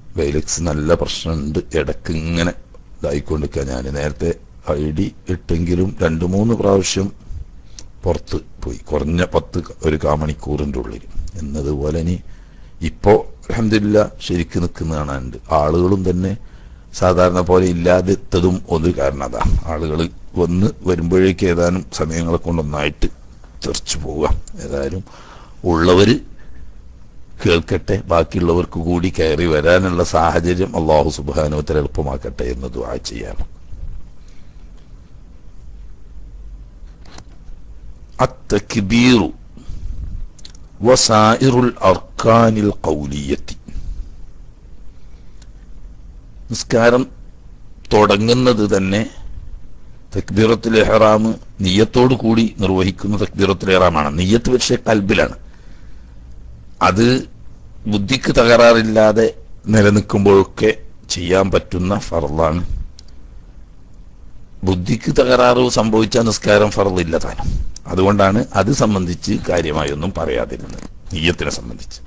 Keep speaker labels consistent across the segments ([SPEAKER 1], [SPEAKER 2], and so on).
[SPEAKER 1] വൈലക്സ് നല്ല പ്രശ്നമുണ്ട് ഇടക്ക് ഇങ്ങനെ ഇതായിക്കൊണ്ടിരിക്കുക ഞാൻ നേരത്തെ ഐ ഡി ഇട്ടെങ്കിലും രണ്ട് മൂന്ന് പ്രാവശ്യം പുറത്ത് പോയി കുറഞ്ഞ പത്ത് ഒരു കാമണിക്കൂറിൻ്റെ ഉള്ളിൽ എന്നതുപോലെ ഇനി ഇപ്പോൾ അലഹമില്ല ശരിക്ക് നിൽക്കുന്ന കാണാനുണ്ട് ആളുകളും തന്നെ സാധാരണ പോലെ ഇല്ലാതെത്തതും ഒരു കാരണം അതാ ആളുകൾ വന്ന് വരുമ്പോഴേക്ക് ഏതാനും സമയങ്ങളെ കൊണ്ടൊന്നായിട്ട് തെറിച്ചു പോവുക ഏതായാലും ഉള്ളവർ കേൾക്കട്ടെ ബാക്കിയുള്ളവർക്ക് കൂടി കയറി വരാനുള്ള സാഹചര്യം അള്ളാഹു സുബാനുവത്തിൽ എളുപ്പമാക്കട്ടെ എന്ന് ദുആ ചെയ്യാം التكبير وسائر الأركان القولية നിസ്കാരം തുടങ്ങുന്നത് തന്നെ തക്ബീറത്തുൽ ഇഹ്റാം നിയ്യത്തോടു കൂടി നിർവഹിക്കുന്ന തക്ബീറത്തുൽ ഇഹ്റാമാണ് നിയ്യത്ത് പക്ഷേ കൽബിലാണ് അത് ബുദ്ധിക്ക് തകരാറില്ലാതെ നിലനിൽക്കുമ്പോഴൊക്കെ ചെയ്യാൻ പറ്റുന്ന ഫറലാണ് ബുദ്ധിക്ക് തകരാറ് സംഭവിച്ച നിസ്കാരം ഫറലില്ല താനും അതുകൊണ്ടാണ് അത് സംബന്ധിച്ച് കാര്യമായി ഒന്നും പറയാതിരുന്നത് നീയത്തിനെ സംബന്ധിച്ച്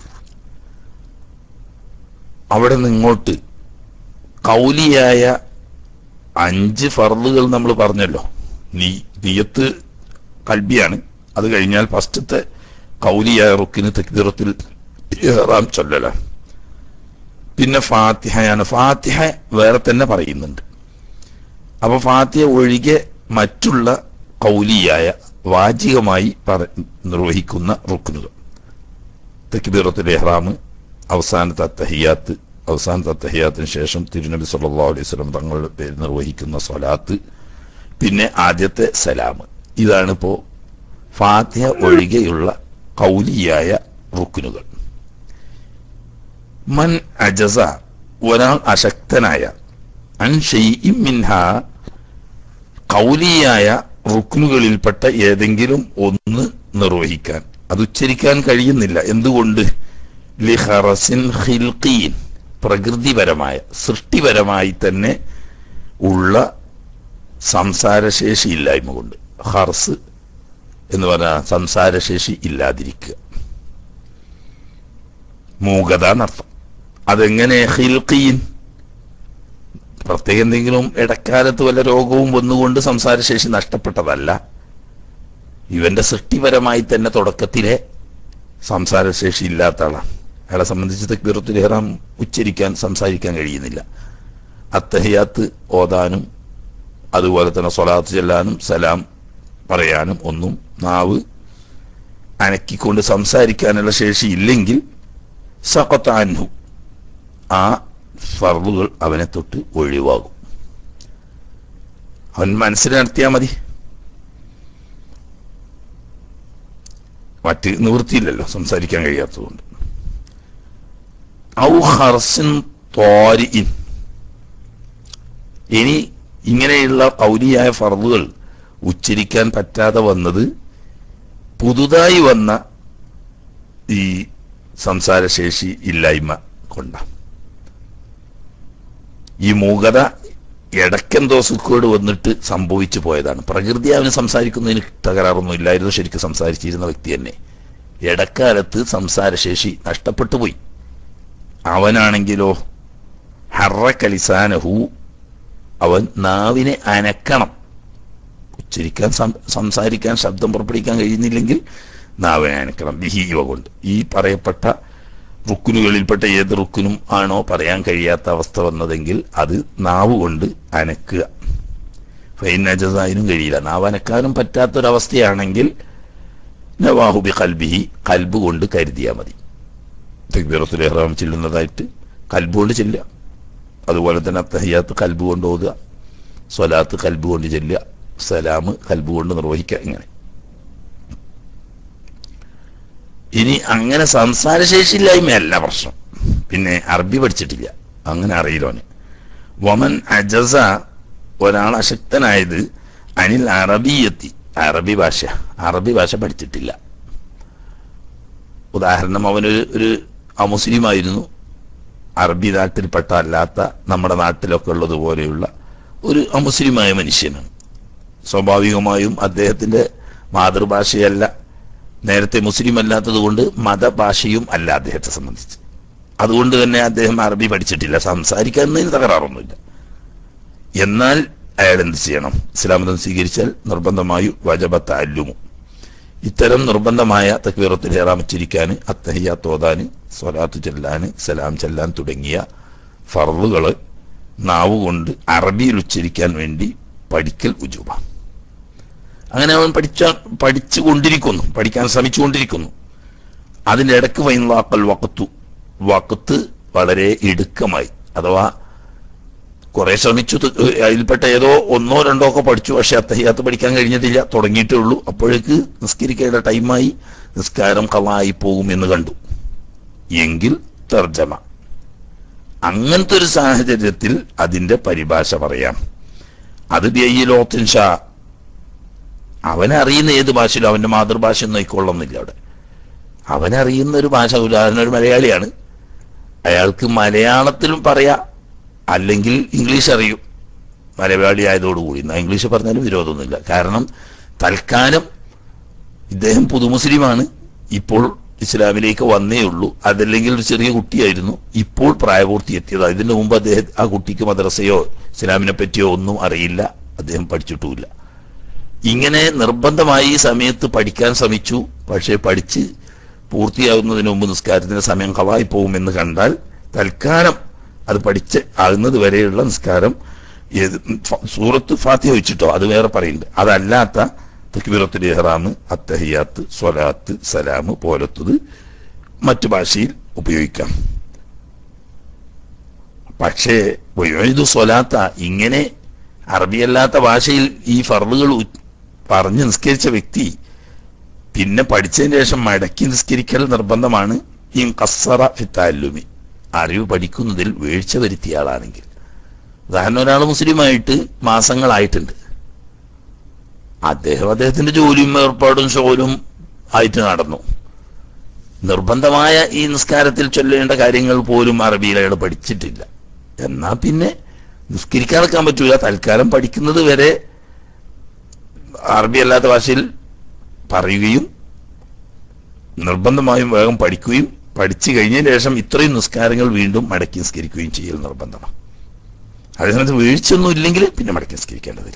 [SPEAKER 1] അവിടെ നിങ്ങോട്ട് കൗലിയായ അഞ്ച് ഫർളുകൾ നമ്മൾ പറഞ്ഞല്ലോ നീ നീയത്ത് കൽബിയാണ് അത് കഴിഞ്ഞാൽ ഫസ്റ്റത്തെ കൗലിയായ റുക്കിന് തെക്കിറത്തിൽ ഇഹ്റാം ചൊല്ലലാണ് പിന്നെ ഫാത്തിഹയാണ് ഫാത്തിഹ വേറെ തന്നെ പറയുന്നുണ്ട് അപ്പൊ ഫാത്തിഹ ഒഴികെ മറ്റുള്ള കൗലിയായ വാചികമായി പറ നിർവഹിക്കുന്ന റുക്കുനുകൾ തെക്കിബീറത്തുൽ ഇഹ്റാം അവസാനത്തെ അത്തഹിയാത്ത് അവസാനത്തെ അത്തഹിയാത്തിന് ശേഷം തിരുനബി സല്ലല്ലാഹു അലൈഹി വസല്ലം തങ്ങളുടെ പേര് നിർവഹിക്കുന്ന സ്വലാത്ത് പിന്നെ ആദ്യത്തെ സലാം ഇതാണ് ഇപ്പോ ഫാത്തിഹ ഒഴികെയുള്ള കൗലിയായ റുക്കുനുകൾ മൻ അജസ ഒരാൾ അശക്തനായ അൻ ഷെയ്ഇം മിൻഹ കൗലിയായ റുക്നുകളിൽപ്പെട്ട ഏതെങ്കിലും ഒന്ന് നിർവഹിക്കാൻ അത് ഉച്ചരിക്കാൻ കഴിയുന്നില്ല എന്തുകൊണ്ട് ലിഹറസിൻ ഖിൽഖീൻ പ്രകൃതിപരമായ സൃഷ്ടിപരമായി തന്നെ ഉള്ള സംസാരശേഷി ഇല്ലായ്മ കൊണ്ട് ഹർസ് എന്ന് പറഞ്ഞാൽ സംസാരശേഷി ഇല്ലാതിരിക്കുക മൂകത എന്നർത്ഥം അതെങ്ങനെ ഹിൽഖീൻ പ്രത്യേക എന്തെങ്കിലും ഇടക്കാലത്ത് വല്ല രോഗവും വന്നുകൊണ്ട് സംസാരശേഷി നഷ്ടപ്പെട്ടതല്ല ഇവന്റെ സൃഷ്ടിപരമായി തന്നെ തുടക്കത്തിലെ സംസാരശേഷി ഇല്ലാത്ത ആളാണ് അയാളെ സംബന്ധിച്ച് തക്ബീറത്തുൽ ഇഹ്റാം ഉച്ചരിക്കാൻ സംസാരിക്കാൻ കഴിയുന്നില്ല അത്തഹിയാത്ത് ഓതാനും അതുപോലെ തന്നെ സ്വലാത്ത് ചെല്ലാനും സലാം പറയാനും ഒന്നും നാവ് അനക്കിക്കൊണ്ട് സംസാരിക്കാനുള്ള ശേഷി ഇല്ലെങ്കിൽ സഖത്താൻഹു ആ ഫർളുകൾ അവനെ തൊട്ട് ഒഴിവാകും അവൻ മനസ്സിൽ നടത്തിയാൽ മതി മറ്റ് നിവൃത്തിയില്ലല്ലോ സംസാരിക്കാൻ കഴിയാത്തതുകൊണ്ട് ഔ ഹർസിൻ ത്വാരിഇൻ ഇനി ഇങ്ങനെയുള്ള കൗലിയായ ഫർളുകൾ ഉച്ചരിക്കാൻ പറ്റാതെ വന്നത് പുതുതായി വന്ന ഈ സംസാരശേഷി ഇല്ലായ്മ കൊണ്ടാണ് ഈ മൂകത ഇടയ്ക്കെന്തോ സുഖോട് വന്നിട്ട് സംഭവിച്ചു പോയതാണ് പ്രകൃതി അവന് സംസാരിക്കുന്നതിന് തകരാറൊന്നും ഇല്ലായിരുന്നു ശരിക്കും സംസാരിച്ചിരുന്ന വ്യക്തി തന്നെ ഇടക്കാലത്ത് സംസാരശേഷി നഷ്ടപ്പെട്ടു പോയി അവനാണെങ്കിലോ ഹറ കലിസാനഹു അവൻ നാവിനെ അനക്കണം ഉച്ചരിക്കാൻ സംസാരിക്കാൻ ശബ്ദം പുറപ്പെടുവിക്കാൻ കഴിയുന്നില്ലെങ്കിൽ നാവിനെ അനക്കണം ബിഹീവ കൊണ്ട് ഈ പറയപ്പെട്ട റുക്കുനുകളിൽപ്പെട്ട ഏത് റുക്കുനും ആണോ പറയാൻ കഴിയാത്ത അവസ്ഥ വന്നതെങ്കിൽ അത് നാവ് കൊണ്ട് അനക്കുക ഫൈനജസായനും കഴിയില്ല നാവ് അനക്കാനും പറ്റാത്തൊരവസ്ഥയാണെങ്കിൽ നവാഹുബി കൽബിഹി കൽബ് കൊണ്ട് കരുതിയാൽ മതി തക്ബീറത്തുൽ ഇഹ്റാം ചെല്ലുന്നതായിട്ട് കൽബ് കൊണ്ട് ചെല്ലുക അതുപോലെ തന്നെ അത്തഹിയാത്ത് കൽബ് കൊണ്ട് ഓതുക സ്വലാത്ത് കൽബ് കൊണ്ട് ചെല്ലുക സലാം കൽബ് കൊണ്ട് നിർവഹിക്കുക ഇങ്ങനെ ഇനി അങ്ങനെ സംസാരശേഷിയില്ലായ്മയല്ല പ്രശ്നം പിന്നെ അറബി പഠിച്ചിട്ടില്ല അങ്ങനെ അറിയില്ലോന് വമൻ അജസ ഒരാൾ അശക്തനായത് അനിൽ അറബിയെത്തി അറബി ഭാഷ അറബി ഭാഷ പഠിച്ചിട്ടില്ല ഉദാഹരണം അവനൊരു ഒരു അമുസ്ലിമായിരുന്നു അറബി നാട്ടിൽപ്പെട്ട അല്ലാത്ത നമ്മുടെ നാട്ടിലൊക്കെ ഉള്ളതുപോലെയുള്ള ഒരു അമുസ്ലിമായ മനുഷ്യനാണ് സ്വാഭാവികമായും അദ്ദേഹത്തിന്റെ മാതൃഭാഷയല്ല നേരത്തെ മുസ്ലിം അല്ലാത്തത് കൊണ്ട് മതഭാഷയും അല്ല അദ്ദേഹത്തെ സംബന്ധിച്ച് അതുകൊണ്ട് തന്നെ അദ്ദേഹം അറബി പഠിച്ചിട്ടില്ല സംസാരിക്കുന്നതിന് തകരാറൊന്നുമില്ല എന്നാൽ അയാൾ എന്ത് ചെയ്യണം ഇസ്ലാം മതം സ്വീകരിച്ചാൽ നിർബന്ധമായും വജബത്ത് അല്ലുമു ഇത്തരം നിർബന്ധമായ തക്വീറത്തിൽ ഹേറാമിച്ചിരിക്കാൻ അത്തഹിയാത്ത് ഓതാന് സ്വലാത്ത് ചെല്ലാൻ സലാം ചെല്ലാൻ തുടങ്ങിയ ഫർവുകള് നാവ് കൊണ്ട് അറബിയിൽ ഉച്ചരിക്കാൻ വേണ്ടി പഠിക്കൽ ഉജൂബ അങ്ങനെ അവൻ പഠിച്ച പഠിച്ചുകൊണ്ടിരിക്കുന്നു പഠിക്കാൻ ശ്രമിച്ചുകൊണ്ടിരിക്കുന്നു അതിന്റെ ഇടക്ക് വൈൻവാക്കൽ വക്കത്തു വക്കത്ത് വളരെ ഇടുക്കമായി അഥവാ കുറെ ശ്രമിച്ചു ത- അതിൽപ്പെട്ട ഏതോ ഒന്നോ രണ്ടോ ഒക്കെ പഠിച്ചു പക്ഷെ അത്തഹിയാത്ത് പഠിക്കാൻ കഴിഞ്ഞിട്ടില്ല തുടങ്ങിയിട്ടേ ഉള്ളൂ അപ്പോഴേക്ക് നിസ്കരിക്കേണ്ട ടൈമായി നിസ്കാരം കളായി പോകും എന്ന് കണ്ടു എങ്കിൽ തർജമ അങ്ങനത്തെ ഒരു സാഹചര്യത്തിൽ അതിന്റെ പരിഭാഷ പറയാം അത് ബിയ്യിലോത്തിൻ ഷാ അവനറിയുന്ന ഏത് ഭാഷയിലും അവന്റെ മാതൃഭാഷ ഒന്നും ആയിക്കൊള്ളുന്നില്ല അവിടെ അവനറിയുന്ന ഒരു ഭാഷ ഉദാഹരണം ഒരു മലയാളിയാണ് അയാൾക്ക് മലയാളത്തിലും പറയാ അല്ലെങ്കിൽ ഇംഗ്ലീഷ് അറിയും മലയാളി ആയതോടുകൂടി എന്നാ ഇംഗ്ലീഷ് പറഞ്ഞാലും വിരോധമൊന്നുമില്ല കാരണം തൽക്കാലം ഇദ്ദേഹം പുതുമുസ്ലിമാണ് ഇപ്പോൾ ഇസ്ലാമിലേക്ക് വന്നേ ഉള്ളൂ അതല്ലെങ്കിൽ ഒരു ചെറിയ കുട്ടിയായിരുന്നു ഇപ്പോൾ പ്രായപൂർത്തി എത്തിയത് ഇതിനു മുമ്പ് അദ്ദേഹം ആ കുട്ടിക്ക് മദ്രസയോ ഇസ്ലാമിനെ പറ്റിയോ ഒന്നും അറിയില്ല അദ്ദേഹം പഠിച്ചിട്ടുമില്ല ഇങ്ങനെ നിർബന്ധമായി ഈ സമയത്ത് പഠിക്കാൻ ശ്രമിച്ചു പക്ഷേ പഠിച്ച് പൂർത്തിയാകുന്നതിന് മുമ്പ് നിസ്കാരത്തിന് സമയം കളായി പോകുമെന്ന് കണ്ടാൽ തൽക്കാലം അത് പഠിച്ച് ആകുന്നത് വരെയുള്ള നിസ്കാരം ഏത് ഫ- സൂറത്ത് ഫാത്തിഹ വെച്ചിട്ടോ അത് വേറെ പറയുന്നുണ്ട് അതല്ലാത്ത തക്ബീറത്തുൽ ഇഹ്റാം അത്തഹിയാത്ത് സ്വലാത്ത് സലാം പോലത്തത് മറ്റു ഭാഷയിൽ ഉപയോഗിക്കാം പക്ഷേ വയുദു സ്വലാത്ത ഇങ്ങനെ അറബിയല്ലാത്ത ഭാഷയിൽ ഈ ഫർളുകൾ ഉ- പറഞ്ഞ് നിസ്കരിച്ച വ്യക്തി പിന്നെ പഠിച്ചതിന് ശേഷം മടക്കി നിസ്കരിക്കൽ നിർബന്ധമാണ് ഈ കസറ ഫിത്താലുമി അറിവ് പഠിക്കുന്നതിൽ വീഴ്ച വരുത്തിയ ആളാണെങ്കിൽ ഉദാഹരണം ഒരാൾ മുസ്ലിമായിട്ട് മാസങ്ങളായിട്ടുണ്ട് അദ്ദേഹം അദ്ദേഹത്തിന്റെ ജോലിയും ഏർപ്പാടും ഷോലും ആയിട്ട് നടന്നു നിർബന്ധമായ ഈ നിസ്കാരത്തിൽ ചൊല്ലേണ്ട കാര്യങ്ങൾ പോലും അറബിയിൽ അയാൾ പഠിച്ചിട്ടില്ല എന്നാ പിന്നെ നിസ്കരിക്കാതെക്കാൻ പറ്റൂല തൽക്കാലം പഠിക്കുന്നത് വരെ അറബി അല്ലാത്ത ഭാഷയിൽ പറയുകയും നിർബന്ധമായും വേഗം പഠിക്കുകയും പഠിച്ചു കഴിഞ്ഞതിന് ശേഷം ഇത്രയും നിസ്കാരങ്ങൾ വീണ്ടും മടക്കി നിസ്കരിക്കുകയും ചെയ്യൽ നിർബന്ധമാണ് അതേസമയത്ത് വീഴ്ചയൊന്നും ഇല്ലെങ്കിൽ പിന്നെ മടക്കി നിസ്കരിക്കേണ്ടതില്ല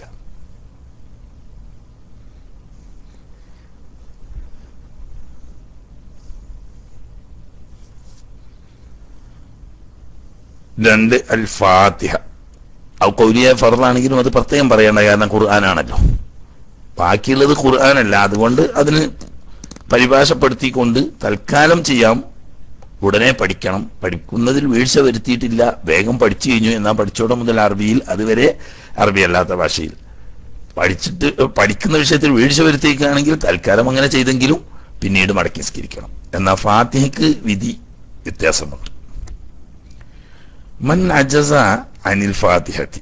[SPEAKER 1] രണ്ട് അൽ ഫാത്തിഹ ഔ കൗലിയ ഫറലാണെങ്കിലും അത് പ്രത്യേകം പറയേണ്ട കാരണം ഖുർആനാണല്ലോ ബാക്കിയുള്ളത് ഖുർആനല്ല അതുകൊണ്ട് അതിന് പരിഭാഷപ്പെടുത്തിക്കൊണ്ട് തൽക്കാലം ചെയ്യാം ഉടനെ പഠിക്കണം പഠിക്കുന്നതിൽ വീഴ്ച വരുത്തിയിട്ടില്ല വേഗം പഠിച്ചു കഴിഞ്ഞു എന്നാൽ പഠിച്ചോടെ മുതൽ അറബിയിൽ അതുവരെ അറബി അല്ലാത്ത ഭാഷയിൽ പഠിച്ചിട്ട് പഠിക്കുന്ന വിഷയത്തിൽ വീഴ്ച വരുത്തിയിരിക്കുകയാണെങ്കിൽ തൽക്കാലം അങ്ങനെ ചെയ്തെങ്കിലും പിന്നീട് മടക്കി സ്കരിക്കണം എന്നാൽ ഫാത്തിഹയ്ക്ക് വിധി വ്യത്യാസമുണ്ട് മൻ അജസ അനിൽ ഫാത്തിഹത്തി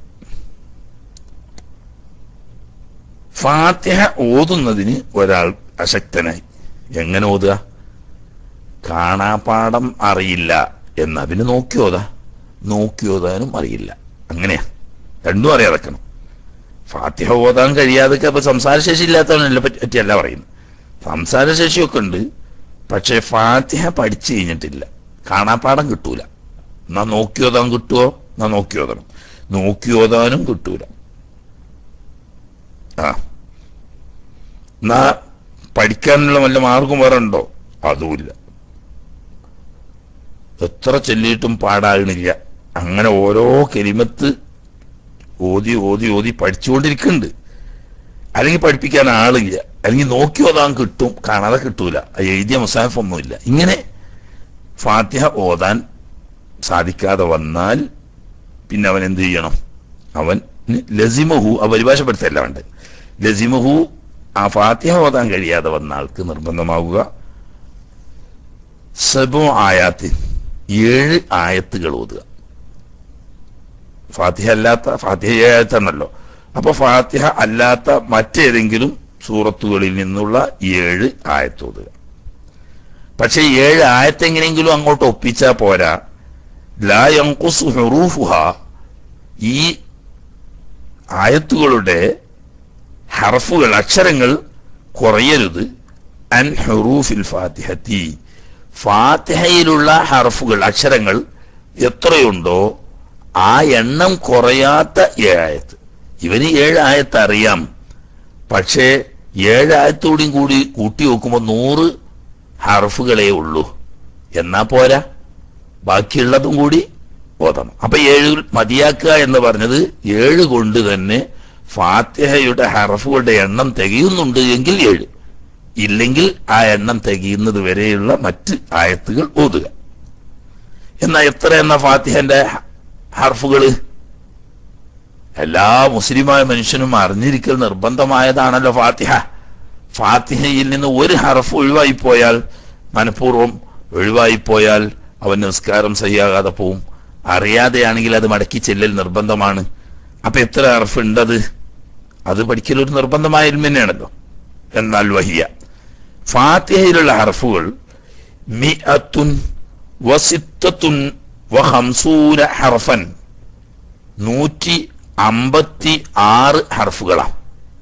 [SPEAKER 1] ഫാത്തിഹ ഓതുന്നതിന് ഒരാൾ അശക്തനായി എങ്ങനെ ഓതുക കാണാപാഠം അറിയില്ല എന്ന് അവന് നോക്കി ഓതാ നോക്കി ഓതാനും അറിയില്ല അങ്ങനെയാ രണ്ടും അറിയാതെക്കണം ഫാത്തിഹ ഓതാൻ കഴിയാതൊക്കെ അപ്പൊ സംസാരശേഷി ഇല്ലാത്തവനല്ല പറ്റി- പറ്റിയല്ല പറയുന്നത് സംസാരശേഷിയൊക്കെ ഉണ്ട് പക്ഷെ ഫാത്തിഹ പഠിച്ചു കഴിഞ്ഞിട്ടില്ല കാണാപ്പാഠം കിട്ടൂല എന്നാ നോക്കി ഓതാൻ കിട്ടുമോ എന്നാ നോക്കി ഓതണം നോക്കി ഓതാനും കിട്ടൂല ആ എന്നാ പഠിക്കാനുള്ള വല്ല മാർഗം വേറെ ഉണ്ടോ അതുമില്ല എത്ര ചൊല്ലിയിട്ടും പാടാകണില്ല അങ്ങനെ ഓരോ കെലിമത്ത് ഓതി ഓതി ഓതി പഠിച്ചുകൊണ്ടിരിക്കുന്നുണ്ട് അല്ലെങ്കിൽ പഠിപ്പിക്കാൻ ആളില്ല അല്ലെങ്കിൽ നോക്കി ഓതാൻ കിട്ടും കാണാതെ കിട്ടൂല ആ എഴുതിയ മുസാഫ് ഒന്നുമില്ല ഇങ്ങനെ ഫാത്തിഹ ഓതാൻ സാധിക്കാതെ വന്നാൽ പിന്നെ അവൻ എന്ത് ചെയ്യണം അവൻ ലസിമഹു ആ പരിഭാഷപ്പെടുത്തല്ല വേണ്ട ലസിമഹു ആ ഫാത്തിഹ ഓതാൻ കഴിയാതെ വന്ന ആൾക്ക് നിർബന്ധമാവുക സബോ ആയാത്ത് ഏഴ് ആയത്തുകൾ ഓതുക ഫാത്തിഹ അല്ലാത്ത ഫാത്തിഹ ആയത്താണല്ലോ അപ്പൊ ഫാത്തിഹ അല്ലാത്ത മറ്റേതെങ്കിലും സൂറത്തുകളിൽ നിന്നുള്ള ഏഴ് ആയത്ത് ഓതുക പക്ഷെ ഏഴ് ആയത്തെങ്ങനെയെങ്കിലും അങ്ങോട്ട് ഒപ്പിച്ചാ പോരാ ലാ യൻഖുസു ഹുറൂഫുഹ ഈ ആയത്തുകളുടെ ഹർഫുകൾ അക്ഷരങ്ങൾ കുറയരുത് അൻ ഹുറൂഫിൽ ഫാത്തിഹത്തി ഫാത്തിഹയിലുള്ള ഹർഫുകൾ അക്ഷരങ്ങൾ എത്രയുണ്ടോ ആ എണ്ണം കുറയാത്ത ഏഴായത്ത് ഇവന് ഏഴായത്ത് അറിയാം പക്ഷേ ഏഴായത്തോടെയും കൂടി കൂട്ടി നോക്കുമ്പോൾ നൂറ് ഹർഫുകളേ ഉള്ളൂ എന്നാ പോരാ ബാക്കിയുള്ളതും കൂടി ഓതണം അപ്പൊ ഏഴ് മതിയാക്കുക എന്ന് പറഞ്ഞത് ഏഴ് കൊണ്ട് തന്നെ ഫാത്തിഹയുടെ ഹർഫുകളുടെ എണ്ണം തികയുന്നുണ്ട് എങ്കിൽ ഏഴ് ഇല്ലെങ്കിൽ ആ എണ്ണം തികയുന്നത് വരെയുള്ള മറ്റ് ആയത്തുകൾ ഓതുക എന്നാ എത്ര എന്ന ഫാത്തിഹന്റെ ഹർഫുകള് എല്ലാ മുസ്ലിമായ മനുഷ്യനും അറിഞ്ഞിരിക്കൽ നിർബന്ധമായതാണല്ലോ ഫാത്തിഹ ഫാത്തിഹയിൽ നിന്ന് ഒരു ഹർഫ് ഒഴിവായി പോയാൽ മനഃപൂർവ്വം ഒഴിവായി പോയാൽ അവൻ നിസ്കാരം സഹിയാകാതെ പോവും അറിയാതെയാണെങ്കിൽ അത് മടക്കി ചെല്ലൽ നിർബന്ധമാണ് അപ്പൊ എത്ര ഹർഫ് ഉണ്ടത് അത് പഠിക്കൽ ഒരു നിർബന്ധമായ ഇൽമ തന്നെയാണല്ലോ എന്നാൽ വഹിയ ഫാത്തിഹയിലുള്ള ഹർഫുകൾ മിഅത്തുൻ വസിത്തത്തുൻ വഹംസൂന ഹർഫൻ നൂറ്റി അമ്പത്തി ആറ് ഹർഫുകളാണ്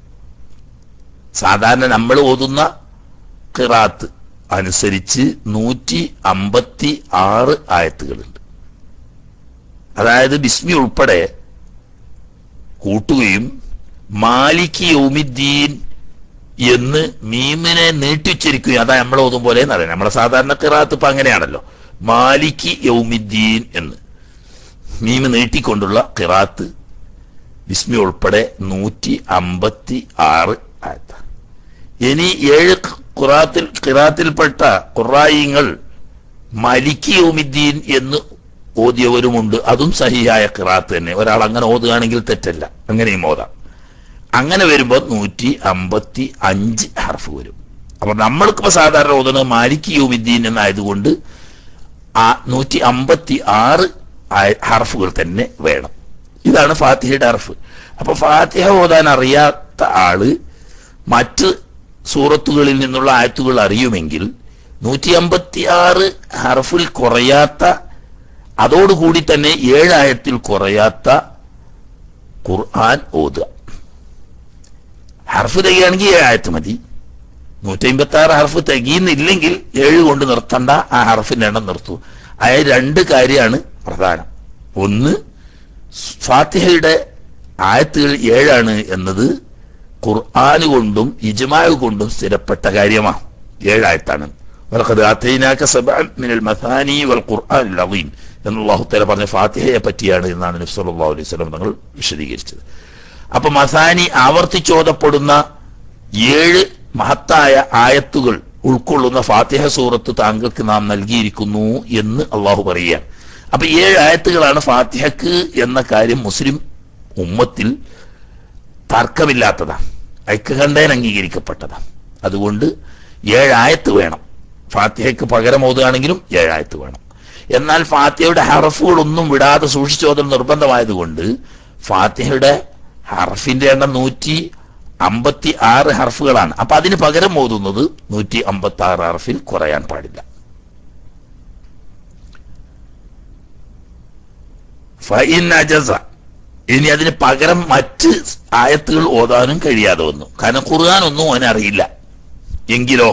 [SPEAKER 1] സാധാരണ നമ്മൾ ഓതുന്ന ഖിറാത്ത് അനുസരിച്ച് നൂറ്റി അമ്പത്തി ആറ് ആയത്തുകളുണ്ട് അതായത് ബിസ്മി ഉൾപ്പെടെ കൂട്ടുകയും മാലിക് യൗമിദ്ദീൻ എന്ന് മീമിനെ നീട്ടിച്ചരിക്കുകയും അതാ നമ്മൾ ഓതും പോലെ എന്നറിയാം നമ്മളെ സാധാരണ ഖിറാത്ത് ഇപ്പൊ അങ്ങനെയാണല്ലോ മാലിക് യൗമിദ്ദീൻ എന്ന് മീമ് നീട്ടിക്കൊണ്ടുള്ള ഖിറാത്ത് ബിസ്മി ഉൾപ്പെടെ നൂറ്റി അമ്പത്തി ആറ് ആയത്താണ് ഇനി ഏഴ് ഖുറാത്തിൽ ഖിറാത്തിൽപ്പെട്ട ഖുറായിങ്ങൾ മലിക്കി യൗമിദ്ദീൻ എന്ന് ഓതിയവരുമുണ്ട് അതും സഹിയായ ഖിറാത്ത് തന്നെ ഒരാൾ അങ്ങനെ ഓതുകയാണെങ്കിൽ തെറ്റല്ല അങ്ങനെയും ഓതാം അങ്ങനെ വരുമ്പോൾ നൂറ്റി അമ്പത്തി അഞ്ച് ഹർഫ് വരും അപ്പൊ നമ്മൾക്കിപ്പോ സാധാരണ ഓതുന്നത് മാലിക്കി യൗമിദ്ദീൻ എന്നായതുകൊണ്ട് ആ നൂറ്റി അമ്പത്തി ആറ് ഹർഫുകൾ തന്നെ വേണം ഇതാണ് ഫാത്തിഹയുടെ ഹർഫ് അപ്പൊ ഫാത്തിഹ ഓതാൻ അറിയാത്ത ആള് മറ്റ് സൂറത്തുകളിൽ നിന്നുള്ള ആയത്തുകൾ അറിയുമെങ്കിൽ നൂറ്റി അമ്പത്തി ആറ് ഹർഫിൽ കുറയാത്ത അതോടുകൂടി തന്നെ ഏഴായത്തിൽ കുറയാത്ത ഖുർആൻ ഓതുക ഹർഫ് തികയാണെങ്കിൽ ഏഴായത്ത് മതി നൂറ്റി അമ്പത്തി ആറ് ഹർഫ് തികയുന്നില്ലെങ്കിൽ ഏഴ് കൊണ്ട് നിർത്തണ്ട ആ ഹർഫിന്റെ എണ്ണം നിർത്തൂ ആയ രണ്ട് കാര്യമാണ് പ്രധാനം ഒന്ന് ഫാത്തിഹയുടെ ആയത്തുകൾ ഏഴാണ് എന്നത് ഖുർആാന് കൊണ്ടും ഇജ്മാവ് കൊണ്ടും സ്ഥിരപ്പെട്ട കാര്യമാണ് ഏഴായത്താണ് വലഖദ് ആതൈനാക സബഅൻ മിനൽ മസാനി വൽ ഖുർആൻ അലീം എന്ന് അല്ലാഹു തആല പറഞ്ഞ ഫാത്തിഹയെ പറ്റിയാണ് എന്നാണ് നബി സല്ലല്ലാഹു അലൈഹി വസല്ലം തങ്ങൾ വിശദീകരിച്ചത് അപ്പൊ മസാനി ആവർത്തിച്ചോതപ്പെടുന്ന ഏഴ് മഹത്തായ ആയത്തുകൾ ഉൾക്കൊള്ളുന്ന ഫാത്തിഹ സൂറത്ത് താങ്കൾക്ക് നാം നൽകിയിരിക്കുന്നു എന്ന് അള്ളാഹു പറയുകയാണ് അപ്പൊ ഏഴ് ആയത്തുകളാണ് ഫാത്തിഹക്ക് എന്ന കാര്യം മുസ്ലിം ഉമ്മത്തിൽ തർക്കമില്ലാത്തതാണ് ഐക്യകണ്ഠേന അംഗീകരിക്കപ്പെട്ടതാണ് അതുകൊണ്ട് ഏഴായത്ത് വേണം ഫാത്തിഹയ്ക്ക് പകരം ഓതുകയാണെങ്കിലും ഏഴായത്ത് വേണം എന്നാൽ ഫാത്തിഹയുടെ ഹറഫുകളൊന്നും വിടാതെ സൂക്ഷിച്ചോതൽ നിർബന്ധമായതുകൊണ്ട് ഫാത്തിഹയുടെ ഹർഫിന്റെ എണ്ണം നൂറ്റി അമ്പത്തി ആറ് ഹർഫുകളാണ് അപ്പൊ അതിന് പകരം ഓതുന്നത് നൂറ്റി അമ്പത്തി ആറ് ഹർഫിൽ കുറയാൻ പാടില്ല ഫൈൻ അജസ ഇനി അതിന് പകരം മറ്റ് ആയത്തുകൾ ഓതാനും കഴിയാതെ വന്നു കാരണം ഖുർആൻ ഒന്നും അവൻ അറിയില്ല എങ്കിലോ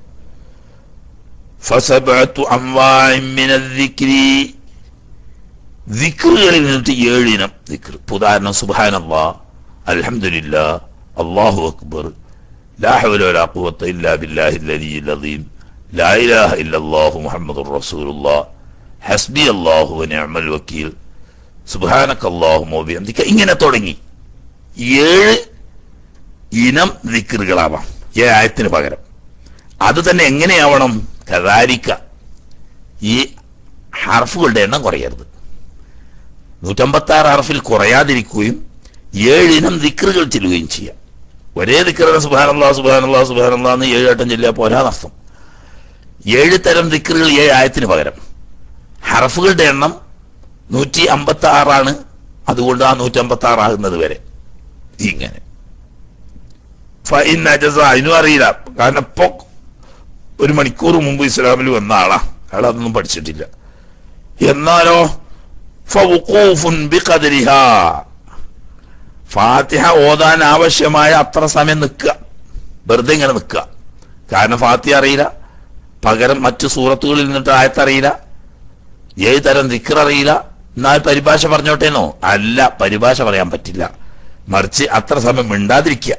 [SPEAKER 1] ഫസബഅത്തു അംവാഇൻ മിനൽ ദിക്രി ദിക്റുകളിൽ നിന്നിട്ട് ഏഴിനം ദിക്ർ ഉദാഹരണം സുബ്ഹാനല്ലാഹ് അൽഹംദുലില്ലാ അല്ലാഹു അക്ബർ ലാ ഹൗല വലാ ഖുവത്ത ഇല്ലാ ബില്ലാഹിൽ അലിയിൽ അദീം ലാ ഇലാഹ ഇല്ലല്ലാഹു മുഹമ്മദുർ റസൂലുള്ളാഹ് ഹസ്ബി അല്ലാഹു വനിഅമൽ വക്കീൽ സുബാനക്കല്ലാഹുമോ ബിഹംദിക ഇങ്ങനെ തുടങ്ങി ഏഴ് ഇനം ദിക്കറുകളാവാം ഏ ആയത്തിന് പകരം അത് തന്നെ എങ്ങനെയാവണം കദാരിക്ക ഈ ഹർഫുകളുടെ എണ്ണം കുറയരുത് നൂറ്റമ്പത്തി ആറ് ഹർഫിൽ കുറയാതിരിക്കുകയും ഏഴിനം ദിക്കറുകൾ ചെല്ലുകയും ചെയ്യാം ഒരേ ദിക്കറിന് സുബാനല്ലാ സുബാനല്ലാ സുബാനല്ലാ എന്ന് ഏഴാട്ടം ചെല്ലുക പോരാ നഷ്ടം ഏഴ് തരം ദിക്കറുകൾ ഏഴ് ആയത്തിന് പകരം ഹർഫുകളുടെ എണ്ണം നൂറ്റി അമ്പത്തി ആറാണ് അതുകൊണ്ട് ആ നൂറ്റി അമ്പത്തി ആറാകുന്നത് വരെ ഇങ്ങനെ ഫൈൻ അജസ അതിനും അറിയില്ല കാരണം ഇപ്പൊ ഒരു മണിക്കൂർ മുമ്പ് ഇസ്ലാമിൽ വന്ന ആളാ അയാൾ അതൊന്നും പഠിച്ചിട്ടില്ല എന്നാലോ ഫവുഖൂഫുൻ ബിഖദരിഹാ ഫാത്തിഹ ഓതാൻ ആവശ്യമായ അത്ര സമയം നിൽക്കുക വെറുതെ ഇങ്ങനെ നിൽക്കുക കാരണം ഫാത്തിഹ അറിയില്ല പകരം മറ്റു സൂറത്തുകളിൽ നിന്നിട്ട് ആയത്തറിയില്ല ഏത് തരം ദിക്കർ അറിയില്ല എന്നാൽ പരിഭാഷ പറഞ്ഞോട്ടേന്നോ അല്ല പരിഭാഷ പറയാൻ പറ്റില്ല മറിച്ച് അത്ര സമയം മിണ്ടാതിരിക്കുക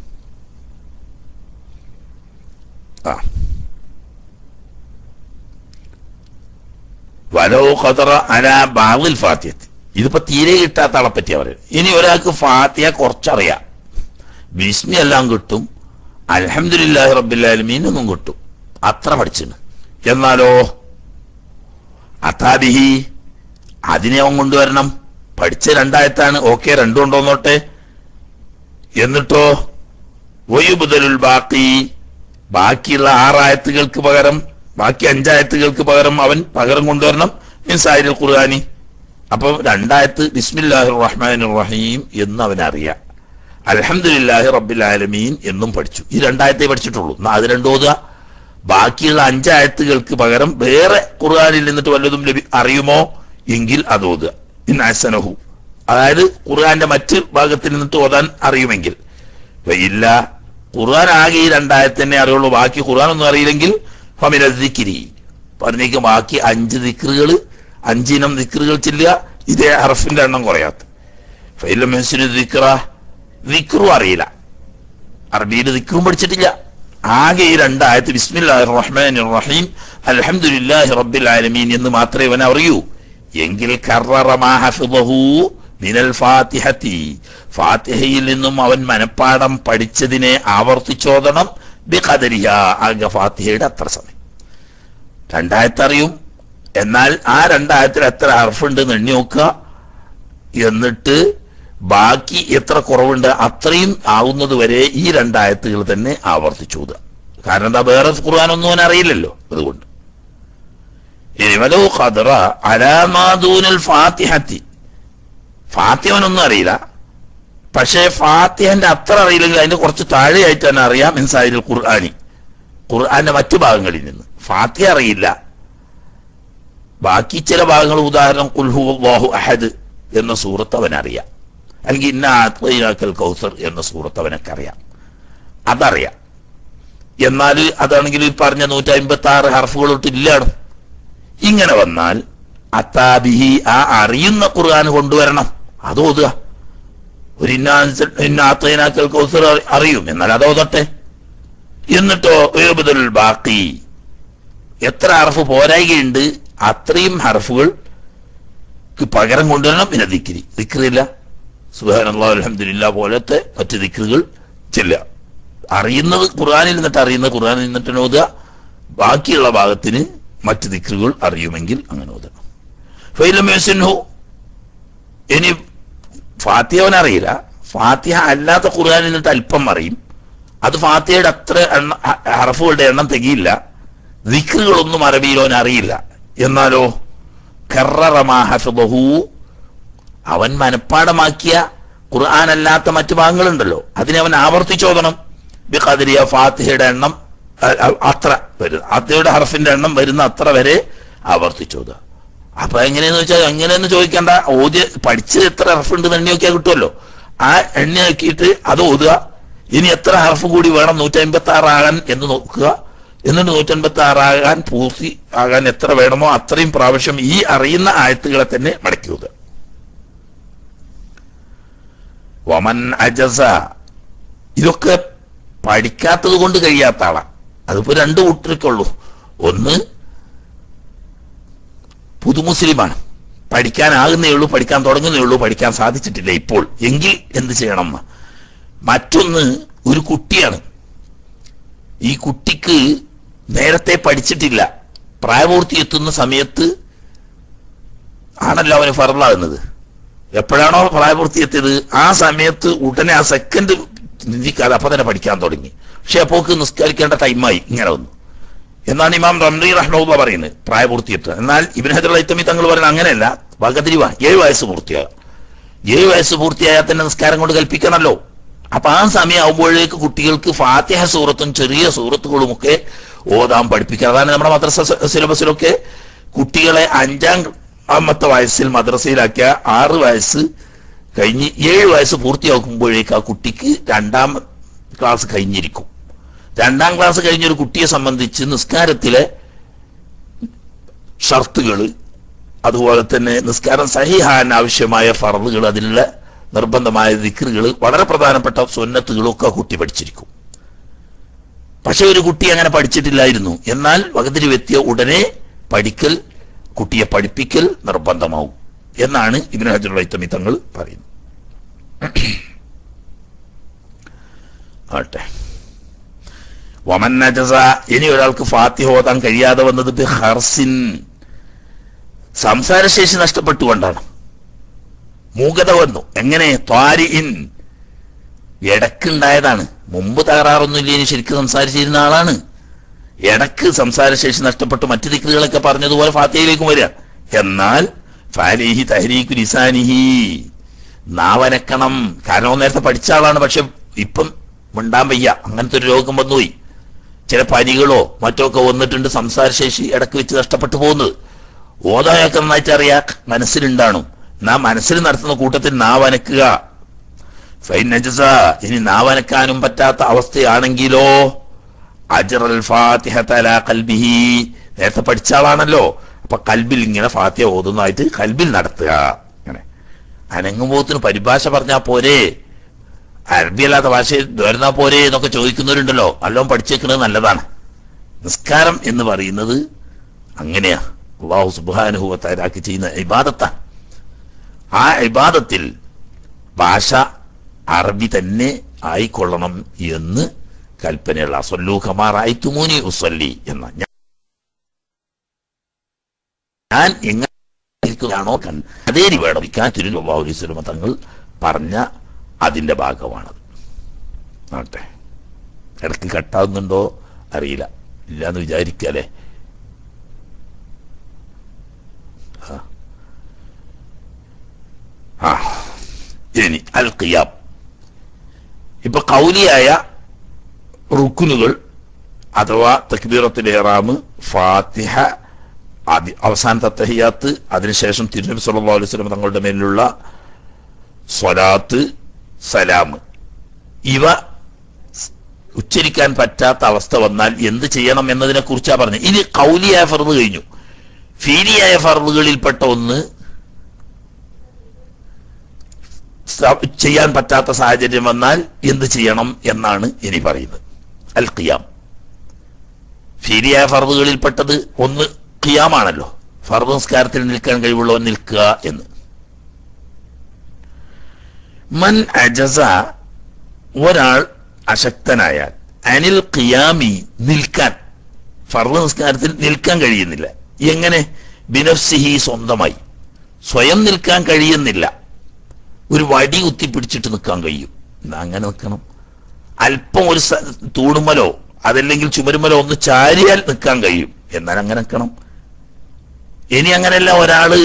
[SPEAKER 1] ആ വലോ ഖദറ അല ബാവിൽ ഫാത്തിയത്ത് ഇതിപ്പോ തീരെ കിട്ടാത്ത ആളെ പറ്റിയാ പറയുന്നത് ഇനി ഒരാൾക്ക് ഫാത്തിയ കുറച്ചറിയാം ബിസ്മി എല്ലാം കിട്ടും അൽഹംദുലില്ലാഹി റബ്ബില്ലാലമീൻ ഒന്നും കിട്ടും അത്ര പഠിച്ചിന് എന്നാലോ അതാബിഹി അതിനെ അവൻ കൊണ്ടുവരണം പഠിച്ച രണ്ടായത്താണ് ഓക്കെ രണ്ടും ഉണ്ടോന്നോട്ടെ എന്നിട്ടോ വയുബുദലുൽ ബാക്കി ബാക്കിയുള്ള ആറായത്തുകൾക്ക് പകരം ബാക്കി അഞ്ചായത്തുകൾക്ക് പകരം അവൻ പകരം കൊണ്ടുവരണം മിൻസായിരിൽ ഖുർആാനി അപ്പൊ രണ്ടായത്ത് ബിസ്മില്ലാഹി റഹ്മാൻ റഹീം എന്ന് അവൻ അറിയാം അലഹമുല്ലാഹി റബ്ബിൽ ആലമീൻ എന്നും പഠിച്ചു ഈ രണ്ടായത്തെ പഠിച്ചിട്ടുള്ളൂ എന്നാ അത് രണ്ടു ഓതുക ബാക്കിയുള്ള അഞ്ചായത്തുകൾക്ക് പകരം വേറെ ഖുർആാനിൽ നിന്നിട്ട് വല്ലതും ലഭി അറിയുമോ എങ്കിൽ അത് ഓതുക ഇന്നഹു അതായത് ഖുർആന്റെ മറ്റ് ഭാഗത്തിൽ നിന്നിട്ട് ഓതാൻ അറിയുമെങ്കിൽ ഇല്ല ഖുർആൻ ആകെ ഈ രണ്ടായത്തന്നെ അറിയുള്ളൂ ബാക്കി ഖുർആൻ ഒന്നും അറിയില്ലെങ്കിൽ ഫമിന ദിക്രി പറഞ്ഞേക്ക് ബാക്കി അഞ്ച് ദിക്റുകൾ അഞ്ചിനം ദിക്റുകൾ ചെല്ലുക ഇതേ ഹർഫിന്റെ എണ്ണം കുറയാത്ത ഫൈലം ദിക്റ ദിക്റും അറിയില്ല അറബിയിൽ ദിക്റും പഠിച്ചിട്ടില്ല ആകെ ഈ രണ്ടായത്ത് ബിസ്മില്ലാഹിർ റഹ്മാനിർ റഹീം അൽഹംദുലില്ലാഹി റബ്ബിൽ ആലമീൻ എന്ന് മാത്രമേ അവൻ അറിയൂ എങ്കിൽ കററ മാ ഹഫിദഹു മിനൽ ഫാത്തിഹത്തി ഫാത്തിഹയിൽ നിന്നും അവൻ മനപ്പാടം പഠിച്ചതിനെ ആവർത്തിച്ചോദണം ബിഖദരിഹ ആകെ ഫാത്തിഹയുടെ അത്ര സമയം രണ്ടായത്ത് അറിയും എന്നാൽ ആ രണ്ടായത്തിൽ എത്ര ഹർഫുണ്ട് എന്ന് എണ്ണി നോക്കുക എന്നിട്ട് ബാക്കി എത്ര കുറവുണ്ട് അത്രയും ആവുന്നത് വരെ ഈ രണ്ടായത്തുകൾ തന്നെ ആവർത്തിച്ചു ഓതുക കാരണം എന്താ വേറെ ഖുർആാനൊന്നും അവൻ അറിയില്ലല്ലോ അതുകൊണ്ട് ഇനി വലോ ഖദറ അലാമാദൂനൽ ഫാത്തിഹത്തി ഫാത്തിഹനൊന്നും അറിയില്ല പക്ഷേ ഫാത്തിഹന്റെ അത്ര അറിയില്ലെങ്കിൽ അതിന്റെ കുറച്ച് താഴെയായിട്ട് തന്നെ അറിയാം ഇൻസായിരിൽ ഖുർആാനി ഖുർആന്റെ മറ്റു ഭാഗങ്ങളിൽ നിന്ന് ഫാത്തിഹ അറിയില്ല ബാക്കി ചില ഭാഗങ്ങൾ ഉദാഹരണം കുൽഹു അള്ളാഹു അഹദ് എന്ന സൂറത്ത് അവനറിയാം അല്ലെങ്കിൽ ഇന്ന ആത്മീയാക്കൽ കൗസർ എന്ന സൂറത്ത് അവനൊക്കെ അറിയാം അതറിയാം എന്നാൽ അതാണെങ്കിൽ ഈ പറഞ്ഞ നൂറ്റി അമ്പത്തി ആറ് ഹർഫുകളൊട്ട് ഇല്ലാണ് ഇങ്ങനെ വന്നാൽ അത്താബിഹി ആ അറിയുന്ന ഖുർആൻ കൊണ്ടുവരണം അത് ഓതുക ഒരു ഇന്നാത്തൈനാക്കൽ കൗസർ അറിയും എന്നാൽ അത് ഓതട്ടെ എന്നിട്ടോ ഏബുദൽ ബാക്കി എത്ര ഹർഫ് പോരായികയുണ്ട് അത്രയും ഹർഫുകൾ പകരം കൊണ്ടുവരണം പിന്നെ ദിക്രി ദിക്രില്ല സുഹാൻ അള്ളാഹു അലഹമില്ല പോലത്തെ മറ്റ് ദിക്റുകൾ ചെല്ലുക അറിയുന്നത് ഖുർആാനിൽ നിന്നിട്ട് അറിയുന്ന ഖുർആാനിൽ നിന്നിട്ട് ഓതുക ബാക്കിയുള്ള ഭാഗത്തിന് മറ്റ് ദിക്റുകൾ അറിയുമെങ്കിൽ അങ്ങനെ ഓതണം ഫൈലമേസിൻഹു ഇനി ഫാത്തിഹ അവൻ അറിയില്ല ഫാത്തിഹ അല്ലാത്ത ഖുർആാനിൽ നിന്നിട്ട് അല്പം അറിയും അത് ഫാത്തിഹയുടെ അത്ര എണ്ണ ഹറഫുകളുടെ എണ്ണം തികയില്ല ദിക്റുകളൊന്നും അറബിയിൽ അവൻ അറിയില്ല എന്നാലോ കററമാഹു അവൻ മനഃപ്പാടമാക്കിയ ഖുർആൻ അല്ലാത്ത മറ്റു ഭാഗങ്ങളുണ്ടല്ലോ അതിനെ അവൻ ആവർത്തിച്ചോദണം ബിഖാദിരിയ ഫാത്തിഹയുടെ എണ്ണം അത്ര വരുന്ന ഫാത്തിഹയുടെ ഹർഫിന്റെ എണ്ണം വരുന്ന അത്ര വരെ ആവർത്തിച്ചോദ അപ്പൊ എങ്ങനെയെന്ന് വെച്ചാൽ എങ്ങനെയെന്ന് ചോദിക്കേണ്ട ഓദ്യ പഠിച്ചത് എത്ര ഹർഫുണ്ട് എണ്ണി നോക്കിയാൽ കിട്ടുമല്ലോ ആ എണ്ണി നോക്കിയിട്ട് അത് ഓതുക ഇനി എത്ര ഹർഫ് കൂടി വേണം നൂറ്റി അമ്പത്തി ആറാകാൻ എന്ന് നോക്കുക എന്നിട്ട് നൂറ്റൻപത്തി ആറാകാൻ പൂർത്തി ആകാൻ എത്ര വേണമോ അത്രയും പ്രാവശ്യം ഈ അറിയുന്ന ആയത്തുകളെ തന്നെ മടക്കിയത് വമൻ അജസ ഇതൊക്കെ പഠിക്കാത്തത് കൊണ്ട് കഴിയാത്ത ആളാ അതിപ്പോ രണ്ടു കൂട്ടർക്കുള്ളൂ ഒന്ന് പുതുമുസ്ലിമാണ് പഠിക്കാനാകുന്നേ ഉള്ളൂ പഠിക്കാൻ തുടങ്ങുന്നേ ഉള്ളൂ പഠിക്കാൻ സാധിച്ചിട്ടില്ല ഇപ്പോൾ എങ്കിൽ എന്ത് ചെയ്യണം മറ്റൊന്ന് ഒരു കുട്ടിയാണ് ഈ കുട്ടിക്ക് നേരത്തെ പഠിച്ചിട്ടില്ല പ്രായപൂർത്തി എത്തുന്ന സമയത്ത് ആണല്ലോ അവന് ഫറലാകുന്നത് എപ്പോഴാണോ പ്രായപൂർത്തി എത്തിയത് ആ സമയത്ത് ഉടനെ ആ സെക്കൻഡ് ചിന്തിക്കാതെ അപ്പൊ തന്നെ പഠിക്കാൻ തുടങ്ങി പക്ഷെ അപ്പോക്ക് നിസ്കരിക്കേണ്ട ടൈമായി ഇങ്ങനെ വന്നു എന്നാണ് ഇമാം റംലി റഹ്മുള്ള പറയുന്നത് പ്രായപൂർത്തി എത്തുക എന്നാൽ ഇബിൻ ഹജർ ഐത്തമി തങ്ങൾ പറയുന്നത് അങ്ങനെയല്ല വകതിരിവ ഏഴ് വയസ്സ് പൂർത്തിയാകുക ഏഴ് വയസ്സ് പൂർത്തിയായാൽ തന്നെ നിസ്കാരം കൊണ്ട് കൽപ്പിക്കണമല്ലോ അപ്പൊ ആ സമയമാകുമ്പോഴേക്ക് കുട്ടികൾക്ക് ഫാത്തിഹ സൂറത്തും ചെറിയ സൂറത്തുകളും ഒക്കെ ഓതാൻ പഠിപ്പിക്കുക അതാണ് നമ്മുടെ മദ്രസ സിലബസിലൊക്കെ കുട്ടികളെ അഞ്ചാം ആമത്തെ വയസ്സിൽ മദ്രസയിലാക്കിയ ആറ് വയസ്സ് കഴിഞ്ഞ് ഏഴ് വയസ്സ് പൂർത്തിയാക്കുമ്പോഴേക്ക് ആ കുട്ടിക്ക് രണ്ടാം ക്ലാസ് കഴിഞ്ഞിരിക്കും രണ്ടാം ക്ലാസ് കഴിഞ്ഞ ഒരു കുട്ടിയെ സംബന്ധിച്ച് നിസ്കാരത്തിലെ ഷർത്തുകൾ അതുപോലെ തന്നെ നിസ്കാരം സഹിഹാൻ ആവശ്യമായ ഫറലുകൾ അതിലുള്ള നിർബന്ധമായ ദിക്റുകൾ വളരെ പ്രധാനപ്പെട്ട സുന്നത്തുകളും ഒക്കെ കുട്ടി പഠിച്ചിരിക്കും പക്ഷെ ഒരു കുട്ടി അങ്ങനെ പഠിച്ചിട്ടില്ലായിരുന്നു എന്നാൽ വകതിരി വ്യക്തിയ ഉടനെ പഠിക്കൽ കുട്ടിയെ പഠിപ്പിക്കൽ നിർബന്ധമാവും എന്നാണ് ഇബിൻ ഹജറുൽ ഐത്തമി തങ്ങൾ പറയുന്നത് ആട്ടെ വമൻ നജസ ഇനി ഒരാൾക്ക് ഫാത്തിഹ ഓതാൻ കഴിയാതെ വന്നത് ബി ഹർസിൻ സംസാരശേഷി നഷ്ടപ്പെട്ടുകൊണ്ടാണ് മൂകത വന്നു എങ്ങനെ ത്വാരി ഇൻ ഇടക്കുണ്ടായതാണ് മുമ്പ് തകരാറൊന്നുമില്ല ഇനി ശരിക്കും സംസാരിച്ചിരുന്ന ആളാണ് ഇടക്ക് സംസാരശേഷി നഷ്ടപ്പെട്ട് മറ്റു ദിക്കുകളൊക്കെ പറഞ്ഞതുപോലെ ഫാത്തിഹയിലേക്കും വരിക എന്നാൽ ഫാലിഹി തഹരീഖു ലിസാനിഹി നാവനക്കണം കാരണം നേരത്തെ പഠിച്ച ആളാണ് പക്ഷെ ഇപ്പം മിണ്ടാൻ വയ്യ അങ്ങനത്തെ ഒരു രോഗം വന്നുപോയി ചില പനികളോ മറ്റോ ഒക്കെ വന്നിട്ടുണ്ട് സംസാരശേഷി ഇടക്ക് വെച്ച് നഷ്ടപ്പെട്ടു പോകുന്നത് ഓതായൊക്കെ നന്നായിട്ട് അറിയാ മനസ്സിലുണ്ടാണും നാം മനസ്സിൽ നടത്തുന്ന കൂട്ടത്തിൽ നാവനക്കുക ഫൈൻ നജസ ഇനി നാവനക്കാനും പറ്റാത്ത അവസ്ഥയാണെങ്കിലോ അജറൽ ഫാത്തിഹ തല കൽബിഹി നേരത്തെ പഠിച്ച ആളാണല്ലോ അപ്പൊ കൽബിൽ ഇങ്ങനെ ഫാത്തിഹ ഓതുന്നതായിട്ട് കൽബിൽ നടത്തുക അങ്ങനെ അനങ്ങുമ്പോത്തിന് പരിഭാഷ പറഞ്ഞാ പോരെ അറബി അല്ലാത്ത ഭാഷയിൽ വരുന്നാ പോരെ എന്നൊക്കെ ചോദിക്കുന്നവരുണ്ടല്ലോ നല്ലോണം പഠിച്ചേക്കുന്നത് നല്ലതാണ് നിസ്കാരം എന്ന് പറയുന്നത് അങ്ങനെയാ അള്ളാഹു സുബാനുഭവത്താരാക്കി ചെയ്യുന്ന ഇബാദത്താണ് ആ ഇബാദത്തിൽ ഭാഷ അറബി തന്നെ ആയിക്കൊള്ളണം എന്ന് കൽപ്പനയുള്ള സൊല്ലു ഖമാറായിത്തുമൂനി ഉസല്ലി എന്ന ഞാൻ എങ്ങനെയാണോ കൺ അതേ വേണം ഇക്കാൻ തിരുവല്ലാസ്ലമ തങ്ങൾ പറഞ്ഞ അതിന്റെ ഭാഗമാണത് ആട്ടെ ഇടയ്ക്ക് കട്ടാവുന്നുണ്ടോ അറിയില്ല ഇല്ലാന്ന് വിചാരിക്കല്ലേ ആ ഇനി അൽ ഖിയാം ഇപ്പൊ കൗലിയായ റുക്കുനുകൾ അഥവാ തക്ബീറത്തിൽ ഇഹ്റാം ഫാത്തിഹ ആദ്യ അവസാനത്തെ തഹിയാത്ത് അതിനുശേഷം തിരുനബി സല്ലല്ലാഹു അലൈഹി വസല്ലം തങ്ങളുടെ മേലുള്ള സ്വലാത്ത് സലാം ഇവ ഉച്ചരിക്കാൻ പറ്റാത്ത അവസ്ഥ വന്നാൽ എന്ത് ചെയ്യണം എന്നതിനെ കുറിച്ചാ പറഞ്ഞു ഇനി കൗലിയായ ഫർദ് കഴിഞ്ഞു ഫീലിയായ ഫർദുകളിൽപ്പെട്ട ഒന്ന് സ- ചെയ്യാൻ പറ്റാത്ത സാഹചര്യം വന്നാൽ എന്ത് ചെയ്യണം എന്നാണ് ഇനി പറയുന്നത് അൽ ഖിയാം ഫീലിയായ ഫർദുകളിൽപ്പെട്ടത് ഒന്ന് ഖിയാമാണല്ലോ ഫർദ് നിസ്കാരത്തിൽ നിൽക്കാൻ കഴിവുള്ളവൻ നിൽക്കുക എന്ന് മൻ അജസ ഒരാൾ അശക്തനായാൽ അനിൽ ഖിയാമി നിൽക്കാൻ ഫർദ് നിസ്കാരത്തിൽ നിൽക്കാൻ കഴിയുന്നില്ല എങ്ങനെ ബിനഫ്സിഹി സ്വന്തമായി സ്വയം നിൽക്കാൻ കഴിയുന്നില്ല ഒരു വടി കുത്തിപ്പിടിച്ചിട്ട് നിൽക്കാൻ കഴിയും എന്നാ അങ്ങനെ നിൽക്കണം അല്പം ഒരു സ- തൂണുമലോ അതല്ലെങ്കിൽ ചുമരുമലോ ഒന്ന് ചാരിയാൽ നിൽക്കാൻ കഴിയും എന്നാൽ അങ്ങനെ നിൽക്കണം ഇനി അങ്ങനെയല്ല ഒരാള്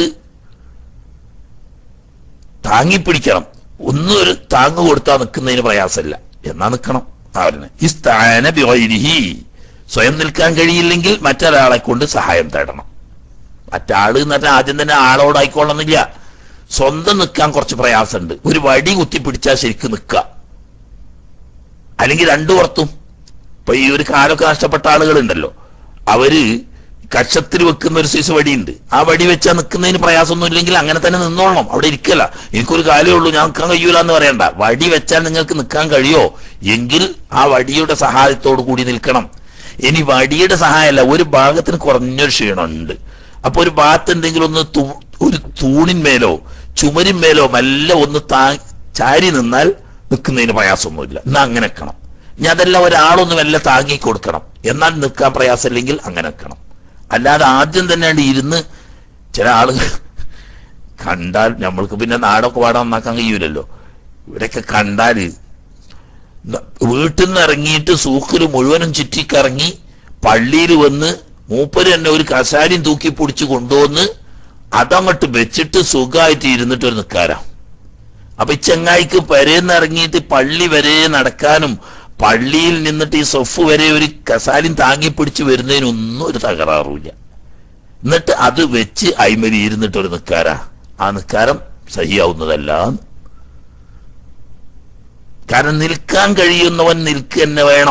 [SPEAKER 1] താങ്ങിപ്പിടിക്കണം ഒന്നും ഒരു താങ്ങ് കൊടുത്താൽ നിൽക്കുന്നതിന് പ്രയാസമില്ല എന്നാ നിൽക്കണം അവരിന് ഇസ്താന ബിഗൈരിഹി സ്വയം നിൽക്കാൻ കഴിയില്ലെങ്കിൽ മറ്റൊരാളെ കൊണ്ട് സഹായം തേടണം മറ്റാള് എന്ന് പറഞ്ഞാൽ ആദ്യം തന്നെ ആളോടായിക്കൊള്ളണമെന്നില്ല സ്വന്തം നിൽക്കാൻ കുറച്ച് പ്രയാസമുണ്ട് ഒരു വടി കുത്തിപ്പിടിച്ചാൽ ശരിക്കും നിൽക്കുക അല്ലെങ്കിൽ രണ്ടു പുറത്തും ഇപ്പൊ ഈ ഒരു കാലൊക്കെ നഷ്ടപ്പെട്ട ആളുകളുണ്ടല്ലോ അവര് കക്ഷത്തിൽ വെക്കുന്ന ഒരു സൈസ് വടിയുണ്ട് ആ വടി വെച്ചാൽ നിൽക്കുന്നതിന് പ്രയാസമൊന്നും ഇല്ലെങ്കിൽ അങ്ങനെ തന്നെ നിന്നോളണം അവിടെ ഇരിക്കല്ല എനിക്കൊരു കാലേ ഉള്ളൂ ഞാൻ നിൽക്കാൻ കഴിയൂല എന്ന് പറയണ്ട വടി വെച്ചാൽ നിങ്ങൾക്ക് നിൽക്കാൻ കഴിയോ എങ്കിൽ ആ വടിയുടെ സഹായത്തോടു കൂടി നിൽക്കണം ഇനി വടിയുടെ സഹായമല്ല ഒരു ഭാഗത്തിന് കുറഞ്ഞൊരു ക്ഷീണമുണ്ട് അപ്പൊ ഒരു ഭാഗത്ത് എന്തെങ്കിലും ഒന്ന് തൂ- ഒരു തൂണിന്മേലോ ചുമരിന്മേലോ മെല്ലെ ഒന്ന് താ ചാരി നിന്നാൽ നിൽക്കുന്നതിന് പ്രയാസമൊന്നുമില്ല എന്നാ അങ്ങനെ നിൽക്കണം ഇനി അതെല്ലാം ഒരാളൊന്ന് മെല്ലെ താങ്ങി കൊടുക്കണം എന്നാൽ നിൽക്കാൻ പ്രയാസമില്ലെങ്കിൽ അങ്ങനെ നിൽക്കണം അല്ലാതെ ആദ്യം തന്നെ അങ്ങട് ഇരുന്ന് ചില ആളുകൾ കണ്ടാൽ നമ്മൾക്ക് പിന്നെ നാടൊക്കെ പാടാൻ നന്നാക്കാൻ കഴിയൂലല്ലോ ഇവിടെയൊക്കെ കണ്ടാല് ന- വീട്ടിൽ നിന്ന് ഇറങ്ങിയിട്ട് സൂക്കിൽ മുഴുവനും ചുറ്റിക്കറങ്ങി പള്ളിയിൽ വന്ന് മൂപ്പര് തന്നെ ഒരു കസാലിയും തൂക്കി പിടിച്ച് കൊണ്ടുവന്ന് അതങ്ങോട്ട് വെച്ചിട്ട് സുഖമായിട്ട് ഇരുന്നിട്ട് ഒരു നിൽക്കാരാ അപ്പൊ ഈ ചെങ്ങായിക്ക് പെരേന്ന് ഇറങ്ങിയിട്ട് പള്ളി വരെ നടക്കാനും പള്ളിയിൽ നിന്നിട്ട് ഈ സൊഫ് വരെ ഒരു കസാലിയും താങ്ങി പിടിച്ച് വരുന്നതിനൊന്നും ഒരു തകരാറുമില്ല എന്നിട്ട് അത് വെച്ച് അയിമരി ഇരുന്നിട്ട് ഒരു നിൽക്കാരാ ആ നിൽക്കാരം സഹിയാവുന്നതല്ല കാരണം നിൽക്കാൻ കഴിയുന്നവൻ നിൽക്കുക തന്നെ വേണം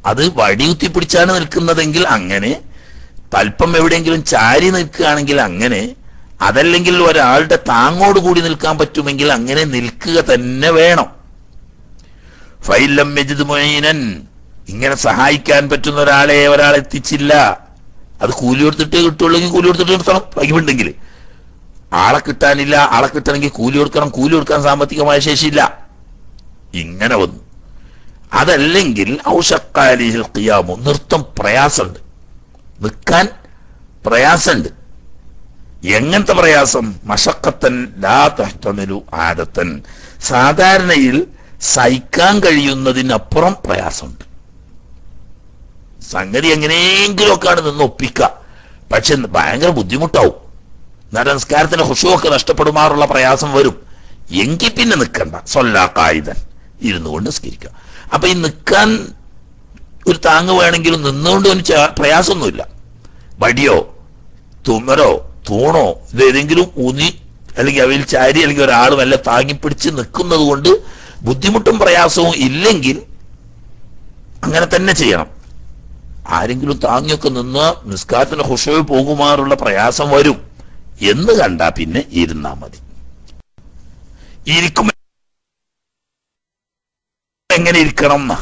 [SPEAKER 1] അത് വടിയുത്തി പിടിച്ചാണ് നിൽക്കുന്നതെങ്കിൽ അങ്ങനെ തൽപ്പം എവിടെയെങ്കിലും ചാരി നിൽക്കുകയാണെങ്കിൽ അങ്ങനെ അതല്ലെങ്കിൽ ഒരാളുടെ താങ്ങോട് കൂടി നിൽക്കാൻ പറ്റുമെങ്കിൽ അങ്ങനെ നിൽക്കുക തന്നെ വേണം ഫൈലം മെജിദ് മൊയ്നൻ ഇങ്ങനെ സഹായിക്കാൻ പറ്റുന്ന ഒരാളെ ഒരാൾ എത്തിച്ചില്ല അത് കൂലി കൊടുത്തിട്ടേ കിട്ടുള്ളെങ്കിൽ കൂലി കൊടുത്തിട്ട് നിർത്തണം വൈകുണ്ടെങ്കിൽ ആളെ കിട്ടാനില്ല ആളെ കിട്ടണമെങ്കിൽ കൂലി കൊടുക്കണം കൂലി കൊടുക്കാൻ സാമ്പത്തികമായ ശേഷിയില്ല ഇങ്ങനെ വന്നു അതല്ലെങ്കിൽ ഔഷക്കാലിൽ ഖിയാമു നൃത്തം പ്രയാസമുണ്ട് നിൽക്കാൻ പ്രയാസമുണ്ട് എങ്ങനത്തെ പ്രയാസം മഷക്കത്തൻ ലാ തഹ്തമിലു ആദത്തൻ സാധാരണയിൽ സഹിക്കാൻ കഴിയുന്നതിനപ്പുറം പ്രയാസമുണ്ട് സംഗതി എങ്ങനെയെങ്കിലുമൊക്കെയാണ് നിന്ന് ഒപ്പിക്കുക പക്ഷെ ഭയങ്കര ബുദ്ധിമുട്ടാവും എന്നാൽ സംസ്കാരത്തിന്റെ ഹുഷുവൊക്കെ നഷ്ടപ്പെടുമാറുള്ള പ്രയാസം വരും എങ്കിൽ പിന്നെ നിൽക്കണ്ട സൊല്ലാ കായിതൻ ഇരുന്നു കൊണ്ട് നിസ്കരിക്കുക അപ്പൊ ഈ നിൽക്കാൻ ഒരു താങ്ങ് വേണമെങ്കിലും നിന്നുകൊണ്ട് ഒരു ച- പ്രയാസമൊന്നുമില്ല വടിയോ തുമ്മരോ തൂണോ ഇത് ഏതെങ്കിലും ഊന്നി അല്ലെങ്കിൽ അവയിൽ ചാരി അല്ലെങ്കിൽ ഒരാൾ വല്ല താങ്ങിപ്പിടിച്ച് നിൽക്കുന്നത് കൊണ്ട് ബുദ്ധിമുട്ടും പ്രയാസവും ഇല്ലെങ്കിൽ അങ്ങനെ തന്നെ ചെയ്യണം ആരെങ്കിലും താങ്ങിയൊക്കെ നിന്ന് നിസ്കാരത്തിന് ഹുഷവ് പോകുമാറുള്ള പ്രയാസം വരും എന്ന് കണ്ടാ പിന്നെ ഇരുന്നാ മതി ഇരിക്കും എങ്ങനെ ഇരിക്കണം എന്നാ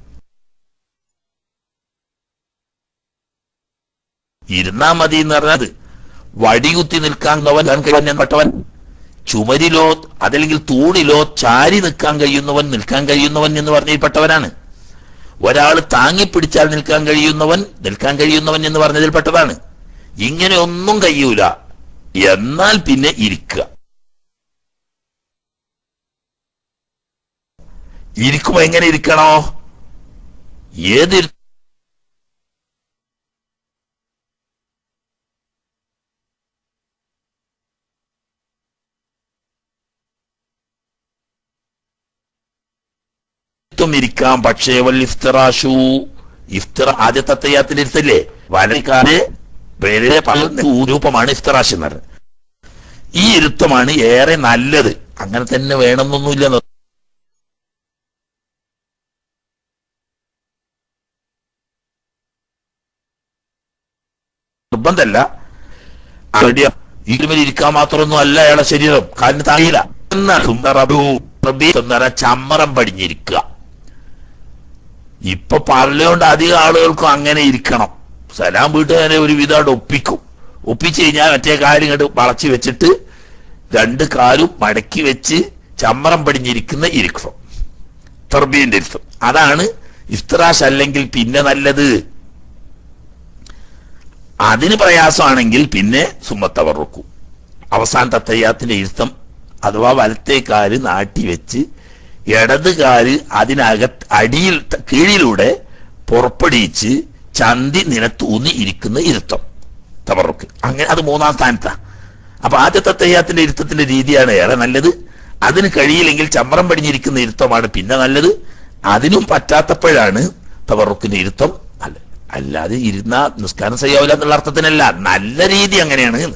[SPEAKER 1] ഇരുന്നാ മതി എന്ന് പറഞ്ഞത് വടികുത്തി നിൽക്കാവുന്നവൻ ഞാൻ പെട്ടവൻ ചുമരിലോ അതല്ലെങ്കിൽ തൂണിലോ ചാരി നിൽക്കാൻ കഴിയുന്നവൻ നിൽക്കാൻ കഴിയുന്നവൻ എന്ന് പറഞ്ഞതിൽപ്പെട്ടവനാണ് ഒരാൾ താങ്ങിപ്പിടിച്ചാൽ നിൽക്കാൻ കഴിയുന്നവൻ നിൽക്കാൻ കഴിയുന്നവൻ എന്ന് പറഞ്ഞതിൽപ്പെട്ടതാണ് ഇങ്ങനെ ഒന്നും കഴിയൂല എന്നാൽ പിന്നെ ഇരിക്കുക ഇരിക്കുമ്പോ എങ്ങനെ ഇരിക്കണോ ഏത് ഇരുത്തും ഇരിക്കാം പക്ഷേ വൽ ഇഫ്തിറാഷു ഇഫ്തിറ ആദ്യത്തെ തയ്യാത്തിൽ ഇരുത്തല്ലേ വലക്കാര് പേരെ പറയുന്ന രൂപമാണ് ഇഫ്തിറാഷ് എന്ന് പറയുന്നത് ഈ ഇരുത്തമാണ് ഏറെ നല്ലത് അങ്ങനെ തന്നെ വേണമെന്നൊന്നുമില്ല എന്ന് നിർബന്ധമല്ല റെഡിയാ ഇരുമേൽ ഇരിക്കാൻ മാത്രമൊന്നും അല്ല അയാളെ ശരീരം കാലിന് താങ്ങിയില്ല എന്നാണ് റബു റബീ എന്ന് പറഞ്ഞാൽ ചമ്മറം പടിഞ്ഞിരിക്കുക ഇപ്പൊ പറഞ്ഞുകൊണ്ട് അധികം ആളുകൾക്കും അങ്ങനെ ഇരിക്കണം സലാം വീട്ടുകാരെ ഒരു വിധമായിട്ട് ഒപ്പിക്കും ഒപ്പിച്ചു കഴിഞ്ഞാൽ മറ്റേ കാര്യം ഇങ്ങോട്ട് വളച്ചു വെച്ചിട്ട് രണ്ട് കാലും മടക്കി വെച്ച് ചമ്മറം പടിഞ്ഞിരിക്കുന്ന ഇരിക്കണം തെർബീന്റെ ഇരുത്തം അതാണ് ഇഫ്തറാഷ് അല്ലെങ്കിൽ പിന്നെ നല്ലത് അതിന് പ്രയാസമാണെങ്കിൽ പിന്നെ സുമ്മത്തവർക്കും അവസാനത്തെ തയ്യാത്തിന്റെ ഇരുത്തം അഥവാ വലത്തെ കാല് നാട്ടി വെച്ച് ഇടത് കാല് അതിനകത്ത് അടിയിൽ ത- കീഴിലൂടെ പുറപ്പെടിയിച്ച് ചന്തി നിലത്തൂന്നി ഇരിക്കുന്ന ഇരുത്തം തവറുക്ക് അങ്ങനെ അത് മൂന്നാം സ്ഥാനത്താ അപ്പൊ ആദ്യത്തെ തയ്യാത്തിന്റെ ഇരുത്തത്തിന്റെ രീതിയാണ് ഏറെ നല്ലത് അതിന് കഴിയില്ലെങ്കിൽ ചമ്രം പടിഞ്ഞിരിക്കുന്ന ഇരുത്തമാണ് പിന്നെ നല്ലത് അതിനും പറ്റാത്തപ്പോഴാണ് തവറുക്കിന്റെ ഇരുത്തം നല്ലത് അല്ലാതെ ഇരുന്ന നിസ്കാരം ചെയ്യാവില്ല എന്നുള്ള അർത്ഥത്തിനല്ല നല്ല രീതി അങ്ങനെയാണ് എന്ന്.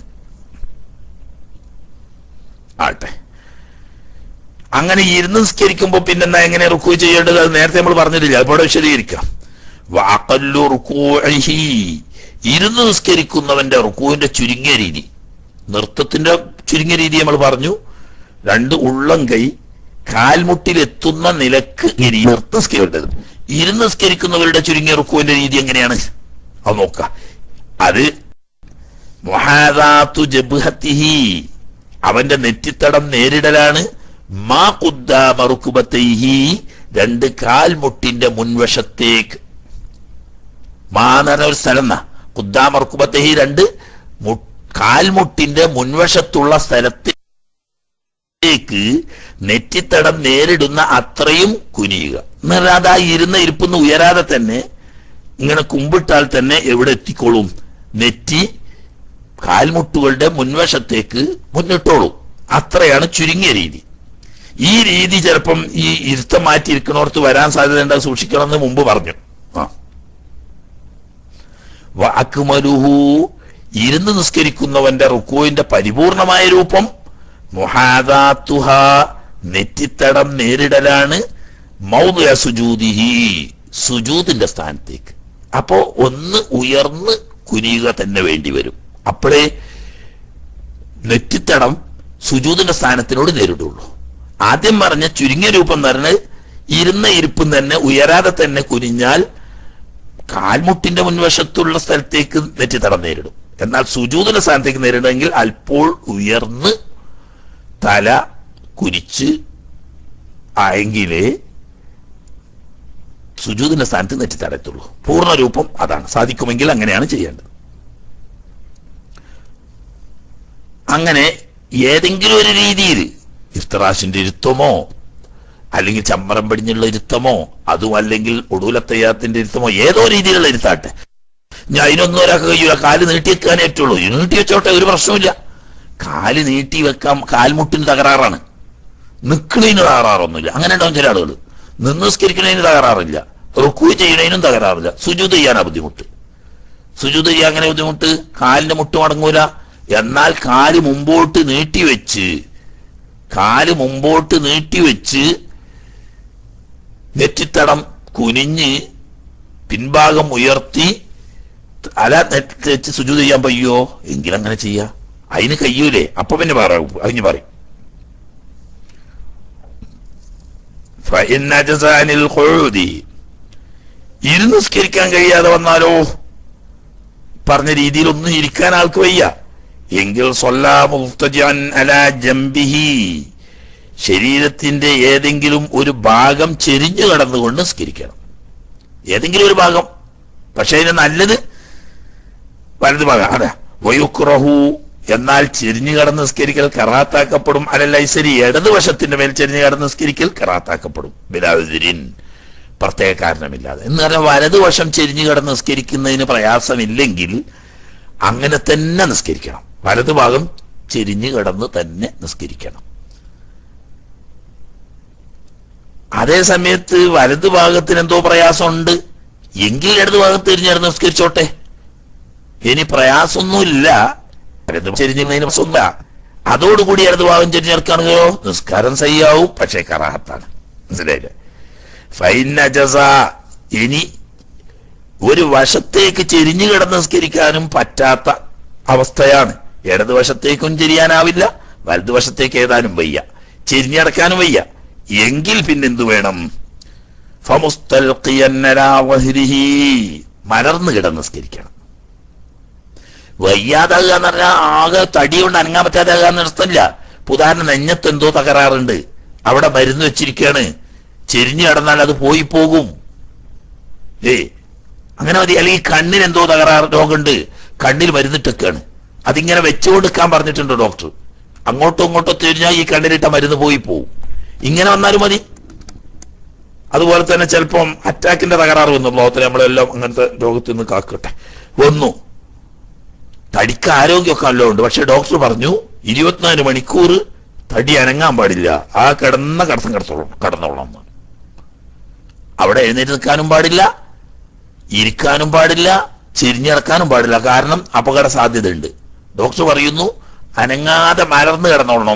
[SPEAKER 1] ആട്ടെ അങ്ങനെ ഇരുന്ന് നിസ്കരിക്കുമ്പോ പിന്നെന്താ എങ്ങനെ റുക്കു ചെയ്യേണ്ടത് അത് നേരത്തെ നമ്മൾ പറഞ്ഞിട്ടില്ല അതിവിടെ വിശദീകരിക്കാം വാക്കല്ലു റുക്കൂഇഹി. ഇരുന്ന് നിസ്കരിക്കുന്നവന്റെ റുക്കുവിന്റെ ചുരുങ്ങിയ രീതി നൃത്തത്തിന്റെ ചുരുങ്ങിയ രീതി നമ്മൾ പറഞ്ഞു രണ്ട് ഉള്ളം കൈ കാൽമുട്ടിലെത്തുന്ന നിലക്ക് ഇനി നൃത്തം നിസ്കരിക്കേണ്ടത് ഇരുന്ന് നിസ്കരിക്കുന്നവരുടെ ചുരുങ്ങിയ റുക്കുവിന്റെ രീതി എങ്ങനെയാണ് അത് നോക്കാം അത് മുഹാദാത്തു ജബ്ഹത്തിഹി അവന്റെ നെറ്റിത്തടം നേരിടലാണ് മാ കുദ്ദാമ റുക്കുബത്തൈഹി രണ്ട് കാൽമുട്ടിന്റെ മുൻവശത്തേക്ക് മാ എന്ന് പറഞ്ഞ ഒരു സ്ഥലം എന്നാ കുദ്ദാമ റുക്കുബത്തൈഹി രണ്ട് മു- കാൽമുട്ടിന്റെ മുൻവശത്തുള്ള സ്ഥലത്തേക്ക് നെറ്റിത്തടം നേരിടുന്ന അത്രയും കുനിയുക എന്നാൽ അത് ആ ഇരുന്ന ഇരിപ്പൊന്ന് ഉയരാതെ തന്നെ ഇങ്ങനെ കുമ്പിട്ടാൽ തന്നെ എവിടെ എത്തിക്കോളും നെറ്റി കാൽമുട്ടുകളുടെ മുൻവശത്തേക്ക് മുന്നിട്ടോളൂ അത്രയാണ് ചുരുങ്ങിയ രീതി ഈ രീതി ചിലപ്പം ഈ ഇരുത്തം മാറ്റിയിരിക്കണോർത്ത് വരാൻ സാധ്യതയുണ്ട് അത് സൂക്ഷിക്കണമെന്ന് മുമ്പ് പറഞ്ഞു ആ വാക്കുമരുഹു ഇരുന്ന് നിസ്കരിക്കുന്നവന്റെ റുക്കുവിന്റെ പരിപൂർണമായ രൂപം മുഹാദാത്തുഹ നെറ്റിത്തടം നേരിടലാണ് മൗദ സുജൂദിഹി സുജൂതിന്റെ സ്ഥാനത്തേക്ക് അപ്പോ ഒന്ന് ഉയർന്ന് കുനിയുക തന്നെ വേണ്ടി വരും അപ്പോഴേ നെറ്റിത്തടം സുജൂതിന്റെ സ്ഥാനത്തിനോട് നേരിടുള്ളൂ ആദ്യം പറഞ്ഞ ചുരുങ്ങിയ രൂപം എന്ന് പറഞ്ഞ് ഇരുന്ന ഇരിപ്പും തന്നെ ഉയരാതെ തന്നെ കുനിഞ്ഞാൽ കാൽമുട്ടിന്റെ മുൻവശത്തുള്ള സ്ഥലത്തേക്ക് നെറ്റിത്തടം നേരിടും എന്നാൽ സുജൂതിന്റെ സ്ഥാനത്തേക്ക് നേരിടണമെങ്കിൽ അല്പോൾ ഉയർന്ന് തല കുനിച്ച് ആയെങ്കിലേ സുജൂതിന്റെ സ്ഥാനത്ത് നെറ്റിത്തടയത്തുള്ളൂ പൂർണ്ണ രൂപം അതാണ് സാധിക്കുമെങ്കിൽ അങ്ങനെയാണ് ചെയ്യേണ്ടത് അങ്ങനെ ഏതെങ്കിലും ഒരു രീതിയിൽ ഇഫ്തറാശിന്റെ ഇരുത്തമോ അല്ലെങ്കിൽ ചമ്മരം പടിഞ്ഞുള്ള ഇരുത്തമോ അതും അല്ലെങ്കിൽ ഒടുവിലത്തയ്യാത്തിന്റെ ഇരുത്തമോ ഏതോ രീതിയിലുള്ള ഇരുത്താട്ടെ ഞാൻ അതിനൊന്നും ഒരാൾക്ക് കഴിയൂല കാല് നീട്ടി വെക്കാനേ പറ്റുള്ളൂ ഇത് നീട്ടി വെച്ചോട്ടെ ഒരു പ്രശ്നമില്ല കാല് നീട്ടി വെക്കാം കാൽമുട്ടിന് തകരാറാണ് നിക്കണതിന് തകരാറൊന്നുമില്ല അങ്ങനെ ഉണ്ടാവും ചില ആളുകൾ നിന്ന് സ്കരിക്കുന്നതിന് തകരാറില്ല റുക്കു ചെയ്യണതിനും തകരാറില്ല സുജൂത് ചെയ്യാനാ ബുദ്ധിമുട്ട് സുജൂത് ചെയ്യാൻ അങ്ങനെ ബുദ്ധിമുട്ട് കാലിന്റെ മുട്ട് മടങ്ങൂല എന്നാൽ കാല് മുമ്പോട്ട് നീട്ടിവെച്ച് കാല് മുമ്പോട്ട് നീട്ടിവെച്ച് നെറ്റിത്തടം കുനിഞ്ഞ് പിൻഭാഗം ഉയർത്തി തല നെറ്റി വെച്ച് സുജൂത് ചെയ്യാൻ പയ്യോ എങ്കിൽ അങ്ങനെ ചെയ്യാ അതിന് കഴിയൂലേ അപ്പൊ പിന്നെ പറയും അതിന് പറയും فإن عجز عن القعود ഇരുന്ന് സ്കരിക്കാൻ കഴിയാതെ വന്നാലോ പറഞ്ഞ രീതിയിൽ ഒന്നും ഇരിക്കാൻ ആൾക്ക് വയ്യ എങ്കിൽ സൊല്ലാ മുഫ്തജൻ അലാ ജംബിഹി ശരീരത്തിന്റെ ഏതെങ്കിലും ഒരു ഭാഗം ചെരിഞ്ഞു കടന്നുകൊണ്ട് സ്കരിക്കണം ഏതെങ്കിലും ഒരു ഭാഗം പക്ഷെ അതിന് നല്ലത് വലത് ഭാഗം അതെ വയുക്രഹു എന്നാൽ ചെരിഞ്ഞു കടന്ന് നിസ്കരിക്കൽ കറാത്താക്കപ്പെടും അലല്ലൈസരി ഇടതുവശത്തിന്റെ മേൽ ചെരിഞ്ഞു കടന്ന് നിസ്കരിക്കൽ കറാത്താക്കപ്പെടും ബിലാവുദിരിൻ പ്രത്യേക കാരണമില്ലാതെ എന്ന് പറഞ്ഞാൽ വലതുവശം ചെരിഞ്ഞു കടന്ന് നിസ്കരിക്കുന്നതിന് പ്രയാസമില്ലെങ്കിൽ അങ്ങനെ തന്നെ നിസ്കരിക്കണം വലതു ഭാഗം ചെരിഞ്ഞു കിടന്ന് തന്നെ നിസ്കരിക്കണം അതേ സമയത്ത് വലതു ഭാഗത്തിന് എന്തോ പ്രയാസമുണ്ട് എങ്കിൽ ഇടതു ഭാഗത്ത് തിരിഞ്ഞിടന്ന് നിസ്കരിച്ചോട്ടെ ഇനി പ്രയാസമൊന്നുമില്ല വലതു ചെരിഞ്ഞതിന് പ്രശ്നമില്ല അതോടുകൂടി ഇടതു ഭാഗം ചെരിഞ്ഞെടുക്കുകയാണെങ്കിലോ നിസ്കാരം സയ്യാവും പക്ഷേ കറാഹത്താണ് മനസ്സിലായില്ലേ ഫൈനജസ ഇനി ഒരു വശത്തേക്ക് ചെരിഞ്ഞു കിടന്ന് നിസ്കരിക്കാനും പറ്റാത്ത അവസ്ഥയാണ് ഇടതുവശത്തേക്കും ചെരിയാനാവില്ല വലതുവശത്തേക്ക് ഏതാനും വയ്യ ചെരിഞ്ഞടക്കാനും വയ്യ എങ്കിൽ പിന്നെന്തു വേണം ഫമുസ്തൽഖിയന്നരാവഹിരിഹി മലർന്നു കിടന്ന് നിസ്കരിക്കണം വയ്യാതാകുക എന്ന് പറഞ്ഞാൽ ആകെ തടി കൊണ്ട് അനങ്ങാൻ പറ്റാതാകുക എന്ന് അർത്ഥമില്ല ഉദാഹരണം നെഞ്ഞത്ത് എന്തോ തകരാറുണ്ട് അവിടെ മരുന്ന് വെച്ചിരിക്കുകയാണ് ചെരിഞ്ഞു കിടന്നാൽ അത് പോയി പോകും ഏ അങ്ങനെ മതി അല്ലെങ്കിൽ കണ്ണിന് എന്തോ തകരാറ് രോഗമുണ്ട് കണ്ണിൽ മരുന്നിട്ടൊക്കെയാണ് അതിങ്ങനെ വെച്ചുകൊടുക്കാൻ പറഞ്ഞിട്ടുണ്ട് ഡോക്ടർ അങ്ങോട്ടോ ഇങ്ങോട്ടോ തിരിഞ്ഞാൽ ഈ കണ്ണിലിട്ട മരുന്ന് പോയി പോവും ഇങ്ങനെ വന്നാലും മതി അതുപോലെ തന്നെ ചിലപ്പം അറ്റാക്കിന്റെ തകരാറ് വന്നു ലോകത്തിൽ നമ്മളെല്ലാം അങ്ങനത്തെ രോഗത്തിൽ നിന്ന് കാക്കട്ടെ വന്നു തടിക്ക് ആരോഗ്യമൊക്കെ നല്ലോണം ഉണ്ട് പക്ഷെ ഡോക്ടർ പറഞ്ഞു ഇരുപത്തിനാല് മണിക്കൂർ തടി അനങ്ങാൻ പാടില്ല ആ കിടന്ന കടത്തം കിടത്തോളം കടന്നോളാം എന്ന്. അവിടെ എഴുന്നേറ്റ് നിൽക്കാനും പാടില്ല ഇരിക്കാനും പാടില്ല ചെരിഞ്ഞിറക്കാനും പാടില്ല കാരണം അപകട സാധ്യതയുണ്ട് ഡോക്ടർ പറയുന്നു അനങ്ങാതെ മലർന്ന് കിടന്നോളണം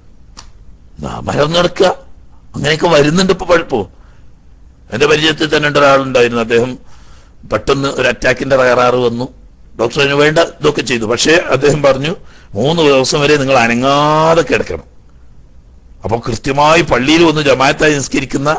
[SPEAKER 1] ആ, മലർന്ന് കിടക്കുക അങ്ങനെയൊക്കെ വരുന്നുണ്ട് ഇപ്പൊ പഴുപ്പോ എന്റെ പരിചയത്തിൽ തന്നെ ഉണ്ട് ഒരാളുണ്ടായിരുന്നു അദ്ദേഹം പെട്ടെന്ന് ഒരു അറ്റാക്കിന്റെ തകരാറ് വന്നു ഡോക്ടർ അതിന് വേണ്ട ഇതൊക്കെ ചെയ്തു പക്ഷേ അദ്ദേഹം പറഞ്ഞു മൂന്ന് ദിവസം വരെ നിങ്ങൾ അനങ്ങാതെ കിടക്കണം അപ്പൊ കൃത്യമായി പള്ളിയിൽ വന്ന് ജമായത്തായി നിസ്കരിക്കുന്ന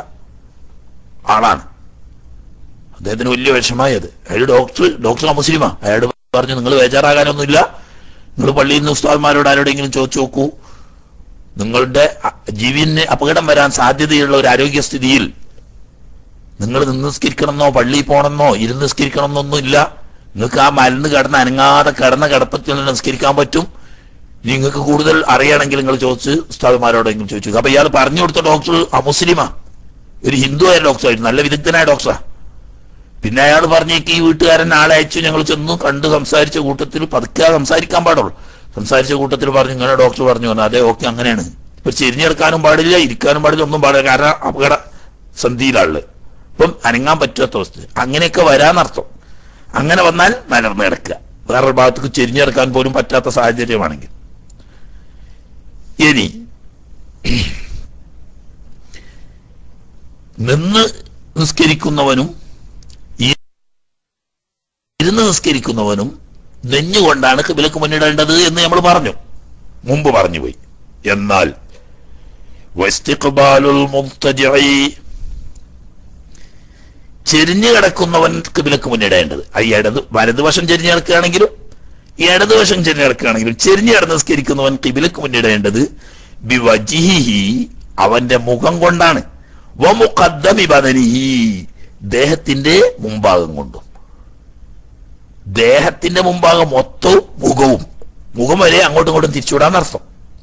[SPEAKER 1] ആളാണ് അദ്ദേഹത്തിന് വലിയ വിഷമായി അത് അയാൾ ഡോക്ടർ ഡോക്ടർ മുസ്ലിമാ അയാൾ പറഞ്ഞു നിങ്ങൾ ബേജാറാകാനൊന്നുമില്ല നിങ്ങൾ പള്ളിയിൽ നിന്ന് ഉസ്താദ്മാരോട് ആരോടെങ്കിലും ചോദിച്ചു നോക്കൂ നിങ്ങളുടെ അ- ജീവന് അപകടം വരാൻ സാധ്യതയുള്ള ഒരു ആരോഗ്യസ്ഥിതിയിൽ നിങ്ങൾ നിന്ന് നിസ്കരിക്കണമെന്നോ പള്ളിയിൽ പോകണമെന്നോ ഇരുന്ന് നിസ്കരിക്കണമെന്നൊന്നും ഇല്ല നിങ്ങൾക്ക് ആ മലന്ന് കിടന്ന് അനങ്ങാതെ കിടന്ന കിടപ്പത്തിൽ നിന്ന് നിസ്കരിക്കാൻ പറ്റും നിങ്ങൾക്ക് കൂടുതൽ അറിയണമെങ്കിൽ നിങ്ങൾ ചോദിച്ച് ഉസ്താദ്മാരോടെങ്കിലും ചോദിച്ചു അപ്പൊ ഇയാൾ പറഞ്ഞു കൊടുത്ത ഡോക്ടർ അമുസ്ലിമാ ഒരു ഹിന്ദു ആയ ഡോക്ടറായിരുന്നു നല്ല വിദഗ്ധനായ ഡോക്ടറാ പിന്നെ അയാൾ പറഞ്ഞേക്ക് ഈ വീട്ടുകാരൻ ആളെ അയച്ചു ഞങ്ങൾ ചെന്നു കണ്ട് സംസാരിച്ച കൂട്ടത്തിൽ പതുക്കെ സംസാരിക്കാൻ പാടുള്ളൂ സംസാരിച്ച കൂട്ടത്തിൽ പറഞ്ഞു ഇങ്ങനെ ഡോക്ടർ പറഞ്ഞു പറഞ്ഞു അതെ ഓക്കെ അങ്ങനെയാണ് ഇപ്പൊ ചെരിഞ്ഞെടുക്കാനും പാടില്ല ഇരിക്കാനും പാടില്ല ഒന്നും പാടില്ല കാരണം അപകട സന്ധിയിലാള് ഇപ്പം അനങ്ങാൻ പറ്റാത്ത അവസ്ഥ അങ്ങനെയൊക്കെ വരാന്നർത്ഥം അങ്ങനെ വന്നാൽ മലർന്ന് കിടക്കുക വേറൊരു ഭാഗത്തേക്ക് ചെരിഞ്ഞെടുക്കാൻ പോലും പറ്റാത്ത സാഹചര്യമാണെങ്കിൽ ഇനി നിന്ന് നിസ്കരിക്കുന്നവനും നിസ്കരിക്കുന്നവനും നെഞ്ഞുകൊണ്ടാണ് കിബിലക്ക് മുന്നിടേണ്ടത് എന്ന് നമ്മൾ പറഞ്ഞു മുമ്പ് പറഞ്ഞു പോയി എന്നാൽ വസ്തിഖ്ബാലുൽ മുബ്തദിഇ ചെരിഞ്ഞു കിടക്കുന്നവൻ കിബിലക്ക് മുന്നിടേണ്ടത് ആ ഇടത് വലതുവശം ചെരിഞ്ഞു കിടക്കുകയാണെങ്കിലും ഇടതുവശം ചെരിഞ്ഞു കിടക്കുകയാണെങ്കിലും ചെരിഞ്ഞു കിടന്ന് നിസ്കരിക്കുന്നവൻ കിബിലക്ക് മുന്നിടേണ്ടത് ബിവജിഹി അവന്റെ മുഖം കൊണ്ടാണ് വമുഖദ്ദമി ബദനിഹി ദേഹത്തിന്റെ മുമ്പാകം കൊണ്ടും ദേഹത്തിന്റെ മുമ്പാകം മൊത്തവും മുഖവും മുഖം വരെ അങ്ങോട്ടും ഇങ്ങോട്ടും തിരിച്ചുവിടാന്നർത്ഥം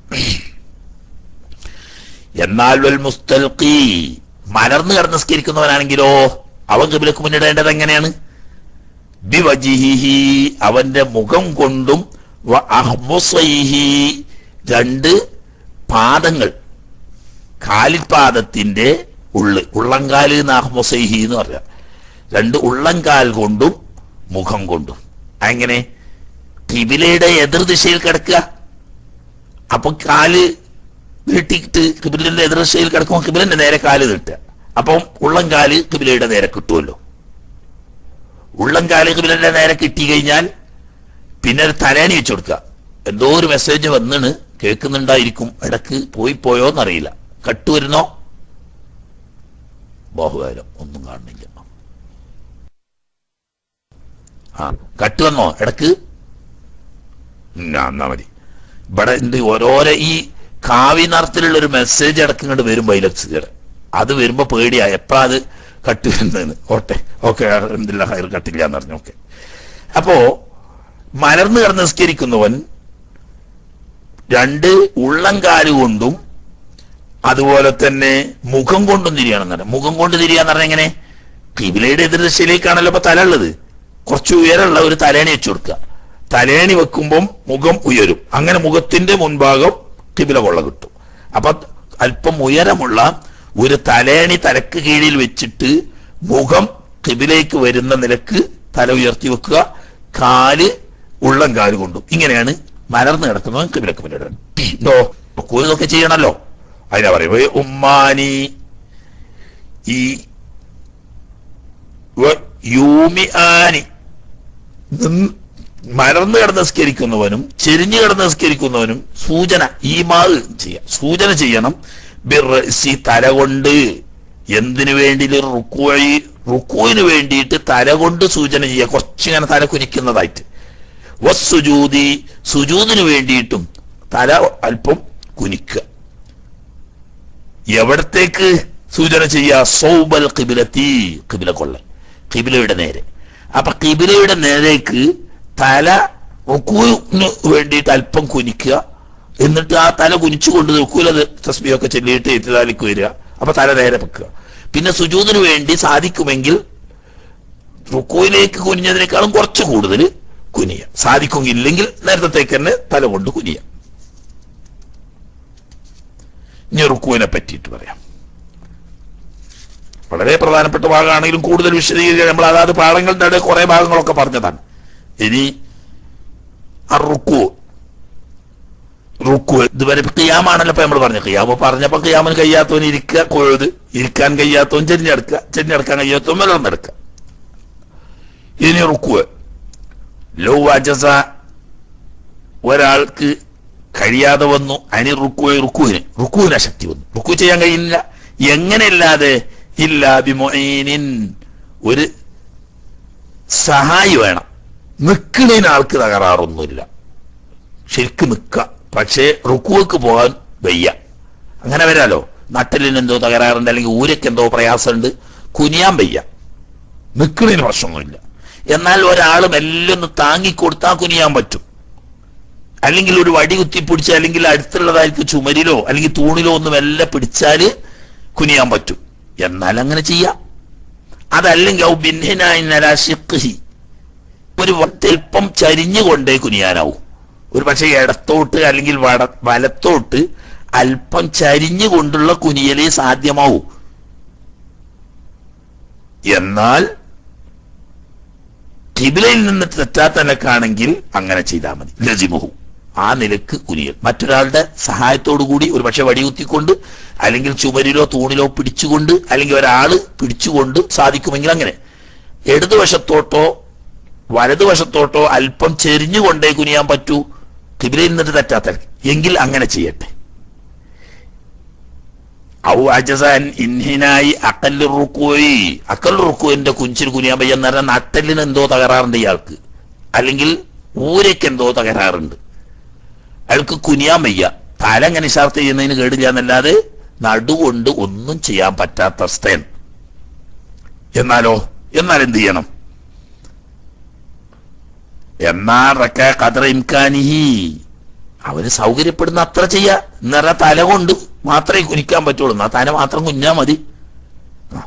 [SPEAKER 1] എന്നാൽ വൽ മുസ്തൽഖി മലർന്നു കിടന്ന് നിസ്കരിക്കുന്നവനാണെങ്കിലോ അവൻ കിബിലക്ക് മുന്നിടേണ്ടത് എങ്ങനെയാണ് ബിവജിഹിഹി അവന്റെ മുഖം കൊണ്ടും വ അഹ്മുസൈഹി രണ്ട് പാദങ്ങൾ കാലിപ്പാദത്തിന്റെ ഉള്ള് ഉള്ളങ്കാല് എന്ന് അഹ്മുസൈഹി എന്ന് പറയാം രണ്ട് ഉള്ളങ്കാൽ കൊണ്ടും മുഖം കൊണ്ടും അങ്ങനെ കിബിലയുടെ എതിർദിശയിൽ കിടക്കുക അപ്പൊ കാല് നീട്ടിയിട്ട് കിബിലിന്റെ എതിർദിശയിൽ കിടക്കുമ്പോൾ കിബിലിന്റെ നേരെ കാല് നീട്ടുക അപ്പം ഉള്ളംകാല് കിബിലയുടെ നേരെ കിട്ടുമല്ലോ ഉള്ളംകാല് കിബിലിന്റെ നേരെ കിട്ടി കഴിഞ്ഞാൽ പിന്നെ ഒരു തലേണി വെച്ചു കൊടുക്കുക എന്തോ ഒരു മെസ്സേജ് വന്നിണ് കേൾക്കുന്നുണ്ടായിരിക്കും ഇടക്ക് പോയി പോയോന്നറിയില്ല കട്ട് വരുന്നോ ബാഹുകാരം ഒന്നും കാണുന്നില്ല ആ കട്ട് വന്നോ ഇടക്ക് ഉം, ആ, എന്നാ മതി ഇവിടെ ഉണ്ട് ഓരോരോ ഈ കാവി നിറത്തിലുള്ള ഒരു മെസ്സേജ് ഇടക്കിങ്ങോട്ട് വരും ബൈലക്സിയുടെ അത് വരുമ്പോ പേടിയാ എപ്പാ അത് കട്ട് വരുന്നതെന്ന് ഓട്ടെ ഓക്കെ എന്തില്ല ഹയർ കട്ടില്ല എന്ന് പറഞ്ഞു ഓക്കെ അപ്പോ മലർന്നു കിടന്ന് നിസ്കരിക്കുന്നവൻ രണ്ട് ഉള്ളംകാല് കൊണ്ടും അതുപോലെ തന്നെ മുഖം കൊണ്ടും തിരിയണം എന്ന് മുഖം കൊണ്ട് തിരിയാന്ന് പറഞ്ഞാൽ എങ്ങനെ കിബിലയുടെ എതിർദിശയിലേക്കാണല്ലോ ഇപ്പൊ തല ഉള്ളത് കുറച്ച് ഉയരമുള്ള ഒരു തലേണി വെച്ചു കൊടുക്കുക തലേണി വെക്കുമ്പം മുഖം ഉയരും അങ്ങനെ മുഖത്തിന്റെ മുൻഭാഗം കിബില കൊള്ള കിട്ടും അപ്പൊ അല്പം ഉയരമുള്ള ഒരു തലേണി തലക്ക് കീഴിൽ വെച്ചിട്ട് മുഖം കിബിലേക്ക് വരുന്ന നിലക്ക് തല ഉയർത്തി വെക്കുക കാല് ഉള്ളം കാല് കൊണ്ടും ഇങ്ങനെയാണ് മലർന്നു കിടക്കുന്നവൻ കിബിലക്ക് മുന്നിടണം ഓ ഇതൊക്കെ ചെയ്യണല്ലോ അതിനാ പറയും "ഏ ഉമ്മാനി ഈ വ- യൂമിആനി നിന്ന് മലർന്നു കിടന്ന് നിസ്കരിക്കുന്നവനും ചെരിഞ്ഞു കിടന്ന് നിസ്കരിക്കുന്നവനും സൂചന ഈ മാവ് ചെയ്യാം സൂചന ചെയ്യണം ബിർസി തല കൊണ്ട് എന്തിനു വേണ്ടി റുക്കുവഴി റുക്കുവിന് വേണ്ടിയിട്ട് തല കൊണ്ട് സൂചന ചെയ്യുക കുറച്ചിങ്ങനെ തല കുനിക്കുന്നതായിട്ട് വസ്സുജൂതി സുജൂതിന് വേണ്ടിയിട്ടും തല അല്പം കുനിക്കുക എവിടത്തേക്ക് സൂചന ചെയ്യുക സൗബൽ കിബിലത്തി കിബില കൊള്ള കിബിലയുടെ നേരെ അപ്പൊ കിബിലയുടെ നേരേക്ക് തല റുക്കുവിന് വേണ്ടിയിട്ട് അല്പം കുനിക്കുക എന്നിട്ട് ആ തല കുനിച്ചുകൊണ്ട് റുക്കുവിലെ തസ്ബിയൊക്കെ ചൊല്ലിയിട്ട് എത്തിതാലിക്ക് വരിക അപ്പൊ തല നേരെ വെക്കുക പിന്നെ സുജൂതിന് വേണ്ടി സാധിക്കുമെങ്കിൽ റുക്കുവിലേക്ക് കുനിഞ്ഞതിനേക്കാളും കുറച്ച് കൂടുതൽ കുനിയ സാധിക്കുമെങ്കിൽ നേരത്തേക്ക് തന്നെ തല കൊണ്ട് കുനിയ ഇനി റുക്കുവിനെ പറ്റിയിട്ട് പറയാം വളരെ പ്രധാനപ്പെട്ട ഭാഗമാണെങ്കിലും കൂടുതൽ വിശദീകരിക്കാൻ നമ്മൾ അതാത് പാഠങ്ങളുടെ ഇടയിൽ കുറെ ഭാഗങ്ങളൊക്കെ പറഞ്ഞതാണ് ഇനി ആ റുക്കു റുക്കു ഇതുവരെ കിയാമാണല്ലോ ഇപ്പൊ നമ്മൾ പറഞ്ഞു കിയാമ പറഞ്ഞപ്പോ കിയാമിന് കഴിയാത്തവൻ ഇരിക്കുക കൊഴുത് ഇരിക്കാൻ കഴിയാത്തവൻ ചെരിഞ്ഞെടുക്കുക ചെരിഞ്ഞെടുക്കാൻ കഴിയാത്തവൻ മലർന്നെടുക്കുക ഇനി റുക്കുവ് ലോ അജസ ഒരാൾക്ക് കഴിയാതെ വന്നു അനി റുക്കുവെ റുക്കുവിന് റുക്കുവിന് ശക്തി വന്നു റുക്കു ചെയ്യാൻ കഴിയില്ല എങ്ങനെയല്ലാതെ ഇല്ല ബിമൊയിനിൻ ഒരു സഹായി വേണം നിൽക്കുന്നതിന് ആൾക്ക് തകരാറൊന്നുമില്ല ശരിക്ക് നിൽക്കുക പക്ഷേ റുക്കുവക്ക് പോകാൻ വയ്യ അങ്ങനെ വരാലോ നട്ടലിന് എന്തോ തകരാറുണ്ട് അല്ലെങ്കിൽ ഊരക്ക് എന്തോ പ്രയാസമുണ്ട് കുനിയാൻ വയ്യ നിൽക്കുന്നതിന് പ്രശ്നമൊന്നുമില്ല എന്നാൽ ഒരാൾ മെല്ലെ ഒന്ന് താങ്ങിക്കൊടുത്താൽ കുനിയാൻ പറ്റും അല്ലെങ്കിൽ ഒരു വടി കുത്തിപ്പിടിച്ച് അല്ലെങ്കിൽ അടുത്തുള്ളതായിട്ട് ചുമരിലോ അല്ലെങ്കിൽ തൂണിലോ ഒന്ന് മെല്ലെ പിടിച്ചാല് കുനിയാൻ പറ്റും എന്നാൽ അങ്ങനെ ചെയ്യാം അതല്ലെങ്കിൽ ഔ ബിൻഹിനായി നരാശിഖ്ഹി. ഒരു അല്പം ചരിഞ്ഞുകൊണ്ടേ കുനിയാനാവും ഒരു പക്ഷേ ഇടത്തോട്ട് അല്ലെങ്കിൽ വട വലത്തോട്ട് അല്പം ചരിഞ്ഞുകൊണ്ടുള്ള കുനിയലേ സാധ്യമാവൂ എന്നാൽ കിബിലയിൽ നിന്ന് തെറ്റാത്ത നിലക്കാണെങ്കിൽ അങ്ങനെ ചെയ്താൽ മതി ലജിമുഹു ആ നിലക്ക് കുനിയൽ മറ്റൊരാളുടെ സഹായത്തോടു കൂടി ഒരു പക്ഷെ വടികുത്തിക്കൊണ്ട് അല്ലെങ്കിൽ ചുമരിലോ തൂണിലോ പിടിച്ചുകൊണ്ട് അല്ലെങ്കിൽ ഒരാള് പിടിച്ചുകൊണ്ട് സാധിക്കുമെങ്കിൽ അങ്ങനെ ഇടതുവശത്തോട്ടോ വലതുവശത്തോട്ടോ അല്പം ചെരിഞ്ഞുകൊണ്ടേ കുനിയാൻ പറ്റൂ കിബിലയിൽ നിന്നിട്ട് തെറ്റാത്ത എങ്കിൽ അങ്ങനെ ചെയ്യട്ടെ ഔ അജസാൻ ഇൻഹിനായി അക്കല്ല് റുക്കോയി അക്കൽ റുക്കോയിന്റെ കുഞ്ചിൽ കുനിയാൻ വയ്യ എന്ന് പറഞ്ഞാൽ നട്ടലിന് എന്തോ തകരാറുണ്ട് ഇയാൾക്ക് അല്ലെങ്കിൽ ഊരയ്ക്ക് എന്തോ തകരാറുണ്ട് അയാൾക്ക് കുനിയാൻ വയ്യ തല അങ്ങനെ ഇഷാർത്ത് ചെയ്യുന്നതിന് കേടില്ല എന്നല്ലാതെ നടുകൊണ്ട് ഒന്നും ചെയ്യാൻ പറ്റാത്ത അവസ്ഥയാണ് എന്നാലോ എന്നാൽ എന്ത് ചെയ്യണം എന്നാറൊക്കെ കദർ ഇംകാനിഹി അവന് സൗകര്യപ്പെടുന്ന അത്ര ചെയ്യാ എന്നറ തല കൊണ്ട് മാത്രമേ കുനിക്കാൻ പറ്റുള്ളൂ എന്നാ തല മാത്രം കുഞ്ഞാ മതി ആ.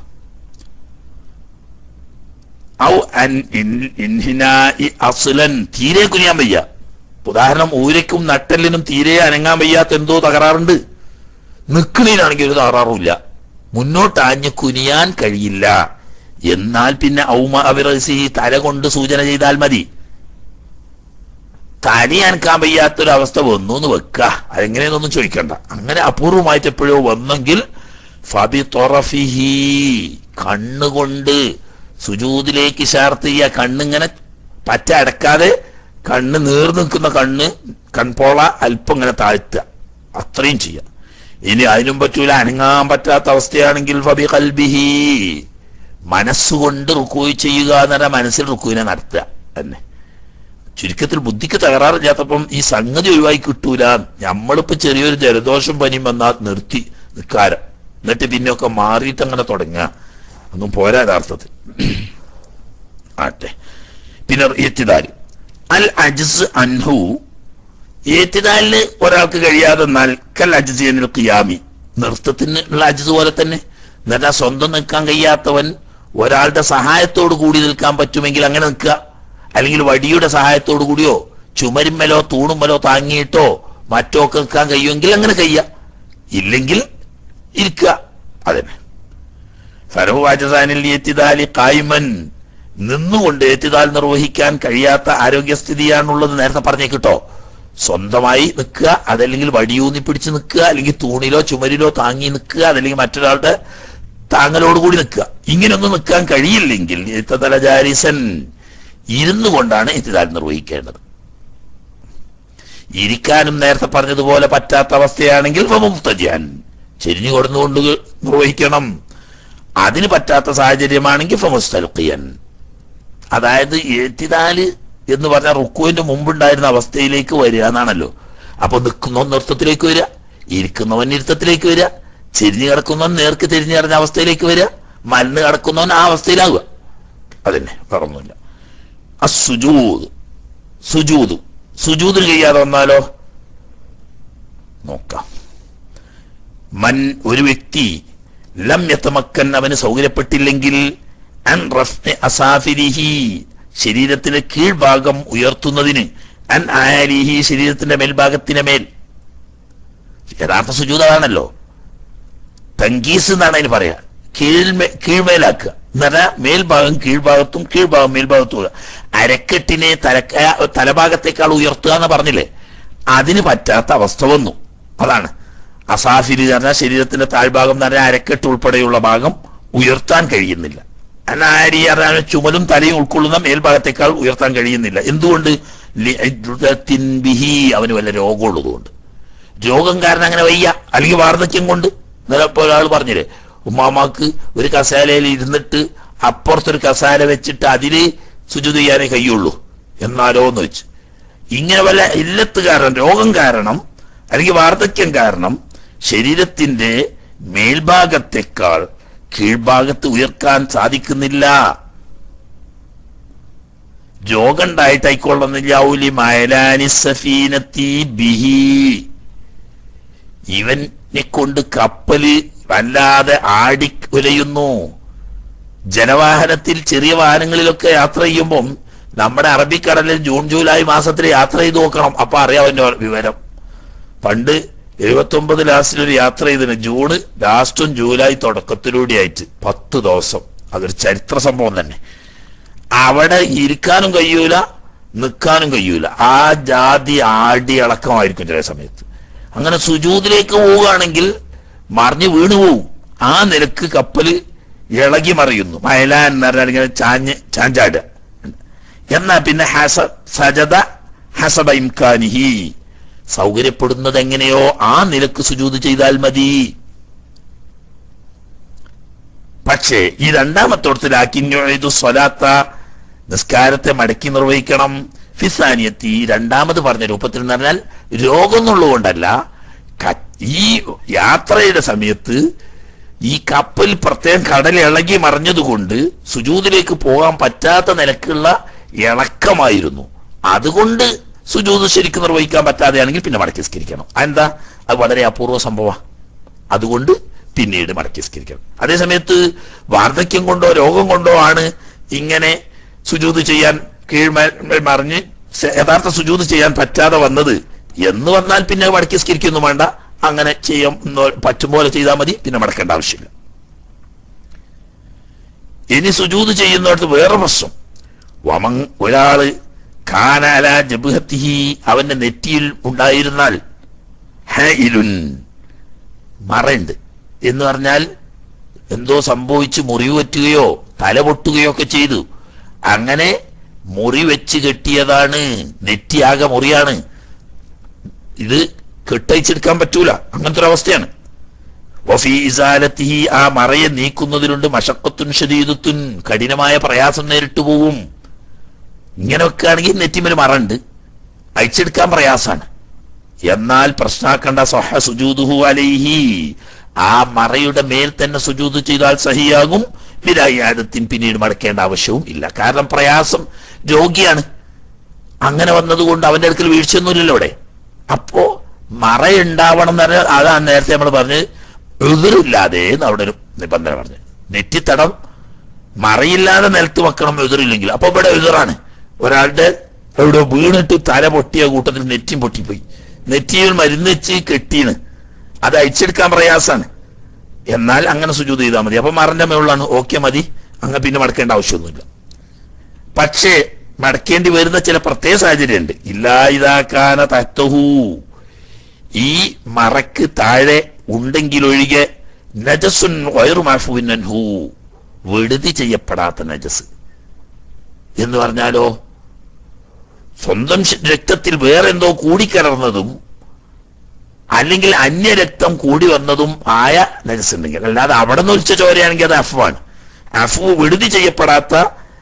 [SPEAKER 1] ഔ അൻ ഇൻ- ഇൻഹിനാഇ അസ്ലൻ തീരെ കുനിയാൻ വയ്യ ഉദാഹരണം ഊരയ്ക്കും നട്ടലിനും തീരെ അനങ്ങാൻ വയ്യാത്ത എന്തോ തകരാറുണ്ട് നിക്കണിനാണെങ്കിൽ ഒരു തകരാറുമില്ല മുന്നോട്ട് ആഞ്ഞ് കുനിയാൻ കഴിയില്ല എന്നാൽ പിന്നെ ഔമ അവിറസി തല കൊണ്ട് സൂചന ചെയ്താൽ മതി തനി അനക്കാൻ വയ്യാത്തൊരവസ്ഥ വന്നു എന്ന് വെക്ക അതെങ്ങനെയെന്നൊന്നും ചോദിക്കണ്ട അങ്ങനെ അപൂർവമായിട്ട് എപ്പോഴോ വന്നെങ്കിൽ ഫബി തൊറഫിഹി കണ്ണുകൊണ്ട് സുജൂതിലേക്ക് ഇഷാർത്ത് ചെയ്യുക കണ്ണിങ്ങനെ പറ്റ അടക്കാതെ കണ്ണ് നീർ നിൽക്കുന്ന കണ്ണ് കൺപോള അല്പം ഇങ്ങനെ താഴ്ത്തുക അത്രയും ചെയ്യാം ഇനി അതിനും പറ്റൂല അനങ്ങാൻ പറ്റാത്ത അവസ്ഥയാണെങ്കിൽ ഫബി കൽബിഹി മനസ്സുകൊണ്ട് റുക്കോയി ചെയ്യുക എന്ന് പറഞ്ഞാൽ മനസ്സിൽ റുക്കുവിനെ നടത്തുക തന്നെ ചുരുക്കത്തിൽ ബുദ്ധിക്ക് തകരാറില്ലാത്തപ്പം ഈ സംഗതി ഒഴിവായി കിട്ടൂല നമ്മളിപ്പോ ചെറിയൊരു ജലദോഷം പനിയും വന്നാൽ നിർത്തി നിക്കാരം എന്നിട്ട് പിന്നെയൊക്കെ മാറിയിട്ട് അങ്ങനെ തുടങ്ങുക ഒന്നും പോരാ യഥാർത്ഥത്തിൽ ആട്ടെ പിന്നെ എത്തിദാല് അൽ അജ്സ് അൻഹു ഏത്തിദാലിന് ഒരാൾക്ക് കഴിയാതെ എന്നാൽ കൽ അജ്സ് എന്നിൽ ഖിയാമി നൃത്തത്തിന് ഉള്ള അജ്സ് പോലെ തന്നെ എന്നിട്ട് സ്വന്തം നിൽക്കാൻ കഴിയാത്തവൻ ഒരാളുടെ സഹായത്തോട് കൂടി നിൽക്കാൻ പറ്റുമെങ്കിൽ അങ്ങനെ നിൽക്കുക അല്ലെങ്കിൽ വടിയുടെ സഹായത്തോടു കൂടിയോ ചുമരുമ്മലോ തൂണുമ്മലോ താങ്ങിയിട്ടോ മറ്റോ ഒക്കെ നിൽക്കാൻ കഴിയുമെങ്കിൽ അങ്ങനെ കഴിയുക ഇല്ലെങ്കിൽ ഇരിക്കുക അതന്നെ ഫലവുവാചസാനിൽ എത്തിദാലി കായ്മൻ നിന്നുകൊണ്ട് എത്തിദാൽ നിർവഹിക്കാൻ കഴിയാത്ത ആരോഗ്യസ്ഥിതിയാണുള്ളത് നേരത്തെ പറഞ്ഞേ കിട്ടോ സ്വന്തമായി നിൽക്കുക അതല്ലെങ്കിൽ വടിയൂന്നി പിടിച്ച് നിൽക്കുക അല്ലെങ്കിൽ തൂണിലോ ചുമരിലോ താങ്ങി നിൽക്കുക അതല്ലെങ്കിൽ മറ്റൊരാളുടെ താങ്ങലോടുകൂടി നിൽക്കുക ഇങ്ങനെയൊന്നും നിൽക്കാൻ കഴിയില്ലെങ്കിൽ ഇത്തതലജാരിസൻ ഇരുന്നു കൊണ്ടാണ് ഇത്തിദാൽ നിർവഹിക്കേണ്ടത് ഇരിക്കാനും നേരത്തെ പറഞ്ഞതുപോലെ പറ്റാത്ത അവസ്ഥയാണെങ്കിൽ മുക്തജാൻ ചെരിഞ്ഞു കൊടുന്നുകൊണ്ട് നിർവഹിക്കണം അതിന് പറ്റാത്ത സാഹചര്യമാണെങ്കിൽ ഫമുസ്തൽക്കിയൻ അതായത് എത്തിദാല് എന്ന് പറഞ്ഞ റുക്കുവിന്റെ മുമ്പുണ്ടായിരുന്ന അവസ്ഥയിലേക്ക് വരിക എന്നാണല്ലോ അപ്പൊ നിൽക്കുന്നവൻ നൃത്തത്തിലേക്ക് വരിക ഇരിക്കുന്നവൻ ഇരുത്തത്തിലേക്ക് വരിക ചെരിഞ്ഞു കിടക്കുന്നവൻ നേർക്ക് തിരിഞ്ഞു കിടന്ന അവസ്ഥയിലേക്ക് വരിക മലന്ന് കിടക്കുന്നവൻ ആ അവസ്ഥയിലാവുക അതന്നെ പറഞ്ഞില്ല അസുജൂദ് സുജൂദ് സുജൂദിന് കഴിയാതെ വന്നാലോ നോക്കാം മൻ ഒരു വ്യക്തി ലം യത്തമക്കൻ അവന് സൗകര്യപ്പെട്ടില്ലെങ്കിൽ അൻ റഫ്ഇ അസാഫിരിഹി ശരീരത്തിന്റെ കീഴ്ഭാഗം ഉയർത്തുന്നതിന് അൻ ആയാലിഹി ശരീരത്തിന്റെ മേൽഭാഗത്തിന്റെ മേൽ യഥാർത്ഥ സുജൂതാണല്ലോ തങ്കീസ് എന്നാണ് അതിന് പറയാ കീഴ്മേ കീഴ്മേലാക്കുക എന്ന് പറഞ്ഞാൽ മേൽഭാഗം കീഴ്ഭാഗത്തും കീഴ്ഭാഗം മേൽഭാഗത്തും ഉള്ള അരക്കെട്ടിനെ തലക്ക തലഭാഗത്തേക്കാൾ ഉയർത്തുക എന്ന് പറഞ്ഞില്ലേ അതിന് പറ്റാത്ത അവസ്ഥ വന്നു അതാണ് അസാഫിരി എന്ന് പറഞ്ഞാൽ ശരീരത്തിന്റെ താഴ്ഭാഗം എന്ന് പറഞ്ഞാൽ അരക്കെട്ട് ഉൾപ്പെടെയുള്ള ഭാഗം ഉയർത്താൻ കഴിയുന്നില്ല അനാരി പറഞ്ഞാൽ ചുമലും തലയും ഉൾക്കൊള്ളുന്ന മേൽഭാഗത്തേക്കാൾ ഉയർത്താൻ കഴിയുന്നില്ല എന്തുകൊണ്ട് ലിഅജ്ദത്തിൻ ബിഹി അവന് വല്ല രോഗമുള്ളതുകൊണ്ട് രോഗം കാരണം അങ്ങനെ വയ്യ അല്ലെങ്കിൽ വാർദ്ധക്യം കൊണ്ട് ഇന്നലെ ഇപ്പൊ ഒരാൾ പറഞ്ഞില്ലേ ഉമ്മാമാക്ക് ഒരു കസാലയിൽ ഇരുന്നിട്ട് അപ്പുറത്തൊരു കസാല വെച്ചിട്ട് അതില് ശുചി ചെയ്യാനേ കഴിയുള്ളൂ എന്നാലോ എന്ന് വെച്ച് ഇങ്ങനെ വല്ല ഇല്ലത്ത് കാരണം രോഗം കാരണം അല്ലെങ്കിൽ വാർദ്ധക്യം കാരണം ശരീരത്തിന്റെ മേൽഭാഗത്തെക്കാൾ കീഴ്ഭാഗത്ത് ഉയർക്കാൻ സാധിക്കുന്നില്ല രോഗം ഉണ്ടായിട്ടായിക്കൊള്ളുന്നില്ല ഔലി മയലാനി സഫീനത്തി ബിഹി ഇവനെ കൊണ്ട് കപ്പല് വല്ലാതെ ആടി ഉലയുന്നു ജനവാഹനത്തിൽ ചെറിയ വാഹനങ്ങളിലൊക്കെ യാത്ര ചെയ്യുമ്പം നമ്മുടെ അറബിക്കടലിൽ ജൂൺ ജൂലൈ മാസത്തിൽ യാത്ര ചെയ്ത് നോക്കണം അപ്പൊ അറിയാം അവന്റെ വിവരം പണ്ട് എഴുപത്തി ഒമ്പത് ലാസ്റ്റിൽ ഒരു യാത്ര ചെയ്തിന് ജൂണ് ലാസ്റ്റും ജൂലൈ തുടക്കത്തിലൂടെ ആയിട്ട് പത്ത് ദിവസം അതൊരു ചരിത്ര സംഭവം തന്നെ അവിടെ ഇരിക്കാനും കഴിയൂല നിൽക്കാനും കഴിയൂല ആ ജാതി ആടി അളക്കമായിരിക്കും ചില സമയത്ത് അങ്ങനെ സുജൂതിലേക്ക് പോവുകയാണെങ്കിൽ മറിഞ്ഞ് വീണു പോവും ആ നിലക്ക് കപ്പല് ഇളകി മറിയുന്നു മയലാൻ എന്ന് പറഞ്ഞാൽ ഇങ്ങനെ ചാഞ്ഞ് ചാഞ്ചാടുക എന്നാ പിന്നെ ഹസ സജദ ഹസബ ഇംകാനിഹി സൗകര്യപ്പെടുന്നത് എങ്ങനെയോ ആ നിലക്ക് സുജൂത് ചെയ്താൽ മതി പക്ഷേ ഈ രണ്ടാമത്തോടത്തിലാക്കി ഇത് സ്വലാത്ത നിസ്കാരത്തെ മടക്കി നിർവഹിക്കണം ഫിസാനിയത്തി രണ്ടാമത് പറഞ്ഞ രൂപത്തിൽ എന്ന് പറഞ്ഞാൽ രോഗം എന്നുള്ളതുകൊണ്ടല്ല ക- ഈ യാത്രയുടെ സമയത്ത് ഈ കപ്പൽ പ്രത്യേകം കടൽ ഇളകി മറിഞ്ഞതുകൊണ്ട് സുജൂതിലേക്ക് പോകാൻ പറ്റാത്ത നിലക്കുള്ള ഇളക്കമായിരുന്നു അതുകൊണ്ട് സുജൂത് ശരിക്കും നിർവഹിക്കാൻ പറ്റാതെയാണെങ്കിൽ പിന്നെ മടക്കി സ്കരിക്കണം അതെന്താ അത് വളരെ അപൂർവ സംഭവ അതുകൊണ്ട് പിന്നീട് മടക്കി സ്കരിക്കണം അതേസമയത്ത് വാർദ്ധക്യം കൊണ്ടോ രോഗം കൊണ്ടോ ആണ് ഇങ്ങനെ സുജൂത് ചെയ്യാൻ കീഴ്മ മറിഞ്ഞ് സ- യഥാർത്ഥ സുജൂത് ചെയ്യാൻ പറ്റാതെ വന്നത് എന്ന് വന്നാൽ പിന്നെ മടക്കി സ്കരിക്കൊന്നും വേണ്ട അങ്ങനെ ചെയ്യാം എന്നോ- പറ്റും പോലെ ചെയ്താൽ മതി പിന്നെ മടക്കേണ്ട ആവശ്യമില്ല ഇനി സുജൂത് ചെയ്യുന്നിടത്ത് വേറെ പ്രശ്നം വമൻ ഒരാള് കാനാല ജബുഹത്തിഹി അവന്റെ നെറ്റിയിൽ ഉണ്ടായിരുന്നാൽ ഹൈലുൻ മറയുണ്ട് എന്ന് പറഞ്ഞാൽ എന്തോ സംഭവിച്ച് മുറിവ് പറ്റുകയോ തല പൊട്ടുകയോ ഒക്കെ ചെയ്തു അങ്ങനെ മുറി വെച്ച് കെട്ടിയതാണ് നെറ്റിയാകെ മുറിയാണ് ഇത് കെട്ടയച്ചെടുക്കാൻ പറ്റൂല അങ്ങനത്തെ ഒരു അവസ്ഥയാണ് വഫീ ഇസാലത്തിഹി ആ മറയെ നീക്കുന്നതിലുണ്ട് മഷക്കത്തുൻ ഷദീദത്തുൻ കഠിനമായ പ്രയാസം നേരിട്ട് പോവും ഇങ്ങനെയൊക്കെ ആണെങ്കിൽ നെറ്റിമേൽ മറണ്ട് അയച്ചെടുക്കാൻ പ്രയാസാണ് എന്നാൽ പ്രശ്നാക്കണ്ട സഹ സുജൂദുഹു അലൈഹി ആ മറയുടെ മേൽ തന്നെ സുജൂദ് ചെയ്താൽ സഹിയാകും വിരായാദത്തിൻ പിന്നീട് മടക്കേണ്ട ആവശ്യവും ഇല്ല കാരണം പ്രയാസം രോഗിയാണ് അങ്ങനെ വന്നതുകൊണ്ട് അവന്റെ അടുക്കൽ വീഴ്ചയൊന്നുമില്ലല്ലോ അവിടെ അപ്പോ മറയുണ്ടാവണം എന്ന് പറഞ്ഞാൽ അതാണ് നേരത്തെ നമ്മൾ പറഞ്ഞ് എതിരില്ലാതെ എന്ന് അവിടെ ഒരു നിബന്ധന പറഞ്ഞു നെറ്റിത്തടം മറയില്ലാതെ നിലത്ത് വെക്കണം എതിരില്ലെങ്കിൽ അപ്പൊ ഇവിടെ എതിറാണ് ഒരാളുടെ എവിടെ വീണിട്ട് തല പൊട്ടിയ കൂട്ടത്തിൽ നെറ്റിയും പൊട്ടിപ്പോയി നെറ്റിയിൽ മരുന്ന് വെച്ച് കെട്ടീണ് അത് അയച്ചെടുക്കാൻ പ്രയാസാണ് എന്നാൽ അങ്ങനെ സുജൂത് ചെയ്താൽ മതി അപ്പൊ മറന്റെ മേളിലാണ് ഓക്കെ മതി അങ്ങനെ പിന്നെ മടക്കേണ്ട ആവശ്യമൊന്നുമില്ല പക്ഷേ മടക്കേണ്ടി വരുന്ന ചില പ്രത്യേക സാഹചര്യമുണ്ട് ഇല്ലാ ഇതാക്കാന തത്തഹൂ ഈ മറക്ക് താഴെ ഉണ്ടെങ്കിലൊഴികെ നജസുൻ വയറുമാഫുവിനൻഹു വിടുതി ചെയ്യപ്പെടാത്ത നജസ് എന്ന് പറഞ്ഞാലോ സ്വന്തം ശ- രക്തത്തിൽ വേറെന്തോ കൂടിക്കലർന്നതും അല്ലെങ്കിൽ അന്യരക്തം കൂടി വന്നതും ആയ നജസ് ഉണ്ടെങ്കിൽ അല്ലാതെ അവിടെ നിന്ന് ഒലിച്ച ചോരയാണെങ്കിൽ അത് അഫുവാണ് അഫു വിടുതി ചെയ്യപ്പെടാത്ത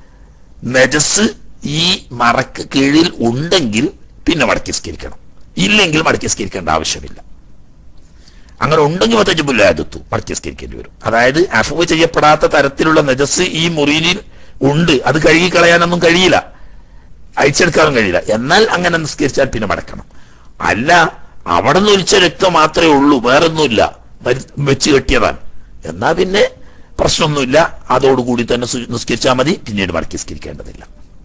[SPEAKER 1] നജസ് ഈ മറക്ക് കീഴിൽ ഉണ്ടെങ്കിൽ പിന്നെ മടക്കി സ്കരിക്കണം ഇല്ലെങ്കിൽ മടക്കി സ്കരിക്കേണ്ട ആവശ്യമില്ല അങ്ങനെ ഉണ്ടെങ്കിൽ മത്തജബുല്ലാതെത്തു മടക്കി സ്കരിക്കേണ്ടി വരും അതായത് അഫുവ് ചെയ്യപ്പെടാത്ത തരത്തിലുള്ള നജസ് ഈ മുറിയിൽ ഉണ്ട് അത് കഴുകി കളയാനൊന്നും കഴിയില്ല അയച്ചെടുക്കാനും കഴിയില്ല എന്നാൽ അങ്ങനെ നിസ്കരിച്ചാൽ പിന്നെ മടക്കണം അല്ല അവിടെ നിന്ന് ഒലിച്ച രക്തം മാത്രമേ ഉള്ളൂ വേറൊന്നുമില്ല മരു- വെച്ച് കെട്ടിയതാണ് എന്നാ പിന്നെ പ്രശ്നമൊന്നുമില്ല അതോടുകൂടി തന്നെ സു- നിസ്കരിച്ചാൽ മതി പിന്നീട് മടക്കി സ്കരിക്കേണ്ടതില്ല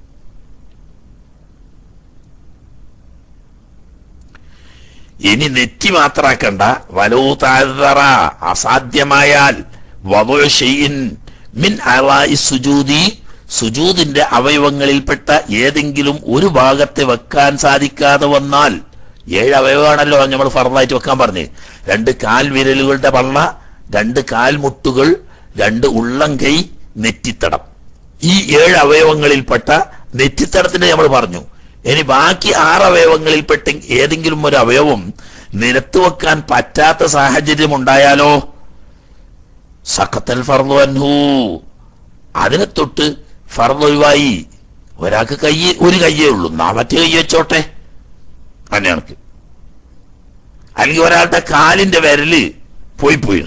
[SPEAKER 1] ഇനി നെറ്റി മാത്രാക്കണ്ട വലോ താഴ്തറ അസാധ്യമായാൽ വധു ഷെയ്യിൻ മിൻ അറായി സുജൂതി സുജൂദിന്റെ അവയവങ്ങളിൽപ്പെട്ട ഏതെങ്കിലും ഒരു ഭാഗത്തെ വെക്കാൻ സാധിക്കാതെ വന്നാൽ ഏഴ് അവയവമാണല്ലോ നമ്മൾ ഫറലായിട്ട് വെക്കാൻ പറഞ്ഞ് രണ്ട് കാൽ വിരലുകളുടെ പള്ള രണ്ട് കാൽമുട്ടുകൾ രണ്ട് ഉള്ളം കൈ നെറ്റിത്തടം ഈ ഏഴ് അവയവങ്ങളിൽപ്പെട്ട നെറ്റിത്തടത്തിന് നമ്മൾ പറഞ്ഞു ഇനി ബാക്കി ആറ് അവയവങ്ങളിൽപ്പെട്ട ഏതെങ്കിലും ഒരു അവയവം നിരത്ത് വെക്കാൻ പറ്റാത്ത സാഹചര്യം ഉണ്ടായാലോ സഖത്തൽ ഫർദു അൻഹു അതിനെ തൊട്ട് ഫർദ് ഒഴിവായി ഒരാൾക്ക് കൈ ഒരു കയ്യേ ഉള്ളൂ നാ മറ്റേ കൈ വെച്ചോട്ടെ അങ്ങനെയാണ് അല്ലെങ്കിൽ ഒരാളുടെ കാലിന്റെ വിരല് പോയി പോയി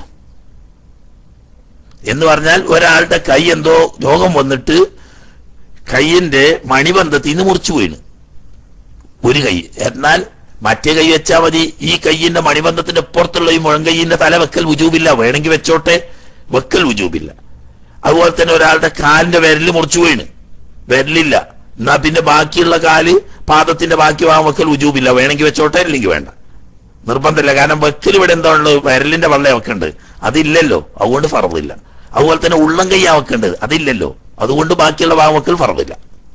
[SPEAKER 1] എന്ന് പറഞ്ഞാൽ ഒരാളുടെ കൈ എന്തോ രോഗം വന്നിട്ട് കൈയിന്റെ മണിബന്ധത്തിൽ നിന്ന് മുറിച്ചു പോയിന് ഒരു കൈ എന്നാൽ മറ്റേ കൈ വെച്ചാൽ മതി ഈ കൈയിന്റെ മണിബന്ധത്തിന്റെ പുറത്തുള്ള ഈ മുഴങ്കൈയിന്റെ തല വെക്കൽ വുജൂബില്ല വേണമെങ്കിൽ വെച്ചോട്ടെ വെക്കൽ വുജൂബില്ല അതുപോലെ തന്നെ ഒരാളുടെ കാലിന്റെ വിരല് മുറിച്ചു പോയിന് വിരലില്ല എന്നാ പിന്നെ ബാക്കിയുള്ള കാല് പാദത്തിന്റെ ബാക്കി ഭാഗം വെക്കൽ വുജൂബില്ല വേണമെങ്കിൽ വെച്ചോട്ടെ ഇല്ലെങ്കിൽ വേണ്ട നിർബന്ധമില്ല കാരണം വെക്കൽ ഇവിടെ എന്താ ഉള്ളത് വിരലിന്റെ വള്ള വെക്കണ്ട് അതില്ലല്ലോ അതുകൊണ്ട് ഫറവില്ല അതുപോലെ തന്നെ ഉള്ളം കൈയാ വെക്കേണ്ടത് അതില്ലല്ലോ അതുകൊണ്ട് ബാക്കിയുള്ള ഭാഗം വെക്കൽ ഫറവില്ല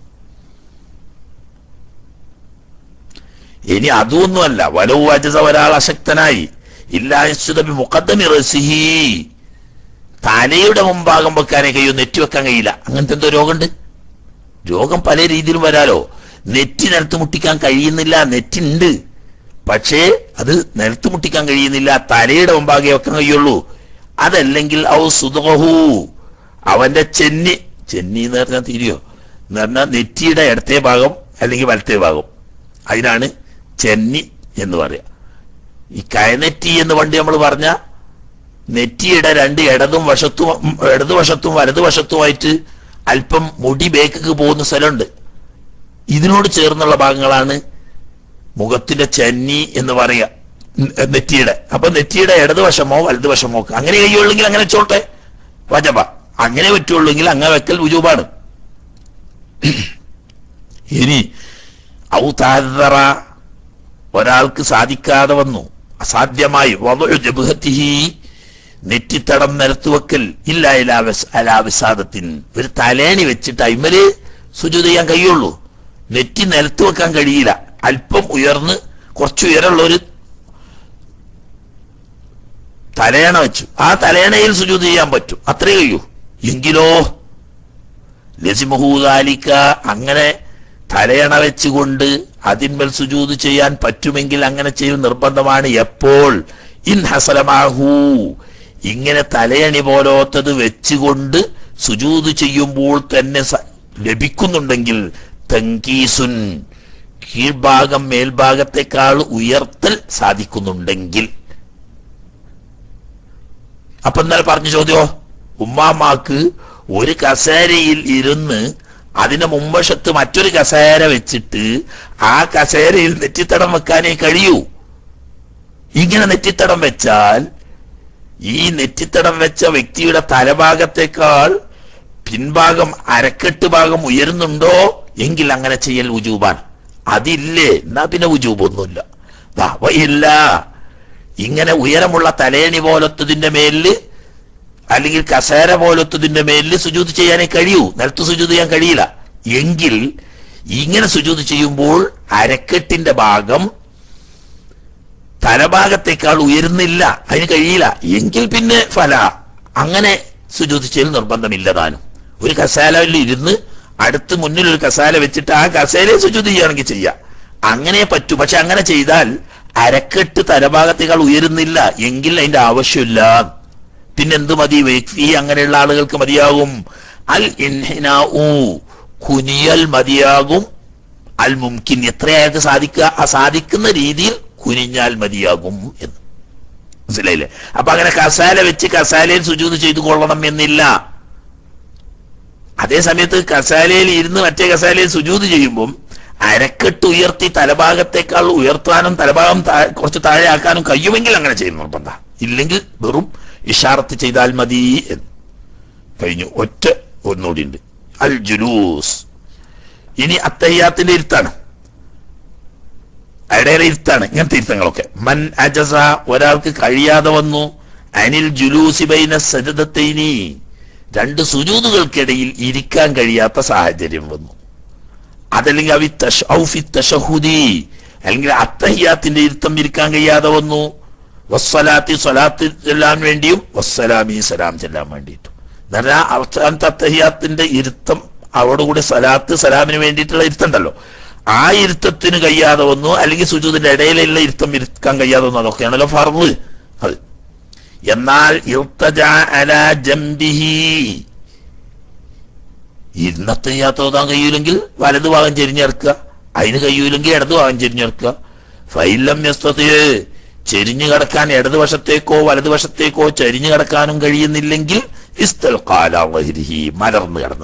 [SPEAKER 1] ഇനി അതൊന്നുമല്ല വലവ് വജസ ഒരാൾ അശക്തനായി ഇല്ലാസുദബി മുഖദ്ദമി റസിഹി തലയുടെ മുമ്പാകം വെക്കാനേ കഴിയൂ നെറ്റി വെക്കാൻ കഴിയില്ല അങ്ങനത്തെ എന്തോ രോഗമുണ്ട് രോഗം പല രീതിയിലും വരാലോ നെറ്റി നിലത്ത് മുട്ടിക്കാൻ കഴിയുന്നില്ല നെറ്റുണ്ട് പക്ഷേ അത് നിലത്ത് മുട്ടിക്കാൻ കഴിയുന്നില്ല തലയുടെ മുമ്പാകെ വെക്കാൻ കഴിയുള്ളൂ അതല്ലെങ്കിൽ ഔ സുതഹു അവന്റെ ചെന്നി ചെന്നി എന്ന് പറഞ്ഞാൽ തിരിയോ എന്ന് പറഞ്ഞാൽ നെറ്റിയുടെ ഇടത്തെ ഭാഗം അല്ലെങ്കിൽ വലത്തെ ഭാഗം അതിനാണ് ചെന്നി എന്ന് പറയാ ഈ കയനെറ്റി എന്ന് പണ്ട് നമ്മൾ പറഞ്ഞ നെറ്റിയുടെ രണ്ട് ഇടതും വശത്തും ഇടതുവശത്തും വലതുവശത്തുമായിട്ട് അല്പം മുടി ബേക്ക് പോകുന്ന സ്ഥലമുണ്ട് ഇതിനോട് ചേർന്നുള്ള ഭാഗങ്ങളാണ് മുഖത്തിന്റെ ചെന്നി എന്ന് പറയുക ന- നെറ്റിയുടെ അപ്പൊ നെറ്റിയുടെ ഇടതുവശമോ വലതുവശമോ ഒക്കെ അങ്ങനെ കഴിയുള്ളെങ്കിൽ അങ്ങനെ ചോട്ടെ വജബ അങ്ങനെ പറ്റുള്ളെങ്കിൽ അങ്ങനെ വെക്കൽ ഉജൂബാണ് ഇനി ഔ താതറ ഒരാൾക്ക് സാധിക്കാതെ വന്നു അസാധ്യമായി വധു ജബുഹത്തിഹി നെറ്റിത്തടം നിരത്തുവെക്കൽ ഇല്ല ഇലാവസ് അലാവിസാദത്തിൻ ഒരു തലേണി വെച്ചിട്ട് അയിമല് സുജു ചെയ്യാൻ കഴിയുള്ളൂ നെറ്റി നിലത്ത് വെക്കാൻ കഴിയില്ല അല്പം ഉയർന്ന് കുറച്ച് ഉയരമുള്ള ഒരു തലയണ വെച്ചു ആ തലയണയിൽ സുജൂത് ചെയ്യാൻ പറ്റും അത്രേ കഴിയൂ എങ്കിലോ ലസിമഹൂദാലിക്ക അങ്ങനെ തലയണ വെച്ചുകൊണ്ട് അതിന്മേൽ സുജൂത് ചെയ്യാൻ പറ്റുമെങ്കിൽ അങ്ങനെ ചെയ്യും നിർബന്ധമാണ് എപ്പോൾ ഇൻ ഹസലമാഹൂ ഇങ്ങനെ തലയണി പോലോത്തത് വെച്ചുകൊണ്ട് സുജൂത് ചെയ്യുമ്പോൾ തന്നെ സ- ലഭിക്കുന്നുണ്ടെങ്കിൽ തങ്കീസുൻ കീഴ്ഭാഗം മേൽഭാഗത്തെക്കാൾ ഉയർത്തൽ സാധിക്കുന്നുണ്ടെങ്കിൽ അപ്പൊ എന്നാൽ പറഞ്ഞു ചോദ്യോ ഉമ്മാമാക്ക് ഒരു കസേരയിൽ ഇരുന്ന് അതിന്റെ മുമ്പശത്ത് മറ്റൊരു കസേര വെച്ചിട്ട് ആ കസേരയിൽ നെറ്റിത്തടം വെക്കാനേ കഴിയൂ ഇങ്ങനെ നെറ്റിത്തടം വെച്ചാൽ ഈ നെറ്റിത്തടം വെച്ച വ്യക്തിയുടെ തലഭാഗത്തേക്കാൾ പിൻഭാഗം അരക്കെട്ട് ഭാഗം ഉയരുന്നുണ്ടോ എങ്കിൽ അങ്ങനെ ചെയ്യൽ ഉജൂബാൻ അതില്ലേ എന്നാ പിന്നെ ഉജൂബൊന്നുമില്ല ദാ, ഇല്ല ഇങ്ങനെ ഉയരമുള്ള തലേണി പോലത്തതിന്റെ മേലില് അല്ലെങ്കിൽ കസേര പോലത്തതിന്റെ മേലില് സുജൂത് ചെയ്യാനേ കഴിയൂ നിലത്ത് സുജൂത് ചെയ്യാൻ കഴിയില്ല എങ്കിൽ ഇങ്ങനെ സുജൂത് ചെയ്യുമ്പോൾ അരക്കെട്ടിന്റെ ഭാഗം തലഭാഗത്തേക്കാൾ ഉയരുന്നില്ല അതിന് കഴിയില്ല എങ്കിൽ പിന്നെ ഫല അങ്ങനെ സുജൂത് ചെയ്യൽ നിർബന്ധമില്ല താനും ഒരു കസാലയിൽ ഇരുന്ന് അടുത്ത് മുന്നിൽ ഒരു കസാല വെച്ചിട്ട് ആ കസേലയെ സുജൂത് ചെയ്യുകയാണെങ്കിൽ ചെയ്യാം അങ്ങനെ പറ്റൂ പക്ഷെ അങ്ങനെ ചെയ്താൽ അരക്കെട്ട് തലഭാഗത്തേക്കാൾ ഉയരുന്നില്ല എങ്കിൽ അതിന്റെ ആവശ്യമില്ല പിന്നെ എന്ത് മതി വ്യക്തി അങ്ങനെയുള്ള ആളുകൾക്ക് മതിയാകും അൽ ഇൻഹിനാഉ കുനിയൽ മതിയാകും അൽ മുംകിൻ എത്രയാൾക്ക് സാധിക്കുക ആ സാധിക്കുന്ന രീതിയിൽ കുനിഞ്ഞാൽ മതിയാകും എന്ന് മനസ്സിലായില്ലേ അപ്പൊ അങ്ങനെ കസാല വെച്ച് കസാലയിൽ സുജൂത് ചെയ്തു കൊള്ളണം എന്നില്ല അതേ സമയത്ത് കസാലയിൽ ഇരുന്ന് മറ്റേ കസാലയിൽ സുജൂത് ചെയ്യുമ്പം അരക്കെട്ട് ഉയർത്തി തലഭാഗത്തേക്കാൾ ഉയർത്താനും തലഭാഗം താ- കുറച്ച് താഴെ ആക്കാനും കഴിയുമെങ്കിൽ അങ്ങനെ ചെയ്യുന്നു നിർബന്ധ ഇല്ലെങ്കിൽ വെറും ഇഷാറത്ത് ചെയ്താൽ മതി എന്ന് കഴിഞ്ഞു ഒറ്റ ഒന്നുകൂടി ഉണ്ട് അൽ ജുലൂസ് ഇനി അത്തയ്യാത്തിന്റെ ഇരുത്താണ് അയാളുടെ ഇരുത്താണ് ഇങ്ങനത്തെ ഇരുത്തങ്ങളൊക്കെ മൻ അജസ ഒരാൾക്ക് കഴിയാതെ വന്നു അനിൽ ജുലൂസി ബൈന സജദത്തൈനി രണ്ട് സുജൂതുകൾക്കിടയിൽ ഇരിക്കാൻ കഴിയാത്ത സാഹചര്യം വന്നു അതല്ലെങ്കിൽ അവി തശ- ഔ ഫി തശഹുദി അല്ലെങ്കിൽ അത്തഹിയാത്തിന്റെ ഇരുത്തം ഇരിക്കാൻ കഴിയാതെ വന്നു വസ്സലാത്തി സ്വലാത്ത് ചെല്ലാൻ വേണ്ടിയും വസ്സലാമി സലാം ചെല്ലാൻ വേണ്ടിയിട്ടും എന്ന് പറഞ്ഞാൽ അവസാനത്തെ അത്തഹിയാത്തിന്റെ ഇരുത്തം അവോടുകൂടി സലാത്ത് സലാമിന് വേണ്ടിയിട്ടുള്ള ഇരുത്തണ്ടല്ലോ ആ ഇരുത്തത്തിന് കഴിയാതെ വന്നു അല്ലെങ്കിൽ സുജൂദിന്റെ ഇടയിലുള്ള ഇരുത്തം ഇരിക്കാൻ കഴിയാതെ വന്നു അതൊക്കെയാണല്ലോ ഫർവ് അത് എന്നാൽ ഇർത്തജ അല ജംബിഹി ഇന്നത്തെ യാത്ര ഓതാൻ കഴിയൂലെങ്കിൽ വലതു ഭാഗം ചെരിഞ്ഞെടുക്കുക അതിന് കഴിയൂലെങ്കിൽ ഇടതു ഭാഗം ചെരിഞ്ഞെടുക്കുക ഫൈലം യസ്തതയെ ചെരിഞ്ഞു കിടക്കാൻ ഇടതുവശത്തേക്കോ വലതുവശത്തേക്കോ ചെരിഞ്ഞു കിടക്കാനും കഴിയുന്നില്ലെങ്കിൽ ഇസ്തൽ കാലാവഹിരിഹി മലർന്നു കിടന്ന്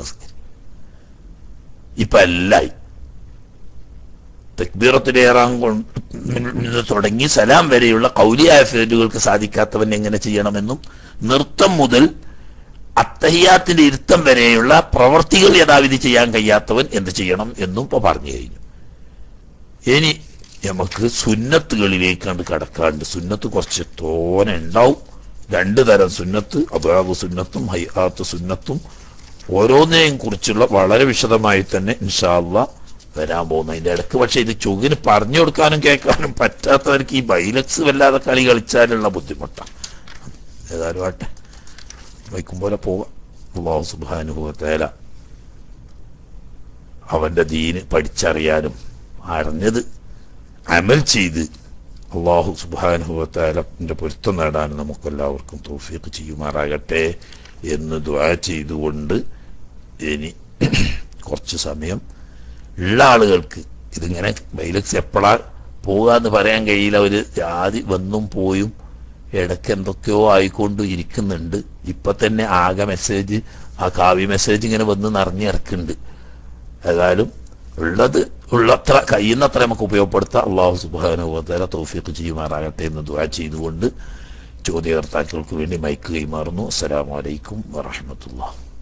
[SPEAKER 1] ഇപ്പൊ എല്ലായി തക്ബീറത്തിലേറാൻ കൊണ്ട് തുടങ്ങി സലാം വരെയുള്ള കൗലിയായ ഫേലുകൾക്ക് സാധിക്കാത്തവൻ എങ്ങനെ ചെയ്യണമെന്നും നൃത്തം മുതൽ അത്തഹിയാത്തിന്റെ ഇരുത്തം വരെയുള്ള പ്രവർത്തികൾ യഥാവിധി ചെയ്യാൻ കഴിയാത്തവൻ എന്ത് ചെയ്യണം എന്നും ഇപ്പൊ പറഞ്ഞു കഴിഞ്ഞു ഇനി നമുക്ക് സുന്നത്തുകളിലേക്ക് കണ്ട് കടക്കാണ്ട് സുന്നത്ത് കുറച്ച് തോനെ ഉണ്ടാവും രണ്ടു തരം സുന്നത്ത് അബാബ് സുന്നത്തും ഹൈഹാത്ത് സുന്നത്തും ഓരോന്നിനെയും കുറിച്ചുള്ള വളരെ വിശദമായി തന്നെ ഇൻഷാല്ല വരാൻ പോകുന്നു അതിന്റെ ഇടക്ക് പക്ഷെ ഇത് ചുകിന് പറഞ്ഞു കൊടുക്കാനും കേൾക്കാനും പറ്റാത്തവർക്ക് ഈ ബൈലക്സ് വല്ലാതെ കളി കളിച്ചാലുള്ള ബുദ്ധിമുട്ടാണ് ഏതായാലും ആട്ടെ വൈക്കും പോലെ പോവാം അള്ളാഹു സുബാനുഭവത്തേല അവന്റെ ദീന് പഠിച്ചറിയാനും അറിഞ്ഞത് അമൽ ചെയ്ത് അള്ളാഹു സുബാനുഭവത്താലന്റെ പൊരുത്തം നേടാനും നമുക്കെല്ലാവർക്കും തോഫീക്ക് ചെയ്യുമാറാകട്ടെ എന്ന് ദ്വാ ചെയ്തുകൊണ്ട് ഇനി കുറച്ച് സമയം ഉള്ള ആളുകൾക്ക് ഇതിങ്ങനെ ബൈലക്സ് എപ്പോഴാ പോകാന്ന് പറയാൻ കഴിയില്ല ഒരു ജാതി വന്നും പോയും ഇടയ്ക്ക് എന്തൊക്കെയോ ആയിക്കൊണ്ട് ഇരിക്കുന്നുണ്ട് ഇപ്പൊ തന്നെ ആകെ മെസ്സേജ് ആ കാവ്യ മെസ്സേജ് ഇങ്ങനെ വന്ന് നിറഞ്ഞിറക്കുന്നുണ്ട് ഏതായാലും ഉള്ളത് ഉള്ളത്ര കഴിയുന്നത്ര നമുക്ക് ഉപയോഗപ്പെടുത്താം അള്ളാഹു സുബാനുഭവത്തല തൗഫീഖ് ചെയ്യുമാറാകട്ടെ എന്ന് ദുആ ചെയ്തുകൊണ്ട് ചോദ്യകർത്താക്കൾക്ക് വേണ്ടി മൈക്ക് കൈമാറുന്നു അസ്സലാമു അലൈക്കും വറഹമത്തുള്ള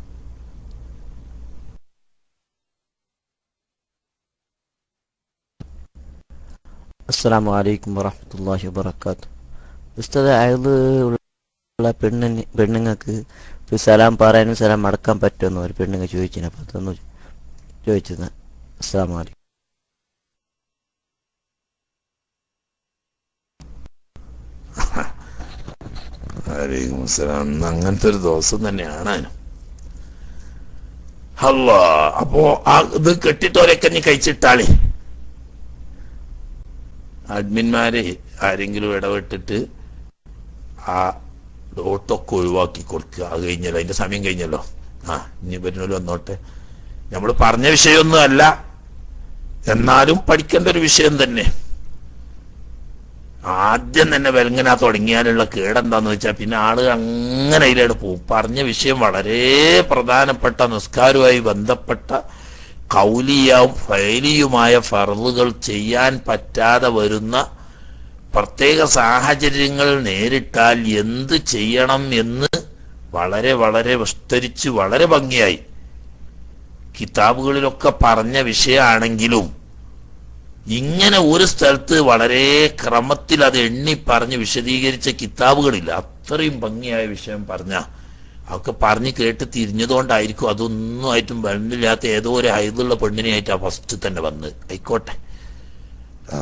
[SPEAKER 2] അസ്സാം വലൈക്കും വറഹമത്തല്ലാഹി വബർക്കാത്തു ഉസ്താദ് അയത് ഉള്ള പെണ്ണിന് പെണ്ണുങ്ങൾക്ക് ഇപ്പൊ സലാം പറയാനും സലാം മടക്കാൻ പറ്റുമെന്ന് ഒരു പെണ്ണുങ്ങൾ ചോദിച്ചിന് അപ്പൊ അതൊന്ന് ചോദിച്ചത് അസ്സാം വലൈക്കും
[SPEAKER 1] വലൈക്കും അസ്സലാം ഇന്ന് അങ്ങനത്തെ ഒരു ദിവസം തന്നെയാണ് അതിന് അല്ല അപ്പോ ആ ഇത് കെട്ടിട്ടോരൊക്കെ നീ കഴിച്ചിട്ടാളേ അഡ്മിന്മാരെ ആരെങ്കിലും ഇടപെട്ടിട്ട് ആ ഡോട്ടൊക്കെ ഒഴിവാക്കി കൊടുക്കുക അത് കഴിഞ്ഞല്ലോ അതിന്റെ സമയം കഴിഞ്ഞല്ലോ ആ ഇനി വരുന്നല്ലോ വന്നോട്ടെ നമ്മൾ പറഞ്ഞ വിഷയമൊന്നും അല്ല എന്നാലും പഠിക്കേണ്ട ഒരു വിഷയം തന്നെ ആദ്യം തന്നെ വെലങ്ങന തുടങ്ങിയാലുള്ള കേടെന്താന്ന് വെച്ചാൽ പിന്നെ ആള് അങ്ങനെ അതിലൂടെ പോകും പറഞ്ഞ വിഷയം വളരെ പ്രധാനപ്പെട്ട നിസ്കാരവുമായി ബന്ധപ്പെട്ട കൗലിയും ഫൈലിയുമായ ഫറലുകൾ ചെയ്യാൻ പറ്റാതെ വരുന്ന പ്രത്യേക സാഹചര്യങ്ങൾ നേരിട്ടാൽ എന്ത് ചെയ്യണം എന്ന് വളരെ വളരെ വിസ്തരിച്ച് വളരെ ഭംഗിയായി കിതാബുകളിലൊക്കെ പറഞ്ഞ വിഷയമാണെങ്കിലും ഇങ്ങനെ ഒരു സ്ഥലത്ത് വളരെ ക്രമത്തിൽ അത് എണ്ണി പറഞ്ഞ് വിശദീകരിച്ച കിതാബുകളില്ല അത്രയും ഭംഗിയായ വിഷയം പറഞ്ഞ അതൊക്കെ പറഞ്ഞ് കേട്ട് തിരിഞ്ഞതുകൊണ്ടായിരിക്കും അതൊന്നും ആയിട്ടും ബന്ധമില്ലാത്ത ഏതോ ഒരു ഹൈദുള്ള പെണ്ണിനെയായിട്ടാ ഫസ്റ്റ് തന്നെ വന്ന് ആയിക്കോട്ടെ ആ.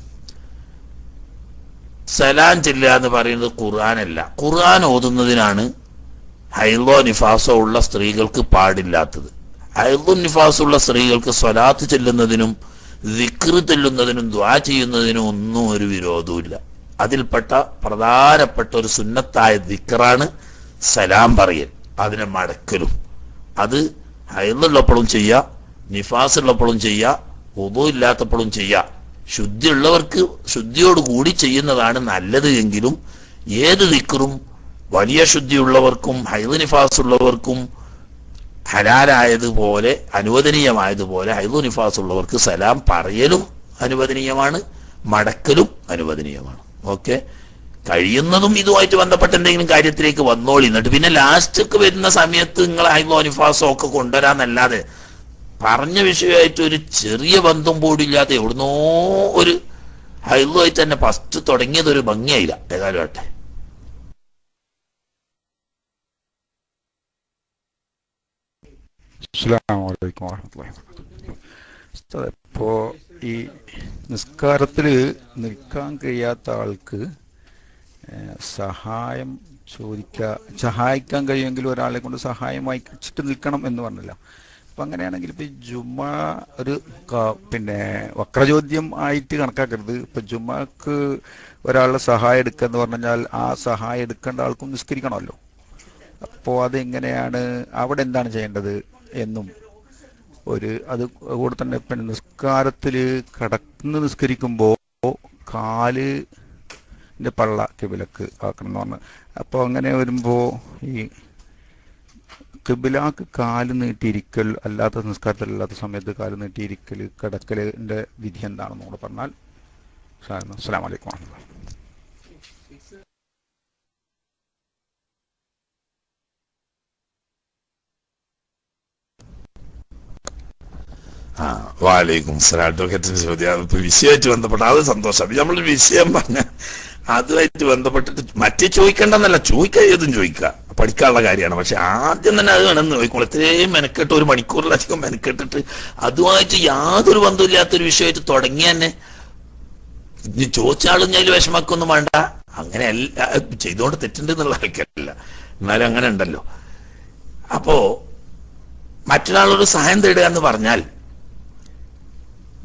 [SPEAKER 1] സലാം ചെല്ലുക എന്ന് പറയുന്നത് ഖുർആനല്ല ഖുർആൻ ഓതുന്നതിനാണ് ഹൈദോ നിഫാസോ ഉള്ള സ്ത്രീകൾക്ക് പാടില്ലാത്തത് ഹൈദോ നിഫാസോ ഉള്ള സ്ത്രീകൾക്ക് സ്വലാത്ത് ചെല്ലുന്നതിനും ദിക്ർ ചെല്ലുന്നതിനും ദ്വാ ചെയ്യുന്നതിനും ഒന്നും ഒരു വിരോധവുമില്ല അതിൽപ്പെട്ട പ്രധാനപ്പെട്ട ഒരു സുന്നത്തായ ദിക്റാണ് സലാം പറയൽ അതിനെ മടക്കലും അത് ഹൈലുള്ളപ്പോഴും ചെയ്യാം നിഫാസ് ഉള്ളപ്പോഴും ചെയ്യാം ഉദു ഇല്ലാത്തപ്പോഴും ചെയ്യാം ശുദ്ധിയുള്ളവർക്ക് ശുദ്ധിയോട് കൂടി ചെയ്യുന്നതാണ് നല്ലത് എങ്കിലും ഏത് ദിക്റും വലിയ ശുദ്ധിയുള്ളവർക്കും ഹൈദ് നിഫാസ് ഉള്ളവർക്കും ഹലാലായതുപോലെ അനുവദനീയമായതുപോലെ ഹൈദു നിഫാസ് ഉള്ളവർക്ക് സലാം പറയലും അനുവദനീയമാണ് മടക്കലും അനുവദനീയമാണ് ഓക്കെ കഴിയുന്നതും ഇതുമായിട്ട് ബന്ധപ്പെട്ട എന്തെങ്കിലും കാര്യത്തിലേക്ക് വന്നോളി എന്നിട്ട് പിന്നെ ലാസ്റ്റൊക്കെ വരുന്ന സമയത്ത് നിങ്ങൾ ഹൈദോ നിഫാസോ ഒക്കെ കൊണ്ടുവരാന്നല്ലാതെ പറഞ്ഞ വിഷയമായിട്ട് ഒരു ചെറിയ ബന്ധം പോടില്ലാതെ എവിടുന്നോ ഒരു ഹൈദുമായിട്ട് തന്നെ ഫസ്റ്റ് തുടങ്ങിയത് ഒരു ഭംഗിയായില്ല ഏതായാലും ആട്ടെ
[SPEAKER 3] അസ്സലാമു അലൈക്കും വറഹ്മത്തുള്ളാഹി വബറകാതുഹു. ഉസ്താദ്, ഇപ്പോ ഈ നിസ്കാരത്തിൽ നിൽക്കാൻ കഴിയാത്ത ആൾക്ക് ഏഹ്, സഹായം ചോദിക്കുക സഹായിക്കാൻ കഴിയുമെങ്കിൽ ഒരാളെ കൊണ്ട് സഹായം വായിച്ചിട്ട് നിൽക്കണം എന്ന് പറഞ്ഞില്ല അപ്പൊ അങ്ങനെയാണെങ്കിൽ ഇപ്പൊ ഈ ജുമ ഒരു ക- പിന്നെ വക്രചോദ്യം ആയിട്ട് കണക്കാക്കരുത് ഇപ്പൊ ജുമക്ക് ഒരാളുടെ സഹായം എടുക്കുക എന്ന് പറഞ്ഞാൽ ആ സഹായം എടുക്കേണ്ട ആൾക്കും നിസ്കരിക്കണമല്ലോ അപ്പോൾ അതെങ്ങനെയാണ് അവിടെ എന്താണ് ചെയ്യേണ്ടത് എന്നും ഒരു അത് കൂടെ തന്നെ പിന്നെ നിസ്കാരത്തിൽ കടന്ന് നിസ്കരിക്കുമ്പോൾ കാല് ന്റെ പള്ള കിബിലക്ക് ആക്കണം എന്ന് പറഞ്ഞു അപ്പോൾ അങ്ങനെ വരുമ്പോൾ ഈ കിബിലാക്ക് കാല് നീട്ടിയിരിക്കൽ അല്ലാത്ത നിസ്കാരത്തിലല്ലാത്ത സമയത്ത് കാല് നീട്ടിയിരിക്കൽ കിടക്കലിന്റെ വിധി എന്താണെന്ന് കൂടെ പറഞ്ഞാൽ അസ്സാം വലൈക്കും വാഹമത്തുള്ളാഹി
[SPEAKER 1] ആ വാലൈക്കും സലാം അഡ്വക്കേറ്റിന്റെ ചോദ്യം ഇപ്പൊ വിഷയമായിട്ട് ബന്ധപ്പെട്ട അത് സന്തോഷം നമ്മൾ വിഷയം പറഞ്ഞ അതുമായിട്ട് ബന്ധപ്പെട്ടിട്ട് മറ്റേ ചോദിക്കേണ്ടെന്നല്ല ചോദിക്കുക ഏതും ചോദിക്കുക പഠിക്കാനുള്ള കാര്യമാണ് പക്ഷെ ആദ്യം തന്നെ അത് വേണമെന്ന് ചോദിക്കുമ്പോൾ ഇത്രയും മെനക്കെട്ട് ഒരു മണിക്കൂറിലധികം മെനക്കെട്ടിട്ട് അതുമായിട്ട് യാതൊരു ബന്ധമില്ലാത്തൊരു വിഷയമായിട്ട് തുടങ്ങി തന്നെ ഇനി ചോദിച്ചാളും ഞാൻ വിഷമാക്കൊന്നും വേണ്ട അങ്ങനെ അല്ല ചെയ്തുകൊണ്ട് തെറ്റുണ്ട് എന്നുള്ള ആൾക്കല്ല എന്നാലും അങ്ങനെ ഉണ്ടല്ലോ അപ്പോ മറ്റൊരാളോട് സഹായം തേടുക എന്ന് പറഞ്ഞാൽ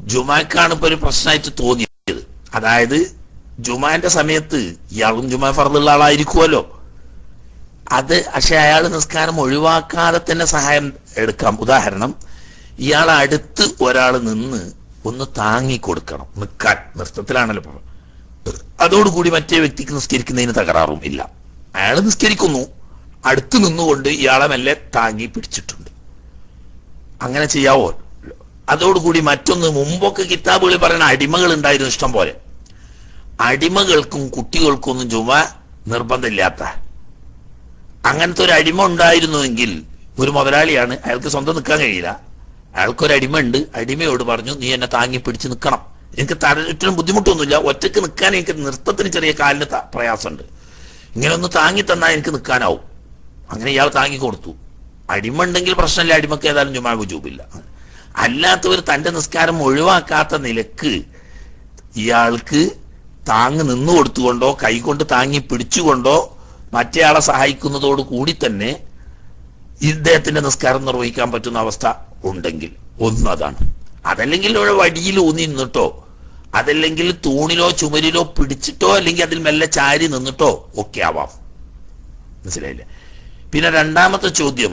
[SPEAKER 1] ജുമാക്കാണ് ഇപ്പൊ ഒരു പ്രശ്നമായിട്ട് തോന്നിയത് അതായത് ജുമാന്റെ സമയത്ത് ഇയാളും ജുമാ ഫർദുള്ള ആളായിരിക്കുമല്ലോ അത് പക്ഷെ അയാൾ നിസ്കാരം ഒഴിവാക്കാതെ തന്നെ സഹായം എടുക്കാം ഉദാഹരണം ഇയാളെ അടുത്ത് ഒരാൾ നിന്ന് ഒന്ന് താങ്ങി കൊടുക്കണം നിൽക്കാൻ നൃത്തത്തിലാണല്ലോ ഇപ്പൊ. അതോടുകൂടി മറ്റേ വ്യക്തിക്ക് നിസ്കരിക്കുന്നതിന് തകരാറും ഇല്ല അയാൾ നിസ്കരിക്കുന്നു അടുത്ത് നിന്നുകൊണ്ട് ഇയാളെ മെല്ലെ താങ്ങി പിടിച്ചിട്ടുണ്ട് അങ്ങനെ ചെയ്യാവോ അതോടുകൂടി മറ്റൊന്ന് മുമ്പൊക്കെ കിതാബുകളിൽ പറയുന്ന അടിമകൾ ഉണ്ടായിരുന്നു ഇഷ്ടം പോലെ അടിമകൾക്കും കുട്ടികൾക്കും ഒന്നും ചുമ നിർബന്ധമില്ലാത്ത അങ്ങനത്തെ ഒരു അടിമ ഉണ്ടായിരുന്നുവെങ്കിൽ ഒരു മുതലാളിയാണ് അയാൾക്ക് സ്വന്തം നിൽക്കാൻ കഴിയില്ല അയാൾക്കൊരു അടിമ ഉണ്ട് അടിമയോട് പറഞ്ഞു നീ എന്നെ താങ്ങി പിടിച്ച് നിൽക്കണം എനിക്ക് തരത്തിലും ബുദ്ധിമുട്ടൊന്നുമില്ല ഒറ്റക്ക് നിൽക്കാൻ എനിക്ക് നൃത്തത്തിന് ചെറിയ കാലിന് ത- പ്രയാസമുണ്ട് ഇങ്ങനെ ഒന്ന് താങ്ങി തന്നാൽ എനിക്ക് നിൽക്കാനാവും അങ്ങനെ ഇയാൾ താങ്ങി കൊടുത്തു അടിമ ഉണ്ടെങ്കിൽ പ്രശ്നമില്ല അടിമക്ക് ഏതായാലും ജുമാ വുജൂബില്ല അല്ലാത്തവർ തന്റെ നിസ്കാരം ഒഴിവാക്കാത്ത നിലക്ക് ഇയാൾക്ക് താങ്ങ് നിന്നു കൊടുത്തുകൊണ്ടോ കൈകൊണ്ട് താങ്ങി പിടിച്ചുകൊണ്ടോ മറ്റേയാളെ സഹായിക്കുന്നതോട് കൂടി തന്നെ ഇദ്ദേഹത്തിന്റെ നിസ്കാരം നിർവഹിക്കാൻ പറ്റുന്ന അവസ്ഥ ഉണ്ടെങ്കിൽ ഒന്ന് അതാണ് അതല്ലെങ്കിൽ ഒരു വടിയിൽ ഊന്നി നിന്നിട്ടോ അതല്ലെങ്കിൽ തൂണിലോ ചുമരിലോ പിടിച്ചിട്ടോ അല്ലെങ്കിൽ അതിൽ മെല്ലെ ചാരി നിന്നിട്ടോ ഒക്കെ ആവാം മനസ്സിലായില്ലേ പിന്നെ രണ്ടാമത്തെ ചോദ്യം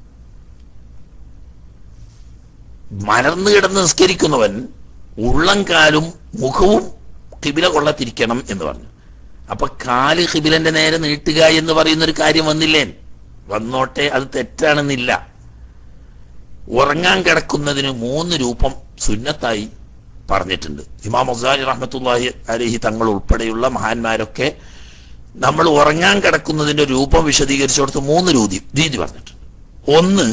[SPEAKER 1] മലർന്നു കിടന്ന് നിസ്കരിക്കുന്നവൻ ഉള്ളംകാലും മുഖവും കിബില കൊള്ളത്തിരിക്കണം എന്ന് പറഞ്ഞു അപ്പൊ കാല് ഹിബിലന്റെ നേരെ നീട്ടുക എന്ന് പറയുന്ന ഒരു കാര്യം വന്നില്ലേ വന്നോട്ടെ അത് തെറ്റാണെന്നില്ല ഉറങ്ങാൻ കിടക്കുന്നതിന് മൂന്ന് രൂപം സുന്നത്തായി പറഞ്ഞിട്ടുണ്ട് ഇമാം മൊസാലി റഹ്മത്തുല്ലാഹി അലഹി തങ്ങൾ ഉൾപ്പെടെയുള്ള മഹാന്മാരൊക്കെ നമ്മൾ ഉറങ്ങാൻ കിടക്കുന്നതിന്റെ രൂപം വിശദീകരിച്ചിടത്ത് മൂന്ന് രീതി രീതി പറഞ്ഞിട്ടുണ്ട് ഒന്ന്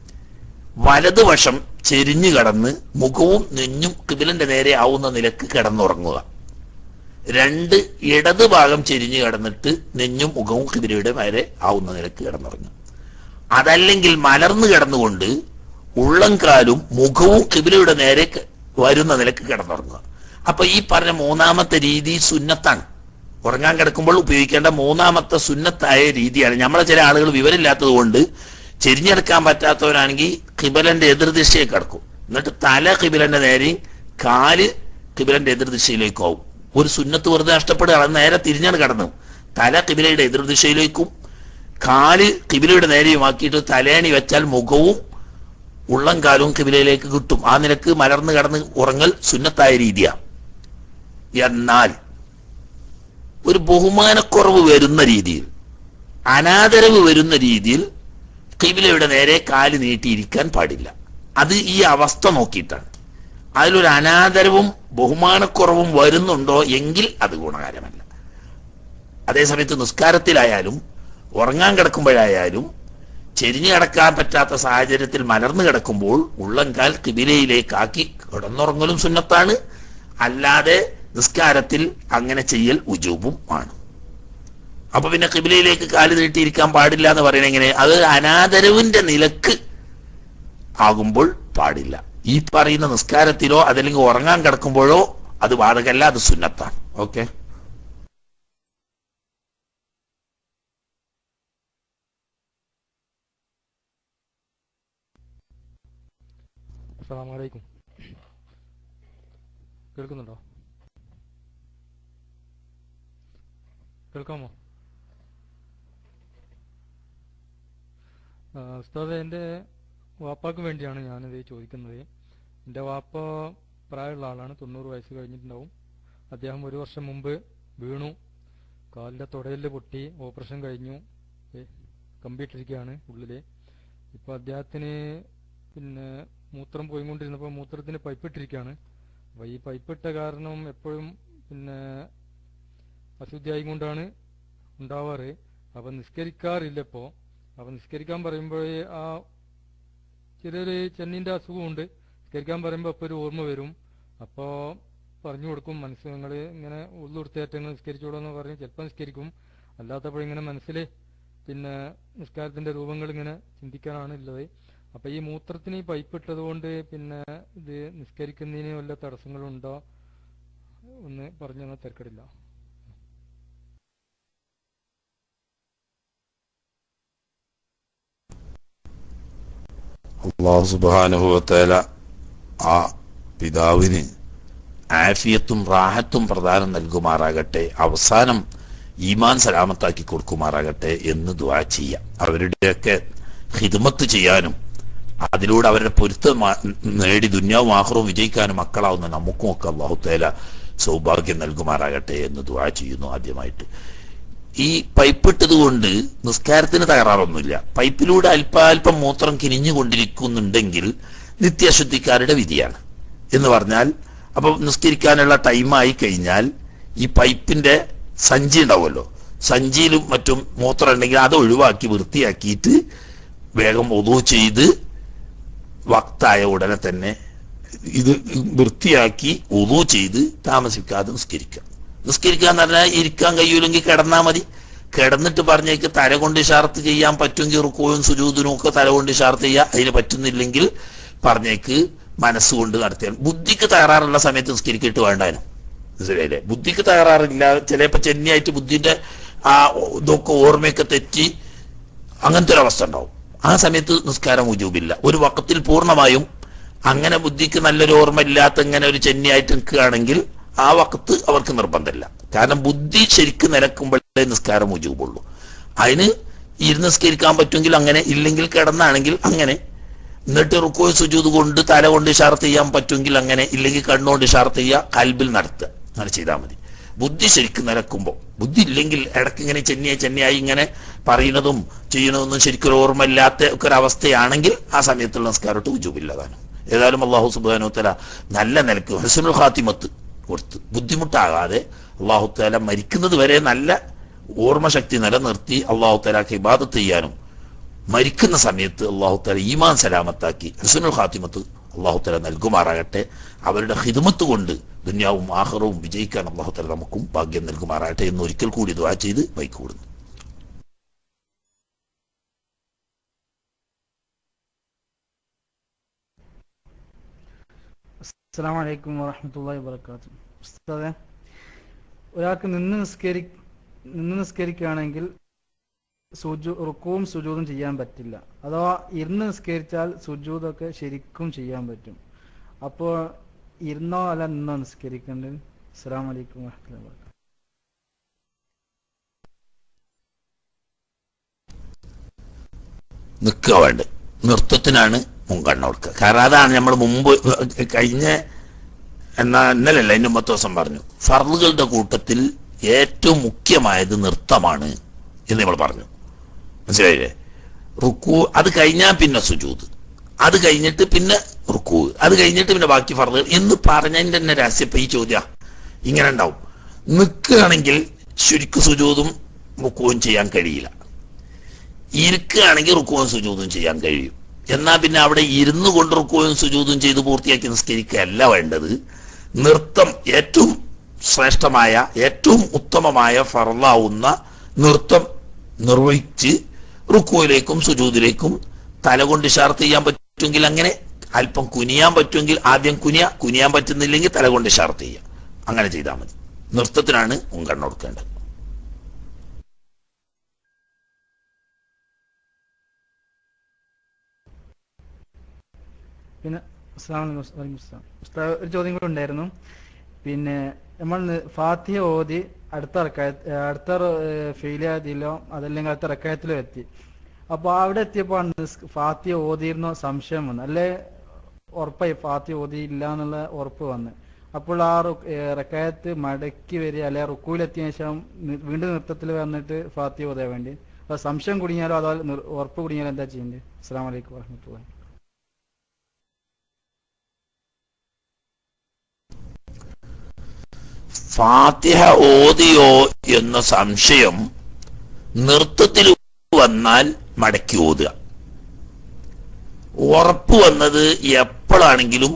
[SPEAKER 1] വലതുവശം ചെരിഞ്ഞു കടന്ന് മുഖവും നെഞ്ഞും കിബിലന്റെ നേരെ ആവുന്ന നിലക്ക് കിടന്നുറങ്ങുക രണ്ട് ഇടത് ഭാഗം ചെരിഞ്ഞു കിടന്നിട്ട് നെഞ്ഞും മുഖവും കിബിലയുടെ നേരെ ആവുന്ന നിലക്ക് കിടന്നുറങ്ങുക അതല്ലെങ്കിൽ മലർന്നു കിടന്നുകൊണ്ട് ഉള്ളംകാലും മുഖവും കിബിലയുടെ നേരെ ക- വരുന്ന നിലക്ക് കിടന്നുറങ്ങുക അപ്പൊ ഈ പറഞ്ഞ മൂന്നാമത്തെ രീതി സുന്നത്താണ് ഉറങ്ങാൻ കിടക്കുമ്പോൾ ഉപയോഗിക്കേണ്ട മൂന്നാമത്തെ സുന്നത്തായ രീതിയാണ് നമ്മളെ ചില ആളുകൾ വിവരമില്ലാത്തത് കൊണ്ട് ചെരിഞ്ഞെടുക്കാൻ പറ്റാത്തവരാണെങ്കിൽ കിബലന്റെ എതിർദിശയെ കിടക്കും എന്നിട്ട് തല കിബിലന്റെ നേരെയും കാല് കിബിലന്റെ എതിർദിശയിലേക്കും ആവും ഒരു സുന്നത്ത് വെറുതെ നഷ്ടപ്പെടുക അത് നേരെ തിരിഞ്ഞാണ് കിടന്നു തല കിബിലയുടെ എതിർദിശയിലേക്കും കാല് കിബിലയുടെ നേരെയുമാക്കിയിട്ട് തലേണി വെച്ചാൽ മുഖവും ഉള്ളം കാലും കിബിലയിലേക്ക് കിട്ടും ആ നിലക്ക് മലർന്ന് കിടന്ന് ഉറങ്ങൽ സുന്നത്തായ രീതിയാണ് എന്നാൽ ഒരു ബഹുമാനക്കുറവ് വരുന്ന രീതിയിൽ അനാദരവ് വരുന്ന രീതിയിൽ കിബിലയുടെ നേരെ കാല് നീട്ടിയിരിക്കാൻ പാടില്ല അത് ഈ അവസ്ഥ നോക്കിയിട്ടാണ് അതിലൊരു അനാദരവും ബഹുമാനക്കുറവും വരുന്നുണ്ടോ എങ്കിൽ അത് ഗുണകരമല്ല അതേസമയത്ത് നിസ്കാരത്തിലായാലും ഉറങ്ങാൻ കിടക്കുമ്പോഴായാലും ചെരിഞ്ഞു കിടക്കാൻ പറ്റാത്ത സാഹചര്യത്തിൽ മലർന്നു കിടക്കുമ്പോൾ ഉള്ളംകാൽ കിബിലയിലേക്കാക്കി കിടന്നുറങ്ങലും സുന്നത്താണ് അല്ലാതെ നിസ്കാരത്തിൽ അങ്ങനെ ചെയ്യൽ ഉജൂബും ആണ് അപ്പൊ പിന്നെ കിബിലയിലേക്ക് കാല് നീട്ടിയിരിക്കാൻ പാടില്ല എന്ന് പറയുന്നത് എങ്ങനെ അത് അനാദരവിന്റെ നിലക്ക് ആകുമ്പോൾ പാടില്ല ഈ പറയുന്ന നിസ്കാരത്തിലോ അതല്ലെങ്കിൽ ഉറങ്ങാൻ കിടക്കുമ്പോഴോ അത് ബാധകല്ല അത് സുന്നത്താണ് ഓക്കെ
[SPEAKER 4] അസ്സാം വലൈക്കും കേൾക്കുന്നുണ്ടോ കേൾക്കാമോ ആ, ഉസ്താദെ എൻ്റെ വാപ്പാക്ക് വേണ്ടിയാണ് ഞാനിത് ചോദിക്കുന്നത് എൻ്റെ വാപ്പ പ്രായമുള്ള ആളാണ് തൊണ്ണൂറ് വയസ്സ് കഴിഞ്ഞിട്ടുണ്ടാവും അദ്ദേഹം ഒരു വർഷം മുമ്പ് വീണു കാലിൻ്റെ തുടയിൽ പൊട്ടി ഓപ്പറേഷൻ കഴിഞ്ഞു ഏ, കമ്പിയിട്ടിരിക്കുകയാണ് ഉള്ളില് ഇപ്പോൾ അദ്ദേഹത്തിന് പിന്നെ മൂത്രം പോയിക്കൊണ്ടിരുന്നപ്പോൾ മൂത്രത്തിന് പൈപ്പ് ഇട്ടിരിക്കുകയാണ് അപ്പോൾ ഈ പൈപ്പ് ഇട്ട കാരണം എപ്പോഴും പിന്നെ അശുദ്ധിയായി കൊണ്ടാണ് ഉണ്ടാവാറ് അപ്പം നിസ്കരിക്കാറില്ല ഇപ്പോൾ അപ്പം നിസ്കരിക്കാൻ പറയുമ്പോഴേ ആ ചെറിയൊരു ചെന്നിൻ്റെ അസുഖമുണ്ട് നിസ്കരിക്കാൻ പറയുമ്പോൾ അപ്പോൾ ഒരു ഓർമ്മ വരും അപ്പോൾ പറഞ്ഞു കൊടുക്കും മനസ്സ് നിങ്ങൾ ഇങ്ങനെ ഉള്ളുടുത്തേറ്റങ്ങൾ നിസ്കരിച്ചോളൂ എന്ന് പറഞ്ഞ് ചിലപ്പോൾ നിസ്കരിക്കും അല്ലാത്തപ്പോൾ ഇങ്ങനെ മനസ്സിൽ പിന്നെ നിസ്കാരത്തിന്റെ രൂപങ്ങൾ ഇങ്ങനെ ചിന്തിക്കാനാണ് ഉള്ളത് അപ്പൊ ഈ മൂത്രത്തിന് ഈ പൈപ്പ് ഇട്ടത് കൊണ്ട് പിന്നെ ഇത് നിസ്കരിക്കുന്നതിന് വല്ല തടസ്സങ്ങളുണ്ടോ ഒന്ന് പറഞ്ഞു തന്നാൽ തിരക്കടില്ല
[SPEAKER 1] അള്ളാഹു സുബാനുഭവത്തേല ആ പിതാവിന് ആഫിയത്തും റാഹത്തും പ്രദാനം നൽകുമാറാകട്ടെ അവസാനം ഈമാൻ സലാമത്താക്കി കൊടുക്കുമാറാകട്ടെ എന്ന് ദുആ ചെയ്യാം അവരുടെയൊക്കെ ഹിദ്മത്ത് ചെയ്യാനും അതിലൂടെ അവരുടെ പൊരുത്തം മാ- നേടി ദുന്യാവും ആഹ്റവും വിജയിക്കാനും മക്കളാവുന്ന നമുക്കും ഒക്കെ അള്ളാഹു തേല സൗഭാഗ്യം നൽകുമാറാകട്ടെ എന്ന് ദുആ ചെയ്യുന്നു ആദ്യമായിട്ട് ഈ പൈപ്പിട്ടത് കൊണ്ട് നിസ്കാരത്തിന് തകരാറൊന്നുമില്ല പൈപ്പിലൂടെ അല്പാൽപ്പം മൂത്രം കിനിഞ്ഞുകൊണ്ടിരിക്കുന്നുണ്ടെങ്കിൽ നിത്യശുദ്ധിക്കാരുടെ വിധിയാണ് എന്ന് പറഞ്ഞാൽ അപ്പൊ നിസ്കരിക്കാനുള്ള ടൈമായി കഴിഞ്ഞാൽ ഈ പൈപ്പിന്റെ സഞ്ചി ഉണ്ടാവുമല്ലോ സഞ്ചിയിലും മറ്റും മൂത്രം ഉണ്ടെങ്കിൽ അത് ഒഴിവാക്കി വൃത്തിയാക്കിയിട്ട് വേഗം ഒതു ചെയ്ത് വക്തായ ഉടനെ തന്നെ ഇത് വൃത്തിയാക്കി ഒതു ചെയ്ത് താമസിക്കാതെ നിസ്കരിക്കുക നിസ്കരിക്കുക എന്ന് പറഞ്ഞാൽ ഇരിക്കാൻ കഴിയൂലെങ്കിൽ കിടന്നാൽ മതി കിടന്നിട്ട് പറഞ്ഞേക്ക് തല കൊണ്ട് ഇഷാർത്ത് ചെയ്യാൻ പറ്റുമെങ്കിൽ റുക്കോയും സുജൂദിനും ഒക്കെ തല കൊണ്ട് ഇഷാർത്ത് ചെയ്യുക അതിന് പറ്റുന്നില്ലെങ്കിൽ പറഞ്ഞേക്ക് മനസ്സുകൊണ്ട് നടത്തിയാൽ ബുദ്ധിക്ക് തകരാറുള്ള സമയത്ത് നിസ്കരിക്കിട്ട് വേണ്ടാനും മനസ്സിലായില്ലേ ബുദ്ധിക്ക് തകരാറില്ല ചിലപ്പോ ചെന്നിയായിട്ട് ബുദ്ധിന്റെ ആ ഇതൊക്കെ ഓർമ്മയൊക്കെ തെറ്റി അങ്ങനത്തെ ഒരു അവസ്ഥ ഉണ്ടാവും ആ സമയത്ത് നിസ്കാരം ഉജൂബില്ല ഒരു വക്കത്തിൽ പൂർണ്ണമായും അങ്ങനെ ബുദ്ധിക്ക് നല്ലൊരു ഓർമ്മ ഇല്ലാത്ത ഇങ്ങനെ ഒരു ചെന്നിയായിട്ട് നിൽക്കുകയാണെങ്കിൽ ആ വക്കത്ത് അവർക്ക് നിർബന്ധമില്ല കാരണം ബുദ്ധി ശരിക്കും നിലക്കുമ്പോഴേ നിസ്കാരം ഉജൂബുള്ളൂ അതിന് ഇരുന്ന് നിസ്കരിക്കാൻ പറ്റുമെങ്കിൽ അങ്ങനെ ഇല്ലെങ്കിൽ കിടന്നാണെങ്കിൽ അങ്ങനെ എന്നിട്ട് റുക്കോ സുജൂത് കൊണ്ട് തല കൊണ്ട് ഇഷാർത്ത് ചെയ്യാൻ പറ്റുമെങ്കിൽ അങ്ങനെ ഇല്ലെങ്കിൽ കണ്ണുകൊണ്ട് ഇഷാർത്ത് ചെയ്യുക കൽബിൽ നടത്തുക അങ്ങനെ ചെയ്താൽ മതി ബുദ്ധി ശരിക്കും നിലക്കുമ്പോൾ ബുദ്ധി ഇല്ലെങ്കിൽ ഇടയ്ക്ക് ഇങ്ങനെ ചെന്നിയായി ചെന്നിയായി ഇങ്ങനെ പറയുന്നതും ചെയ്യുന്നതൊന്നും ശരിക്കും ഒരു ഓർമ്മയില്ലാത്ത ഒക്കെ ഒരു അവസ്ഥയാണെങ്കിൽ ആ സമയത്തുള്ള നിസ്കാരോട്ട് ഉജൂബില്ലതാണ് ഏതായാലും അള്ളാഹു സുബാനു തല നല്ല നിലക്ക് ഹസുനുൽ ഖാത്തിമത്ത് കൊടുത്ത് ബുദ്ധിമുട്ടാകാതെ അള്ളാഹു തല മരിക്കുന്നത് വരെ നല്ല ഓർമ്മശക്തി നിലനിർത്തി അള്ളാഹു തലാക്ക് ഇബാദത്ത് ചെയ്യാനും മരിക്കുന്ന സമയത്ത് അള്ളാഹു തല ഈമാൻ സലാമത്താക്കി ഹസുനുൽ ഖാത്തിമത്ത് അള്ളാഹു തല നൽകുമാറാകട്ടെ അവരുടെ ഹിദ്മത്ത് കൊണ്ട് ദുന്യാവും ആഹ്റവും വിജയിക്കാൻ അള്ളാഹു തല നമുക്കും ഭാഗ്യം നൽകുമാറാകട്ടെ എന്ന് ഒരിക്കൽ കൂടി ദുആ ചെയ്ത് ബൈക്ക് കൂടുന്നു
[SPEAKER 5] അസ്സാം വലൈക്കും വറഹമത്തല്ലാഹി വാബർക്കാത്തു ഉസ്താദെ ഒരാൾക്ക് നിന്ന് നിസ്കരി നിന്ന് നിസ്കരിക്കുകയാണെങ്കിൽ സുജു റുക്കുവും സുജൂതും ചെയ്യാൻ പറ്റില്ല അഥവാ ഇരുന്ന് നിസ്കരിച്ചാൽ സുജൂതൊക്കെ ശരിക്കും ചെയ്യാൻ പറ്റും അപ്പോൾ ഇരുന്നോ അല്ല നിന്നോ നിസ്കരിക്കേണ്ടത് അസ്സാം വലൈക്കും വറഹമത്തല്ലാഹി വാബർക്കാത്തു
[SPEAKER 1] നിൽക്കുക വേണ്ട നൃത്തത്തിനാണ് മുൻഗണന കൊടുക്കുക കാരണം അതാണ് നമ്മൾ മുമ്പ് കഴിഞ്ഞ എന്നാ ഇന്നലല്ല അതിന്റെ മുമ്പത്തെ ദിവസം പറഞ്ഞു ഫർളുകളുടെ കൂട്ടത്തിൽ ഏറ്റവും മുഖ്യമായത് നൃത്തമാണ് എന്ന് നമ്മൾ പറഞ്ഞു മനസ്സിലായില്ലേ റുക്കു അത് കഴിഞ്ഞാൽ പിന്നെ സുജൂത് അത് കഴിഞ്ഞിട്ട് പിന്നെ റുക്കു അത് കഴിഞ്ഞിട്ട് പിന്നെ ബാക്കി ഫർളുകൾ എന്ന് പറഞ്ഞതിന്റെ തന്നെ രഹസ്യം ഇപ്പൊ ഈ ചോദ്യ ഇങ്ങനെ ഉണ്ടാവും നിൽക്കുകയാണെങ്കിൽ ശരിക്കും സുജൂതും റുക്കുവും ചെയ്യാൻ കഴിയില്ല ഇരിക്കുകയാണെങ്കിൽ റുക്കുവും സുജൂതും ചെയ്യാൻ കഴിയും എന്നാ പിന്നെ അവിടെ ഇരുന്നു കൊണ്ട് റുക്കുവും സുജൂതും ചെയ്ത് പൂർത്തിയാക്കി നിസ്കരിക്കുകയല്ല വേണ്ടത് നൃത്തം ഏറ്റവും ശ്രേഷ്ഠമായ ഏറ്റവും ഉത്തമമായ ഫറലാവുന്ന നൃത്തം നിർവഹിച്ച് റുക്കുവിലേക്കും സുജൂദിലേക്കും തലകൊണ്ട് ഇഷാർത്ത് ചെയ്യാൻ പറ്റുമെങ്കിൽ അങ്ങനെ അല്പം കുനിയാൻ പറ്റുമെങ്കിൽ ആദ്യം കുനിയ കുനിയാൻ പറ്റുന്നില്ലെങ്കിൽ തലകൊണ്ട് ഇഷാർത്ത് ചെയ്യുക അങ്ങനെ ചെയ്താൽ മതി നൃത്തത്തിനാണ് മുൻഗണന കൊടുക്കേണ്ടത്
[SPEAKER 5] പിന്നെ അസ്സലാമു അലൈക്കും വസ്- വലൈക്കും അസ്സലാം. ഉസ്താദ് ഒരു ചോദ്യം കൂടെ ഉണ്ടായിരുന്നു പിന്നെ നമ്മൾ നി- ഫാത്തിഹ ഓതി അടുത്ത റക്കായത്ത് അടുത്ത ഫെയിലായതിലോ അതല്ലെങ്കിൽ അടുത്ത റക്കായത്തിലോ എത്തി അപ്പൊ അവിടെ എത്തിയപ്പോൾ നിസ്- ഫാത്തിഹ ഓതിയിരുന്നോ സംശയം വന്നു അല്ലെ ഉറപ്പായി ഫാത്തിഹ ഓതിയില്ല എന്നുള്ള ഉറപ്പ് വന്ന് അപ്പോൾ ആ റു- ഏ, റക്കായത്ത് മടക്കി വരിക അല്ലെ റുക്കുവിലെത്തിയ ശേഷം നി- വീണ്ടും നൃത്തത്തിൽ വന്നിട്ട് ഫാത്തിഹ ഓതാൻ വേണ്ടി അപ്പൊ സംശയം കുടുങ്ങിയാലോ അതോ നിർ- ഉറപ്പ് കുടുങ്ങിയാലോ എന്താ ചെയ്യേണ്ടത് അസ്സാം വലൈക്കും വാഹമത്തുള്ള
[SPEAKER 1] ഫാത്തിഹ ഓതിയോ എന്ന സംശയം നൃത്തത്തിൽ വന്നാൽ മടക്കി ഓതുക ഉറപ്പ് വന്നത് എപ്പോഴാണെങ്കിലും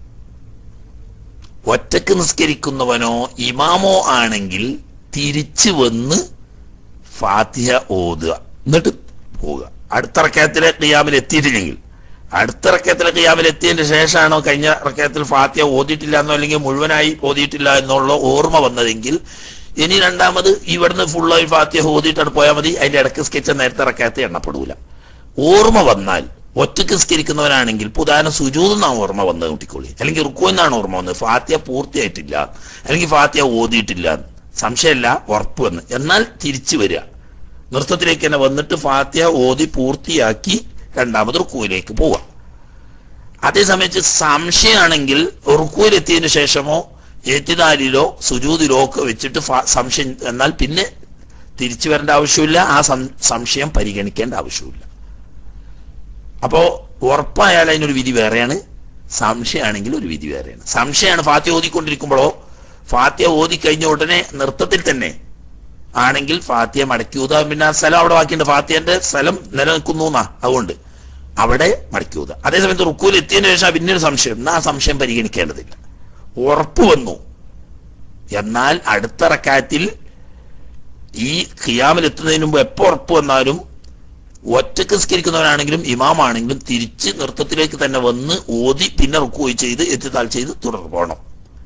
[SPEAKER 1] ഒറ്റക്ക് നിസ്കരിക്കുന്നവനോ ഇമാമോ ആണെങ്കിൽ തിരിച്ചു വന്ന് ഫാത്തിഹ ഓതുക എന്നിട്ട് പോവുക അടുത്ത റക്കയത്തിലെ ഖിയാമിൽ എത്തിയിട്ടില്ലെങ്കിൽ അടുത്ത റക്കയത്തിലെ ഖിയാമിൽ എത്തിയതിന് ശേഷമാണോ കഴിഞ്ഞ റക്കയത്തിൽ ഫാത്തിഹ ഓതിയിട്ടില്ല എന്നോ അല്ലെങ്കിൽ മുഴുവനായി ഓതിയിട്ടില്ല എന്നുള്ള ഓർമ്മ വന്നതെങ്കിൽ ഇനി രണ്ടാമത് ഇവിടുന്ന് ഫുള്ളായി ഫാത്തിഹ ഓതിയിട്ടാണ് പോയാൽ മതി അതിന്റെ ഇടയ്ക്ക് സ്കെച്ച് നേരത്തെ റക്കയത്ത് എണ്ണപ്പെടൂല ഓർമ്മ വന്നാൽ ഒറ്റക്ക് നിസ്കരിക്കുന്നവനാണെങ്കിൽ പുതാന സുജൂതെന്നാണ് ഓർമ്മ വന്നത് കൂട്ടിക്കോളി അല്ലെങ്കിൽ റുക്കുവെന്നാണ് ഓർമ്മ വന്നത് ഫാത്തിയ പൂർത്തിയായിട്ടില്ല അല്ലെങ്കിൽ ഫാത്തിയ ഓതിയിട്ടില്ല സംശയമല്ല ഉറപ്പ് വന്ന് എന്നാൽ തിരിച്ചു വരിക നൃത്തത്തിലേക്ക് തന്നെ വന്നിട്ട് ഫാത്തിയ ഓതി പൂർത്തിയാക്കി രണ്ടാമത് റുക്കുവിലേക്ക് പോവുക അതേ സമയത്ത് സംശയമാണെങ്കിൽ റുക്കുവിലെത്തിയതിനു ശേഷമോ ഏറ്റുദാലിലോ സുജൂതിലോ ഒക്കെ വെച്ചിട്ട് ഫ- സംശയം എന്നാൽ പിന്നെ തിരിച്ചു വരേണ്ട ആവശ്യമില്ല ആ സം- സംശയം പരിഗണിക്കേണ്ട ആവശ്യമില്ല അപ്പോ ഉറപ്പായാൽ അതിനൊരു വിധി വേറെയാണ് സംശയമാണെങ്കിൽ ഒരു വിധി വേറെയാണ് സംശയമാണ് ഫാത്തിയ ഓതിക്കൊണ്ടിരിക്കുമ്പോഴോ ഫാത്തിയ ഓതി കഴിഞ്ഞ ഉടനെ നൃത്തത്തിൽ തന്നെ ആണെങ്കിൽ ഫാത്തിയ മടക്കി ഊതാ പിന്നെ ആ സ്ഥലം അവിടെ ബാക്കിയുണ്ട് ഫാത്തിയന്റെ സ്ഥലം നിലനിൽക്കുന്നു എന്നാ അതുകൊണ്ട് അവിടെ മടക്കി ഊതാ അതേസമയത്ത് റുക്കൂൽ എത്തിയതിനു ശേഷം പിന്നെ ഒരു സംശയം എന്നാ ആ സംശയം പരിഗണിക്കേണ്ടതില്ല ഉറപ്പ് വന്നു എന്നാൽ അടുത്ത റക്കാത്തിൽ ഈ ഖിയാമിൽ എത്തുന്നതിന് മുമ്പ് എപ്പോ ഉറപ്പ് വന്നാലും ഒറ്റക്ക് സ്കരിക്കുന്നവനാണെങ്കിലും ഇമാമാണെങ്കിലും തിരിച്ച് നൃത്തത്തിലേക്ക് തന്നെ വന്ന് ഓതി പിന്നെ റുക്കുപോയി ചെയ്ത് എത്തിത്താൽ ചെയ്ത് തുടർന്ന് പോകണം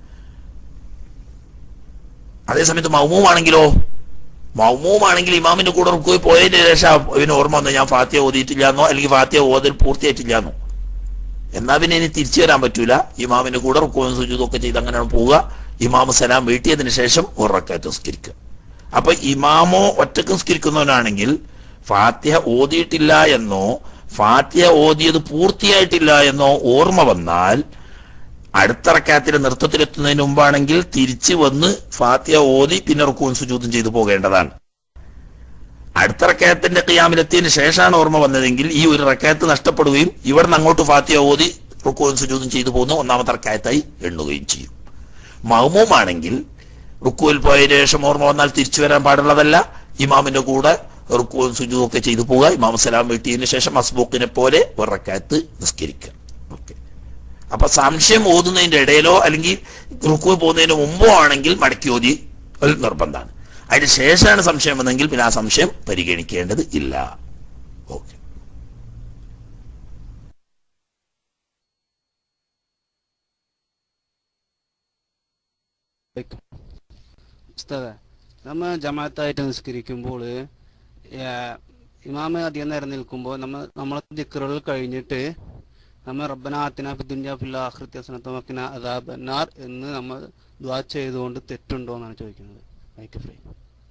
[SPEAKER 1] അതേസമയത്ത് മൗമൂമാണെങ്കിലോ മൗമൂമാണെങ്കിൽ ഇമാമിന്റെ കൂടെ റുക്കുപോയി പോയതിന് ശേഷം ഇവന് ഓർമ്മ വന്നു ഞാൻ ഫാത്തിയ ഓതിയിട്ടില്ലാന്നോ അല്ലെങ്കിൽ ഫാത്തിയ ഓതൽ പൂർത്തിയായിട്ടില്ലാന്നോ എന്നാ പിന്നെ ഇനി തിരിച്ചു വരാൻ പറ്റൂല ഇമാമിന്റെ കൂടെ റുക്കുവും സുജൂതും ഒക്കെ ചെയ്ത് അങ്ങനെയാണ് പോവുക ഇമാമ് സലാം വീട്ടിയതിനു ശേഷം ഒരു റക്കാത്ത് സ്കരിക്കുക അപ്പൊ ഇമാമോ ഒറ്റക്ക് സ്കരിക്കുന്നവനാണെങ്കിൽ ഫാത്തിഹ ഓതിയിട്ടില്ല എന്നോ ഫാത്തിഹ ഓതിയത് പൂർത്തിയായിട്ടില്ല എന്നോ ഓർമ്മ വന്നാൽ അടുത്ത റക്കാത്തിന്റെ നൃത്തത്തിലെത്തുന്നതിന് മുമ്പാണെങ്കിൽ തിരിച്ചു വന്ന് ഫാത്തിഹ ഓതി പിന്നെ റുക്കുവും സുജൂതും ചെയ്തു പോകേണ്ടതാണ് അടുത്ത റക്കായത്തിന്റെ ഖിയാമിലെത്തിയതിന് ശേഷമാണ് ഓർമ്മ വന്നതെങ്കിൽ ഈ ഒരു റക്കായത്ത് നഷ്ടപ്പെടുകയും ഇവിടുന്ന് അങ്ങോട്ട് ഫാത്തിഹ ഓതി റുക്കുവും സുജൂതും ചെയ്തു പോകുന്ന ഒന്നാമത്തെ റക്കായത്തായി എണ്ണുകയും ചെയ്യും മഹ്മൂമാണെങ്കിൽ റുക്കുവിൽ പോയതിനു ശേഷം ഓർമ്മ വന്നാൽ തിരിച്ചു വരാൻ പാടുള്ളതല്ല ഇമാമിന്റെ കൂടെ റുക്കുവും സുജൂതും ഒക്കെ ചെയ്തു പോവുക ഇമാം സലാം വീട്ടിയതിനു ശേഷം മസ്ബൂക്കിനെ പോലെ ഒരു റക്കായത്ത് നിസ്കരിക്കുക ഓക്കെ അപ്പൊ സംശയം ഓതുന്നതിന്റെ ഇടയിലോ അല്ലെങ്കിൽ റുക്കുവ് പോകുന്നതിന് മുമ്പോ ആണെങ്കിൽ മടക്കി ഓതി ഒരു നിർബന്ധമാണ് അതിന് ശേഷമാണ് സംശയം വന്നെങ്കിൽ പിന്നെ ആ സംശയം പരിഗണിക്കേണ്ടത് ഇല്ല ഓക്കെ
[SPEAKER 6] ഉസ്താദെ നമ്മ ജമാഅത്തായിട്ട് നിസ്കരിക്കുമ്പോൾ ഇമാമ അധികം നേരം നിൽക്കുമ്പോൾ നമ്മൾ നമ്മളെ ദിക്കറുകൾ കഴിഞ്ഞിട്ട് നമ്മൾ റബ്ബന ആത്തിന ഫിദുന്യ ഫിൽ ആഖിറത്തി ഹസനത്തും വഖിന അദാബന്നാർ എന്ന് നമ്മൾ ദുആ ചെയ്തുകൊണ്ട് തെറ്റുണ്ടോ എന്നാണ് ചോദിക്കുന്നത് മൈക്ക് ഫ്രീ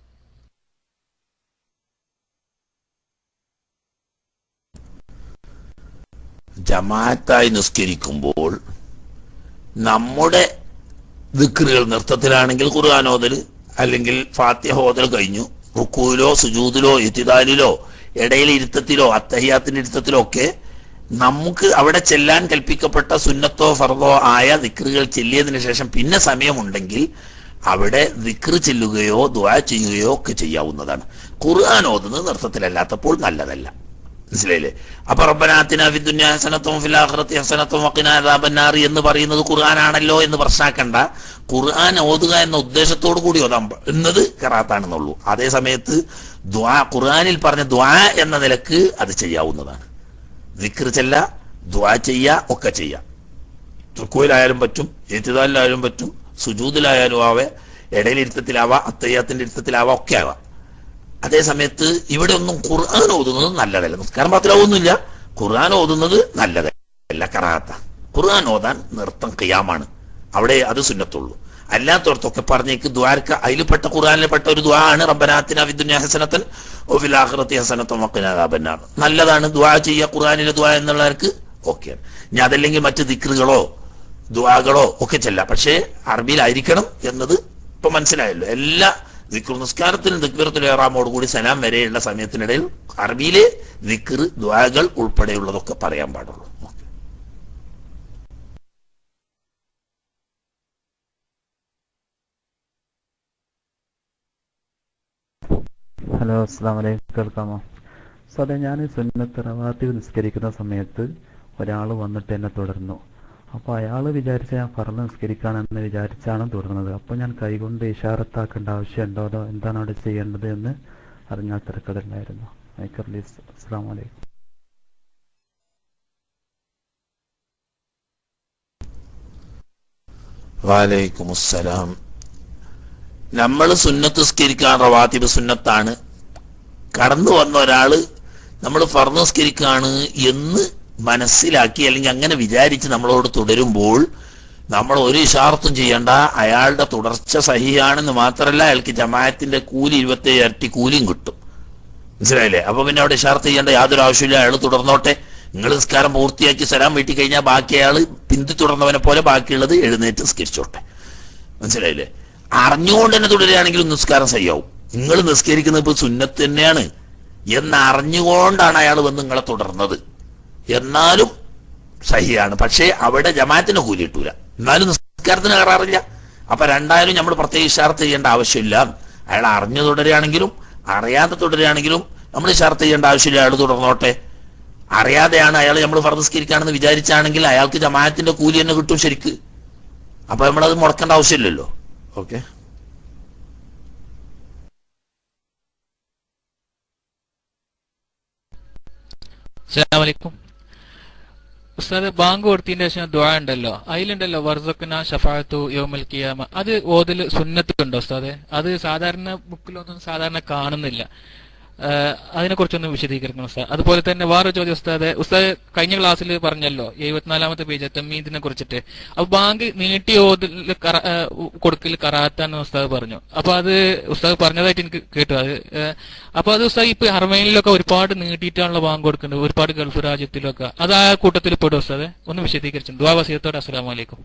[SPEAKER 1] ജമാഅത്തായി നിസ്കരിക്കുമ്പോൾ നമ്മുടെ ദിക്റുകൾ നൃത്തത്തിലാണെങ്കിൽ ഖുർആൻ ഓതൽ അല്ലെങ്കിൽ ഫാത്തിഹ ഓതൽ കഴിഞ്ഞു റുക്കൂലോ സുജൂദിലോ ഇത്തിദാലിലോ ഇടയിൽ ഇരുത്തത്തിലോ അത്തഹിയാത്തിന്റെ ഇരുത്തത്തിലോ ഒക്കെ നമുക്ക് അവിടെ ചെല്ലാൻ കൽപ്പിക്കപ്പെട്ട സുന്നത്തോ ഫർദോ ആയ ദിക്റുകൾ ചെല്ലിയതിനു ശേഷം പിന്നെ സമയമുണ്ടെങ്കിൽ അവിടെ ദിക്ർ ചെല്ലുകയോ ദുആ ചെയ്യുകയോ ഒക്കെ ചെയ്യാവുന്നതാണ് ഖുർആൻ ഓതുന്നത് നൃത്തത്തിലല്ലാത്തപ്പോൾ നല്ലതല്ല മനസ്സിലായില്ലേ അപ്പൊ റബ്ബനാത്തിന ഫിദ്ദുന്യ ഹസനത്തും ഫിൽ ആഖിറത്തി ഹസനത്തും വഖിന അദാബന്നാർ എന്ന് പറയുന്നത് ഖുർആനാണല്ലോ എന്ന് പ്രശ്നാക്കണ്ട ഖുർആൻ ഓതുക എന്ന ഉദ്ദേശത്തോടു കൂടി ഓതാൻ പ- എന്നത് കറാത്താണെന്നുള്ളൂ അതേ സമയത്ത് ദ്വാ ഖുർആനിൽ പറഞ്ഞ ദ്വാ എന്ന നിലക്ക് അത് ചെയ്യാവുന്നതാണ് ദിക്ർ ചെല്ല ദ്വാ ചെയ്യ ഒക്കെ ചെയ്യാം തുർക്കുവിലായാലും പറ്റും ഏറ്റുദാലിലായാലും പറ്റും സുജൂദിലായാലും ആവെ ഇടയിലിരുത്തത്തിലാവാം അത്തയ്യാത്തിന്റെ ഇരുത്തത്തിലാവാം ഒക്കെ ആവാം അതേ സമയത്ത് ഇവിടെ ഒന്നും ഖുർആൻ ഓതുന്നത് നല്ലതല്ല നിസ്കാരം മാത്രമൊന്നുമില്ല ഖുർആൻ ഓതുന്നത് നല്ലതല്ല കറാത്ത ഖുർആൻ ഓതാൻ നൃത്തം ഖിയാമാണ് അവിടെ അത് സുന്നത്തുള്ളൂ അല്ലാത്തടത്തൊക്കെ പറഞ്ഞേക്ക് ദ്വാരക്ക അതിൽപ്പെട്ട ഖുർആനിൽപ്പെട്ട ഒരു ദ്വാ ആണ് റബ്ബനാത്തിന വിദ്യുന്യ ഹസനത്തൻ ഒഫിൽ ആഖിറത്തി ഹസനത്തൻ വക്കിനാബന്നാണ് നല്ലതാണ് ദ്വാ ചെയ്യുക ഖുർആനിലെ ദ്വാ എന്നുള്ളവർക്ക് ഓക്കെയാണ് ഇനി അതല്ലെങ്കിൽ മറ്റ് ദിക്റുകളോ ദ്വാകളോ ഒക്കെ ചെല്ലാം പക്ഷേ അറബിയിലായിരിക്കണം എന്നത് ഇപ്പൊ മനസ്സിലായല്ലോ എല്ലാ ദിക്ർ നിസ്കാരത്തിനും ദിക്ബിറത്തുൽ ഏറാമോട് കൂടി സലാം വരെയുള്ള സമയത്തിനിടയിൽ അറബിയിലെ ദിക്ർ ദ്വാകൾ ഉൾപ്പെടെയുള്ളതൊക്കെ പറയാൻ പാടുള്ളൂ ഓക്കേ.
[SPEAKER 7] ഹലോ അസ്സാം വലൈക്കും കേൾക്കാമോ സോ അതെ ഞാൻ സുന്നത്ത് റവാത്തിവ് നിസ്കരിക്കുന്ന സമയത്ത് ഒരാൾ വന്നിട്ട് എന്നെ തുടർന്നു അപ്പോൾ അയാൾ വിചാരിച്ച ഞാൻ ഫർള് നിസ്കരിക്കുകയാണെന്ന് വിചാരിച്ചാണ് തുടർന്നത് അപ്പോൾ ഞാൻ കൈകൊണ്ട് ഇഷാറത്താക്കേണ്ട ആവശ്യമുണ്ടോ അതോ എന്താണ് അവിടെ ചെയ്യേണ്ടത് എന്ന് അറിഞ്ഞാൽ തിരക്കഥയുണ്ടായിരുന്നു മൈക്കർ ലീസ് അസ്സാം വലൈക്കും
[SPEAKER 1] വാലൈക്കും അസ്സലാം നമ്മൾ സുന്നത്ത് സ്കരിക്കാൻ റവാത്തിബ് സുന്നത്താണ് കടന്നു വന്ന ഒരാള് നമ്മൾ ഫർദ് നിസ്കരിക്കാണ് എന്ന് മനസ്സിലാക്കി അല്ലെങ്കിൽ അങ്ങനെ വിചാരിച്ച് നമ്മളോട് തുടരുമ്പോൾ നമ്മൾ ഒരു ഇഷാർത്തും ചെയ്യേണ്ട അയാളുടെ തുടർച്ച സഹിയാണെന്ന് മാത്രമല്ല അയാൾക്ക് ജമാഅത്തിന്റെ കൂലി ഇരുപത്തി ഇരട്ടി കൂലിയും കിട്ടും മനസ്സിലായില്ലേ അപ്പൊ പിന്നെ അവിടെ ഇഷാർത്ത് ചെയ്യേണ്ട യാതൊരു ആവശ്യമില്ല അയാൾ തുടർന്നോട്ടെ നിങ്ങൾ നിസ്കാരം പൂർത്തിയാക്കി സലാം വീട്ടി കഴിഞ്ഞാൽ ബാക്കി അയാൾ പിന്തു തുടർന്നവനെ പോലെ ബാക്കിയുള്ളത് എഴുന്നേറ്റ് നിസ്കരിച്ചോട്ടെ മനസ്സിലായില്ലേ അറിഞ്ഞുകൊണ്ട് തന്നെ തുടരുകയാണെങ്കിലും നിസ്കാരം സയ്യാവും നിങ്ങൾ നിസ്കരിക്കുന്നത് ഇപ്പൊ സുന്നത്ത് തന്നെയാണ് എന്നറിഞ്ഞുകൊണ്ടാണ് അയാൾ വന്ന് നിങ്ങളെ തുടർന്നത് എന്നാലും സഹിയാണ് പക്ഷേ അവിടെ ജമാഅത്തിന് കൂലി കിട്ടൂല എന്നാലും നിസ്കാരത്തിന് കയറാറില്ല അപ്പൊ രണ്ടായാലും നമ്മൾ പ്രത്യേക ഇഷാർത്ത് ചെയ്യേണ്ട ആവശ്യമില്ല അയാൾ അറിഞ്ഞു തുടരുകയാണെങ്കിലും അറിയാതെ തുടരുകയാണെങ്കിലും നമ്മൾ ഇഷാർത്ത് ചെയ്യേണ്ട ആവശ്യമില്ല അയാൾ തുടർന്നോട്ടെ അറിയാതെയാണ് അയാൾ നമ്മൾ ഫർദസ്കരിക്കുകയാണെന്ന് വിചാരിച്ചാണെങ്കിൽ അയാൾക്ക് ജമാഅത്തിന്റെ കൂലി തന്നെ കിട്ടും ശരിക്ക് അപ്പൊ നമ്മളത് മുടക്കേണ്ട ആവശ്യമില്ലല്ലോ ഓക്കെ
[SPEAKER 8] അസ്സലാമലൈക്കും ഉസ്താദ് ബാങ്ക് കൊടുത്തതിന്റെ ശേഷം ദ്വാ ഉണ്ടല്ലോ അതിലുണ്ടല്ലോ വർസക്കന ഷഫാത്തു യോമൽ കിയാമ അത് ഓതിൽ സുന്നത്തുണ്ടോ ഉസ്താദെ അത് സാധാരണ ബുക്കിലൊന്നും സാധാരണ കാണുന്നില്ല അതിനെ കുറിച്ചൊന്ന് വിശദീകരിക്കണം ഉസ്താദ് അതുപോലെ തന്നെ വേറെ ചോദ്യം ഉസ്താദ് ഉസ്താദ് കഴിഞ്ഞ ക്ലാസ്സിൽ പറഞ്ഞല്ലോ എഴുപത്തിനാലാമത്തെ പേജ് തമ്മീദിനെ കുറിച്ചിട്ട് അപ്പൊ ബാങ്ക് നീട്ടി ഓതിൽ കറ- ഏ, കൊടുക്കൽ കറാത്താന്ന് ഉസ്താദ് പറഞ്ഞു അപ്പൊ അത് ഉസ്താദ് പറഞ്ഞതായിട്ട് എനിക്ക് കേട്ടു അത് ഏ, അപ്പൊ അത് ഉസ്താദ് ഇപ്പൊ അർമേനിലൊക്കെ ഒരുപാട് നീട്ടിയിട്ടാണല്ലോ ബാങ്ക് കൊടുക്കുന്നത് ഒരുപാട് ഗൾഫ് രാജ്യത്തിലൊക്കെ അത് ആ കൂട്ടത്തിൽ പെടും ഉസ്താദ് ഒന്ന് വിശദീകരിച്ചു ദുവാ വസീയത്തോടെ അസ്സലാമു അലൈക്കും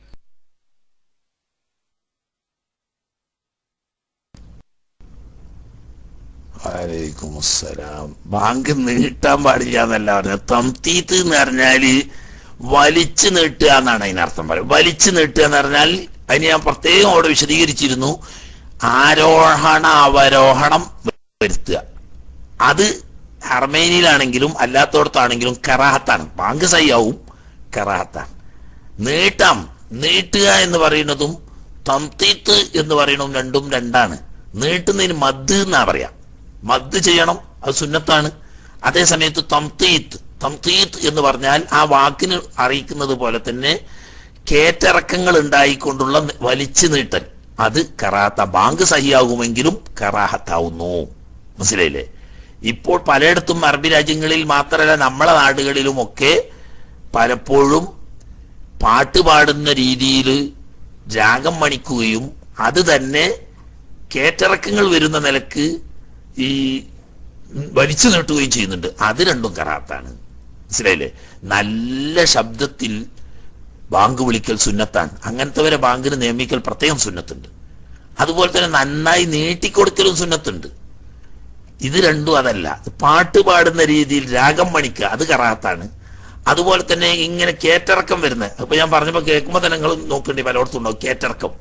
[SPEAKER 1] വലൈക്കും അസ്സലാം ബാങ്ക് നീട്ടാൻ പാടില്ല എന്നല്ല പറഞ്ഞത് തംതീത്ത് എന്ന് പറഞ്ഞാല് വലിച്ചു നീട്ടുക എന്നാണ് അതിനർത്ഥം പറയുന്നത് വലിച്ചു നീട്ടുക എന്ന് പറഞ്ഞാൽ അതിന് ഞാൻ പ്രത്യേകം അവിടെ വിശദീകരിച്ചിരുന്നു ആരോഹണ അവരോഹണം വരുത്തുക അത് ഹർമേനിയിലാണെങ്കിലും അല്ലാത്തടത്താണെങ്കിലും കറാഹത്താണ് ബാങ്ക് സയ്യാവും കറാഹത്താണ് നീട്ടാം നീട്ടുക എന്ന് പറയുന്നതും തംതീത്ത് എന്ന് പറയുന്നതും രണ്ടും രണ്ടാണ് നീട്ടുന്നതിന് മദ് എന്നാ പറയാം മദ് ചെയ്യണം അത് സുന്നത്താണ് അതേ സമയത്ത് തംതീത്ത് തംതീത്ത് എന്ന് പറഞ്ഞാൽ ആ വാക്കിന് അറിയിക്കുന്നത് പോലെ തന്നെ കേറ്റിറക്കങ്ങൾ ഉണ്ടായിക്കൊണ്ടുള്ള വലിച്ചു നീട്ടൽ അത് കറാത്ത ബാങ്ക് സഹിയാകുമെങ്കിലും കറാഹത്താവുന്നു മനസ്സിലായില്ലേ ഇപ്പോൾ പലയിടത്തും അറബി രാജ്യങ്ങളിൽ മാത്രമല്ല നമ്മളെ നാടുകളിലുമൊക്കെ പലപ്പോഴും പാട്ട് പാടുന്ന രീതിയിൽ രാഗം മണിക്കുകയും അത് തന്നെ കേറ്റിറക്കങ്ങൾ വരുന്ന നിലക്ക് ഈ വലിച്ചു നീട്ടുകയും ചെയ്യുന്നുണ്ട് അത് രണ്ടും കറാത്താണ് മനസ്സിലായില്ലേ നല്ല ശബ്ദത്തിൽ ബാങ്ക് വിളിക്കൽ സുന്നത്താണ് അങ്ങനത്തെവരെ ബാങ്കിന് നിയമിക്കൽ പ്രത്യേകം സുന്നത്തുണ്ട് അതുപോലെ തന്നെ നന്നായി നീട്ടിക്കൊടുക്കലും സുന്നത്തുണ്ട് ഇത് രണ്ടും അതല്ല പാട്ട് പാടുന്ന രീതിയിൽ രാഗം മണിക്കുക അത് കറാത്താണ് അതുപോലെ തന്നെ ഇങ്ങനെ കേറ്റിറക്കം വരുന്നത് അപ്പൊ ഞാൻ പറഞ്ഞപ്പോ കേൾക്കുമ്പോ തന്നെ നിങ്ങൾ നോക്കേണ്ടി പലയിടത്തും ഉണ്ടാവും കേറ്റിറക്കം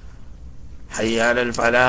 [SPEAKER 1] ഹയ്യാലൽ ഫലാ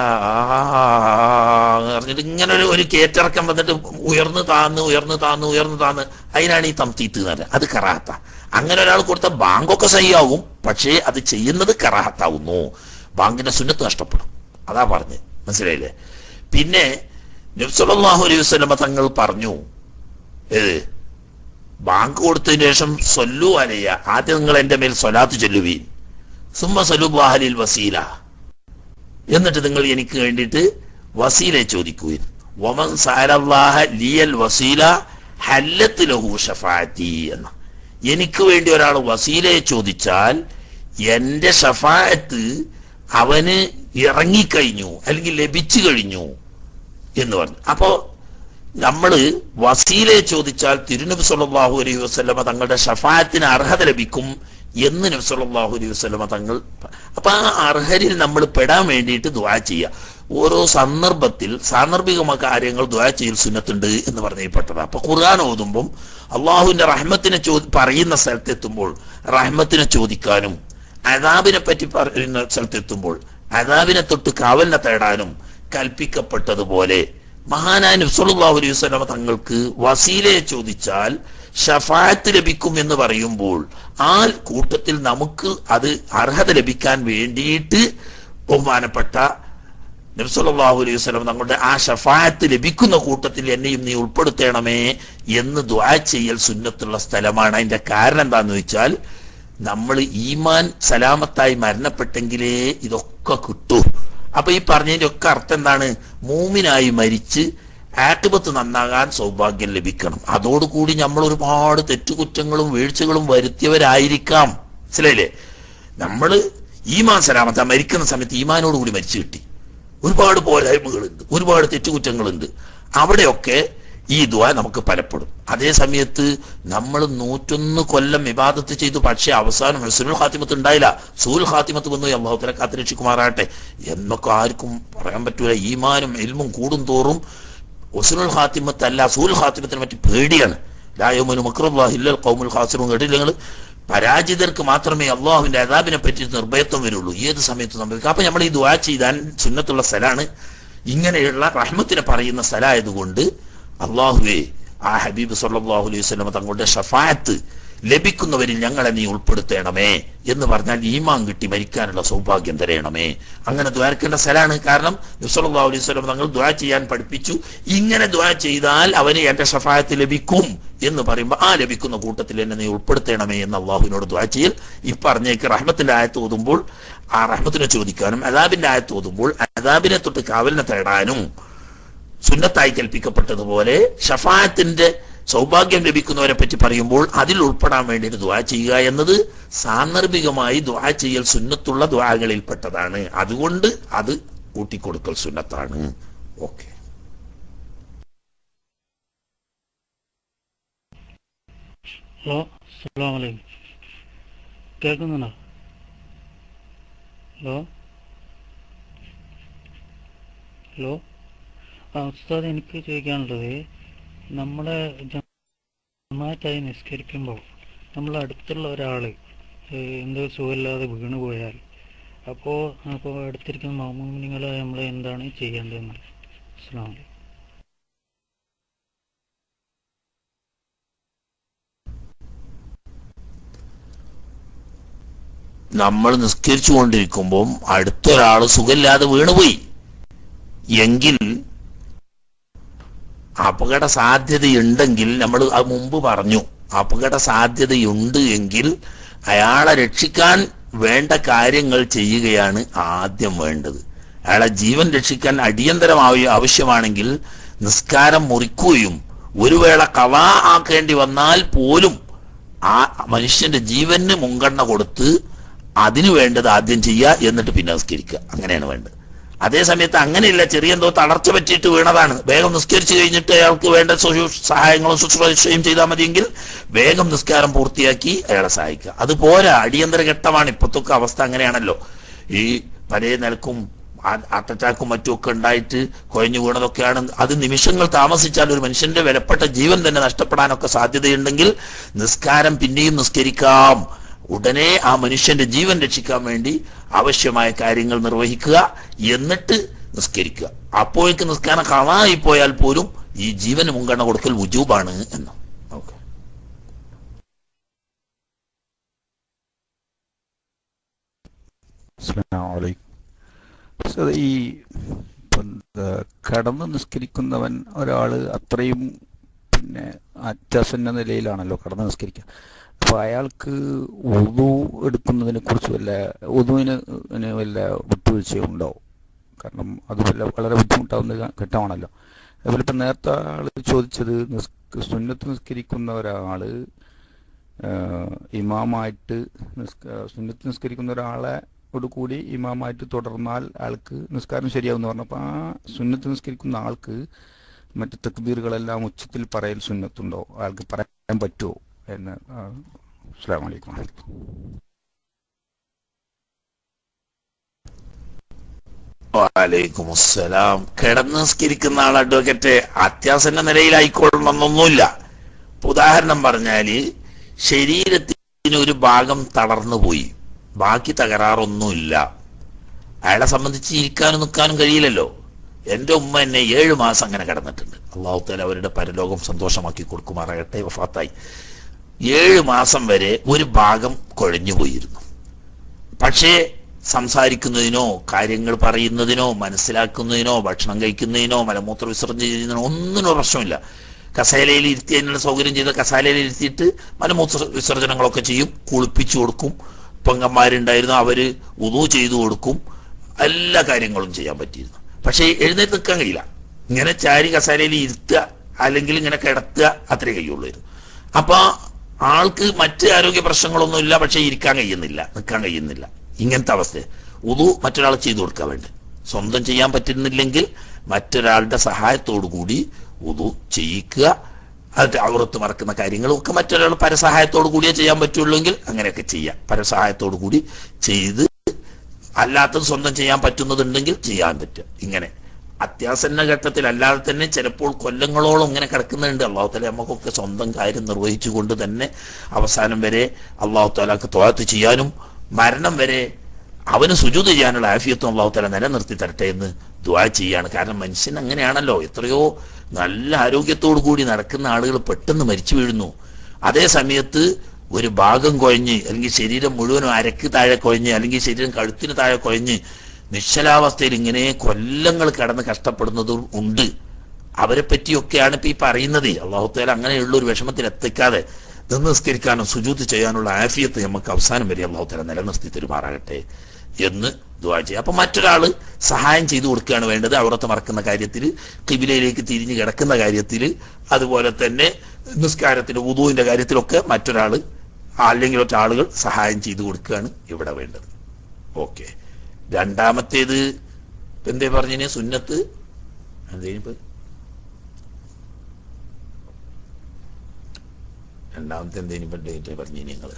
[SPEAKER 1] പറഞ്ഞിട്ട് ഇങ്ങനെ ഒരു ഒരു കേറ്റിറക്കം വന്നിട്ട് ഉയർന്നു താന്ന് ഉയർന്നു താന്ന് ഉയർന്നു താന്ന് അതിനാണ് ഈ തംതീത്ത് എന്ന് പറയുന്നത് അത് കറാഹത്ത അങ്ങനെ ഒരാൾ കൊടുത്ത ബാങ്കൊക്കെ സഹിയാവും പക്ഷേ അത് ചെയ്യുന്നത് കറാഹത്താവുന്നു ബാങ്കിന്റെ സുന്നത്ത് നഷ്ടപ്പെടും അതാ പറഞ്ഞ് മനസ്സിലായില്ലേ പിന്നെ നബ്സലാഹു അലൈഹി വസ്ലമ തങ്ങൾ പറഞ്ഞു ഏത് ബാങ്ക് കൊടുത്തതിന് ശേഷം സൊല്ലു അലയ്യ ആദ്യം നിങ്ങൾ എന്റെ മേൽ സ്വലാത്ത് ചൊല്ലുവീൻ സുമ്മ സലുബാഹലിൽ വസീല എന്നിട്ട് നിങ്ങൾ എനിക്ക് വേണ്ടിയിട്ട് വസീലെ ചോദിക്കുവിൻ വമൻ സാരല്ലാഹ ലിയൽ വസീല ഹല്ലത്ത് ലഹു ഷഫാത്തി എന്ന എനിക്ക് വേണ്ടി ഒരാൾ വസീലയെ ചോദിച്ചാൽ എന്റെ ഷഫായത്ത് അവന് ഇറങ്ങിക്കഴിഞ്ഞു അല്ലെങ്കിൽ ലഭിച്ചു കഴിഞ്ഞു എന്ന് പറഞ്ഞു അപ്പോ നമ്മള് വസീലയെ ചോദിച്ചാൽ തിരുനബി സല്ലല്ലാഹു അലൈഹി വസല്ലമ തങ്ങളുടെ ഷഫായത്തിന് അർഹത ലഭിക്കും എന്ന് നബി സല്ലല്ലാഹു അലൈഹി വസല്ലമ തങ്ങൾ അപ്പൊ ആ അർഹരിൽ നമ്മൾ പെടാൻ വേണ്ടിയിട്ട് ദുആ ചെയ്യുക ഓരോ സന്ദർഭത്തിൽ സാന്ദർഭികമായ കാര്യങ്ങൾ ദുആ ചെയ്യൽ സുന്നത്തുണ്ട് എന്ന് പറഞ്ഞപ്പെട്ടത് അപ്പൊ ഖുർആൻ ഓതുമ്പം അള്ളാഹുവിന്റെ റഹ്മത്തിനെ ചോ പറയുന്ന സ്ഥലത്തെത്തുമ്പോൾ റഹ്മത്തിനെ ചോദിക്കാനും അതാബിനെ പറ്റി പറയുന്ന സ്ഥലത്തെത്തുമ്പോൾ അതാബിനെ തൊട്ട് കാവലിനെ തേടാനും കൽപ്പിക്കപ്പെട്ടതുപോലെ മഹാനായ നബ്സല്ലാഹു അലൈഹി വസല്ലമ തങ്ങൾക്ക് വസീലയെ ചോദിച്ചാൽ ഷഫായത്ത് ലഭിക്കും എന്ന് പറയുമ്പോൾ ആ കൂട്ടത്തിൽ നമുക്ക് അത് അർഹത ലഭിക്കാൻ വേണ്ടിയിട്ട് ബഹുമാനപ്പെട്ട നബ്സല്ലാഹു അലൈഹി വസല്ലം തങ്ങളുടെ ആ ഷഫായത്ത് ലഭിക്കുന്ന കൂട്ടത്തിൽ എന്നെയും നീ ഉൾപ്പെടുത്തണമേ എന്ന് ദ്വാ ചെയ്യൽ സുന്നത്തുള്ള സ്ഥലമാണ് അതിന്റെ കാരണം എന്താന്ന് വെച്ചാൽ നമ്മൾ ഈമാൻ സലാമത്തായി മരണപ്പെട്ടെങ്കിലേ ഇതൊക്കെ കിട്ടൂ അപ്പൊ ഈ പറഞ്ഞതിന്റെ ഒക്കെ അർത്ഥം എന്താണ് മൂമിനായി മരിച്ച് ആക്കിബത്ത് നന്നാകാൻ സൗഭാഗ്യം ലഭിക്കണം അതോടുകൂടി നമ്മൾ ഒരുപാട് തെറ്റുകുറ്റങ്ങളും വീഴ്ചകളും വരുത്തിയവരായിരിക്കാം മനസ്സിലായില്ലേ നമ്മള് ഈമാൻ സലാമത്ത മരിക്കുന്ന സമയത്ത് ഈമാനോട് കൂടി മരിച്ചു കിട്ടി ഒരുപാട് പോരായ്മകളുണ്ട് ഒരുപാട് തെറ്റുകുറ്റങ്ങളുണ്ട് അവിടെയൊക്കെ ഈ ദ്വാ നമുക്ക് ഫലപ്പെടും അതേ സമയത്ത് നമ്മൾ നൂറ്റൊന്ന് കൊല്ലം വിവാദത്ത് ചെയ്തു പക്ഷേ അവസാനം ഹുസ്നുൽ ഖാത്തിമത്ത് ഉണ്ടായില്ല സൂൽ ഖാത്തിമത്ത് വന്നു അള്ളാഹുത്തല കാത്തിരക്ഷിക്കുമാറാട്ടെ എന്നൊക്കെ ആർക്കും പറയാൻ പറ്റൂല ഈമാനും എൽമും കൂടും തോറും ഹുസ്നുൽ ഖാത്തിമത്ത് അല്ല സൂൽ ഖാത്തിമത്തിനെ പറ്റി പേടിയാണ് ലായോമനു മക്രുല്ലാഹില്ലൽ കൗമുൽ ഖാസിറും കേട്ടില്ല നിങ്ങൾ പരാജിതർക്ക് മാത്രമേ അള്ളാഹുവിന്റെ അതാബിനെ പറ്റി നിർഭയത്വം വരുള്ളൂ ഏത് സമയത്തും സംഭവിക്കാം അപ്പൊ നമ്മൾ ഈ ദുആ ചെയ്താൻ സുന്നത്തുള്ള സ്ഥലമാണ് ഇങ്ങനെയുള്ള റഹ്മത്തിനെ പറയുന്ന സ്ഥലമായതുകൊണ്ട് അള്ളാഹുവേ ആ ഹബീബ് സല്ലല്ലാഹു അലൈഹി വസല്ലം തങ്ങളുടെ ഷഫായത്ത് ലഭിക്കുന്നവരിൽ ഞങ്ങളെ നീ ഉൾപ്പെടുത്തണമേ എന്ന് പറഞ്ഞാൽ ഈമാൻ കിട്ടി മരിക്കാനുള്ള സൗഭാഗ്യം തരയണമേ അങ്ങനെ ദ്വാരക്കേണ്ട സ്ഥലമാണ് കാരണം നബ്സല്ലാ അലൈഹി സ്വലം തങ്ങൾ ദ്വാ ചെയ്യാൻ പഠിപ്പിച്ചു ഇങ്ങനെ ദ്വാ ചെയ്താൽ അവന് എന്റെ ഷഫായത്ത് ലഭിക്കും എന്ന് പറയുമ്പോൾ ആ ലഭിക്കുന്ന കൂട്ടത്തിൽ എന്നെ നീ ഉൾപ്പെടുത്തണമേ എന്ന് അള്ളാഹുവിനോട് ദ്വാ ചെയ്യൽ ഈ പറഞ്ഞേക്ക് റഹ്മത്തിന്റെ ആയത്ത് ഓതുമ്പോൾ ആ റഹ്മത്തിനെ ചോദിക്കാനും അതാബിന്റെ ആയത്ത് ഓതുമ്പോൾ അതാബിനെ തൊട്ട് കാവലിനെ തേടാനും സുന്നത്തായി കൽപ്പിക്കപ്പെട്ടതുപോലെ ഷഫായത്തിന്റെ സൗഭാഗ്യം ലഭിക്കുന്നവരെ പറ്റി പറയുമ്പോൾ അതിൽ ഉൾപ്പെടാൻ വേണ്ടിയിട്ട് ദ്വാ ചെയ്യുക എന്നത് സാന്ദർഭികമായി ദ്വാ ചെയ്യൽ സുന്നത്തുള്ള ദ്വാകളിൽപ്പെട്ടതാണ് അതുകൊണ്ട് അത് കൂട്ടിക്കൊടുക്കൽ സുന്നത്താണ് ഓക്കെ
[SPEAKER 9] ഹലോ അസ്സാം വലൈക്കും കേൾക്കുന്നുണ്ടോ ഹലോ ഹലോ ആ ഉസ്താദ് എനിക്ക് ചോദിക്കാനുള്ളത് നമ്മളെ ജമാറ്റായി നിസ്കരിക്കുമ്പോൾ നമ്മൾ അടുത്തുള്ള ഒരാൾ എന്തോ സുഖമില്ലാതെ വീണു പോയാൽ അപ്പോൾ അപ്പോൾ അടുത്തിരിക്കുന്ന മാമൂമിനിങ്ങൾ നമ്മൾ എന്താണ് ചെയ്യേണ്ടതെന്ന് അസ്സാം വലൈക്കും
[SPEAKER 1] നമ്മൾ നിസ്കരിച്ചു കൊണ്ടിരിക്കുമ്പോൾ അടുത്തൊരാൾ സുഖമില്ലാതെ വീണുപോയി എങ്കിൽ അപകട സാധ്യതയുണ്ടെങ്കിൽ നമ്മൾ അത് മുമ്പ് പറഞ്ഞു അപകട സാധ്യതയുണ്ട് എങ്കിൽ അയാളെ രക്ഷിക്കാൻ വേണ്ട കാര്യങ്ങൾ ചെയ്യുകയാണ് ആദ്യം വേണ്ടത് അയാളെ ജീവൻ രക്ഷിക്കാൻ അടിയന്തരമായി ആവശ്യമാണെങ്കിൽ നിസ്കാരം മുറിക്കുകയും ഒരു വേള കവാ ആക്കേണ്ടി വന്നാൽ പോലും ആ മനുഷ്യന്റെ ജീവന് മുൻഗണന കൊടുത്ത് അതിനു വേണ്ടത് ആദ്യം ചെയ്യുക എന്നിട്ട് പിന്നെ നിസ്കരിക്കുക അങ്ങനെയാണ് വേണ്ടത് അതേ സമയത്ത് അങ്ങനെയില്ല ചെറിയ എന്തോ തളർച്ച പറ്റിയിട്ട് വീണതാണ് വേഗം നിസ്കരിച്ചു കഴിഞ്ഞിട്ട് അയാൾക്ക് വേണ്ട ശുശ്രൂ- സഹായങ്ങളും ശുശ്രൂഷയും ചെയ്താൽ മതിയെങ്കിൽ വേഗം നിസ്കാരം പൂർത്തിയാക്കി അയാളെ സഹായിക്കുക അത് പോരാ അടിയന്തര ഘട്ടമാണ് ഇപ്പത്തൊക്കെ അവസ്ഥ അങ്ങനെയാണല്ലോ ഈ പല നിലക്കും ഹാർട്ട് അറ്റാക്കും മറ്റുമൊക്കെ ഉണ്ടായിട്ട് കുഴഞ്ഞു വീണതൊക്കെയാണ് അത് നിമിഷങ്ങൾ താമസിച്ചാൽ ഒരു മനുഷ്യന്റെ വിലപ്പെട്ട ജീവൻ തന്നെ നഷ്ടപ്പെടാനൊക്കെ സാധ്യതയുണ്ടെങ്കിൽ നിസ്കാരം പിന്നെയും നിസ്കരിക്കാം ഉടനെ ആ മനുഷ്യന്റെ ജീവൻ രക്ഷിക്കാൻ വേണ്ടി ആവശ്യമായ കാര്യങ്ങൾ നിർവഹിക്കുക എന്നിട്ട് നിസ്കരിക്കുക അപ്പോഴേക്ക് നിസ്കാരം കാണായി പോയാൽ പോലും ഈ ജീവന് മുൻഗണന കൊടുക്കൽ വുജൂബാണ് എന്ന് ഓക്കെ
[SPEAKER 3] അസ്സലാമലൈക്കും ഉസ്താദ്, ഈ ഇപ്പം എന്താ, കടന്ന് നിസ്കരിക്കുന്നവൻ ഒരാൾ അത്രയും പിന്നെ അത്യാസന്ന നിലയിലാണല്ലോ കടന്ന് നിസ്കരിക്കുക അപ്പൊ അയാൾക്ക് ഉതു എടുക്കുന്നതിനെ കുറിച്ച് വല്ല ഉതുവിന് ന് വല്ല വിട്ടുവീഴ്ചയും ഉണ്ടാവും കാരണം അത് വല്ല വളരെ ബുദ്ധിമുട്ടാവുന്ന ഘ- ഘട്ടമാണല്ലോ അതുപോലെ ഇപ്പം നേരത്തെ ആള് ചോദിച്ചത് നിസ് സുന്നത്ത് നിസ്കരിക്കുന്ന ഒരാള് ആഹ് ഇമാമായിട്ട് നിസ്ക- സുന്നത്ത് നിസ്കരിക്കുന്ന ഒരാളെ കൂടി ഇമാമായിട്ട് തുടർന്നാൽ ആൾക്ക് നിസ്കാരം ശരിയാവുമെന്ന് പറഞ്ഞപ്പോൾ ആ സുന്നത്ത് നിസ്കരിക്കുന്ന ആൾക്ക് മറ്റ് തക്ബീറുകളെല്ലാം ഉച്ചത്തിൽ പറയൽ സുന്നത്തുണ്ടോ ആൾക്ക് പറയാൻ പറ്റുമോ എന്ന് ആ, അസ്സലാമു അലൈക്കും
[SPEAKER 1] വാലൈക്കും അസ്സലാം കിടന്ന് നിസ്കരിക്കുന്ന ആൾ അഡ്വക്കറ്റ് അത്യാസന്ന നിലയിലായിക്കൊള്ളണമെന്നൊന്നുമില്ല ഇപ്പൊ ഉദാഹരണം പറഞ്ഞാല് ശരീരത്തിന് ഒരു ഭാഗം തളർന്നു പോയി ബാക്കി തകരാറൊന്നുമില്ല അയാളെ സംബന്ധിച്ച് ഇരിക്കാനും നിൽക്കാനും കഴിയില്ലല്ലോ എന്റെ ഉമ്മ എന്നെ ഏഴു മാസം അങ്ങനെ കിടന്നിട്ടുണ്ട് അള്ളാഹു താല അവരുടെ പരലോകം സന്തോഷമാക്കി കൊടുക്കുമാറാകട്ടെ വഫാത്തായി ഏഴു മാസം വരെ ഒരു ഭാഗം കുഴഞ്ഞു പോയിരുന്നു പക്ഷേ സംസാരിക്കുന്നതിനോ കാര്യങ്ങൾ പറയുന്നതിനോ മനസ്സിലാക്കുന്നതിനോ ഭക്ഷണം കഴിക്കുന്നതിനോ മലമൂത്ര വിസർജനം ചെയ്യുന്നതിനോ ഒന്നിനും പ്രശ്നമില്ല കസേലയിൽ ഇരുത്തി അതിനുള്ള സൗകര്യം ചെയ്ത കസാലയിൽ ഇരുത്തിയിട്ട് മലമൂത്ര വിസർജനങ്ങളൊക്കെ ചെയ്യും കുളിപ്പിച്ചു കൊടുക്കും പെങ്ങന്മാരുണ്ടായിരുന്നു അവര് ഉതു ചെയ്തു കൊടുക്കും എല്ലാ കാര്യങ്ങളും ചെയ്യാൻ പറ്റിയിരുന്നു പക്ഷേ എഴുന്നേറ്റ് നിൽക്കാൻ കഴിയില്ല ഇങ്ങനെ ചാരി കസേരയിൽ ഇരുത്തുക അല്ലെങ്കിൽ ഇങ്ങനെ കിടത്തുക അത്രേ കഴിയുള്ളൂ അപ്പൊ ആൾക്ക് മറ്റ് ആരോഗ്യ പ്രശ്നങ്ങളൊന്നുമില്ല പക്ഷെ ഇരിക്കാൻ കഴിയുന്നില്ല നിൽക്കാൻ കഴിയുന്നില്ല ഇങ്ങനത്തെ അവസ്ഥ ഉതു മറ്റൊരാൾ ചെയ്തു കൊടുക്കാൻ വേണ്ടി സ്വന്തം ചെയ്യാൻ പറ്റുന്നില്ലെങ്കിൽ മറ്റൊരാളുടെ സഹായത്തോടു കൂടി ഉതു ചെയ്യിക്കുക അത് അവറത്ത് മറക്കുന്ന കാര്യങ്ങളും ഒക്കെ മറ്റൊരാൾ പരസഹായത്തോടു കൂടിയേ ചെയ്യാൻ പറ്റുള്ളൂങ്കിൽ അങ്ങനെയൊക്കെ ചെയ്യാം പരസഹായത്തോടു കൂടി ചെയ്ത് അല്ലാത്തത് സ്വന്തം ചെയ്യാൻ പറ്റുന്നതുണ്ടെങ്കിൽ ചെയ്യാൻ പറ്റും ഇങ്ങനെ അത്യാസന്ന ഘട്ടത്തിൽ അല്ലാതെ തന്നെ ചിലപ്പോൾ കൊല്ലങ്ങളോളം ഇങ്ങനെ കിടക്കുന്നുണ്ട് അള്ളാഹു താല നമുക്കൊക്കെ സ്വന്തം കാര്യം നിർവഹിച്ചുകൊണ്ട് തന്നെ അവസാനം വരെ അള്ളാഹു താലാക്ക് തോഴത്ത് ചെയ്യാനും മരണം വരെ അവന് സുജൂത് ചെയ്യാനുള്ള ആഫിയത്വം അള്ളാഹു താല നിലനിർത്തി തരട്ടെ എന്ന് ദുആ ചെയ്യാണ് കാരണം മനുഷ്യൻ അങ്ങനെയാണല്ലോ എത്രയോ നല്ല ആരോഗ്യത്തോടു കൂടി നടക്കുന്ന ആളുകൾ പെട്ടെന്ന് മരിച്ചു വീഴുന്നു അതേ സമയത്ത് ഒരു ഭാഗം കുഴഞ്ഞ് അല്ലെങ്കിൽ ശരീരം മുഴുവനും അരക്ക് താഴെ കുഴഞ്ഞ് അല്ലെങ്കിൽ ശരീരം കഴുത്തിന് താഴെ കുഴഞ്ഞ് നിശ്ചലാവസ്ഥയിൽ ഇങ്ങനെ കൊല്ലങ്ങൾ കടന്ന് കഷ്ടപ്പെടുന്നതും ഉണ്ട് അവരെ പറ്റിയൊക്കെയാണ് ഇപ്പൊ ഈ പറയുന്നത് അള്ളാഹുത്തേല അങ്ങനെയുള്ള ഒരു വിഷമത്തിൽ എത്തിക്കാതെ നിന്ന് നിസ്കരിക്കാനും സുജൂത്ത് ചെയ്യാനുള്ള ആഫിയത്ത് നമുക്ക് അവസാനം വരെ അള്ളാഹുത്തേല നിലനിർത്തി തരുമാറാകട്ടെ എന്ന് ദുവാ ചെയ്യുക അപ്പൊ മറ്റൊരാള് സഹായം ചെയ്തു കൊടുക്കുകയാണ് വേണ്ടത് അവിടത്തെ മറക്കുന്ന കാര്യത്തിൽ കിബിലയിലേക്ക് തിരിഞ്ഞു കിടക്കുന്ന കാര്യത്തിൽ അതുപോലെ തന്നെ നിസ്കാരത്തിന്റെ ഉദുവിന്റെ കാര്യത്തിലൊക്കെ മറ്റൊരാള് അല്ലെങ്കിൽ ഒറ്റ ആളുകൾ സഹായം ചെയ്തു കൊടുക്കുകയാണ് ഇവിടെ വേണ്ടത് ഓക്കെ രണ്ടാമത്തേത് എന്തേ പറഞ്ഞിനെ സുന്നത്ത് എന്തേനിപ്പോ രണ്ടാമത്തെ എന്തേനിപ്പോ പറഞ്ഞു നിങ്ങള്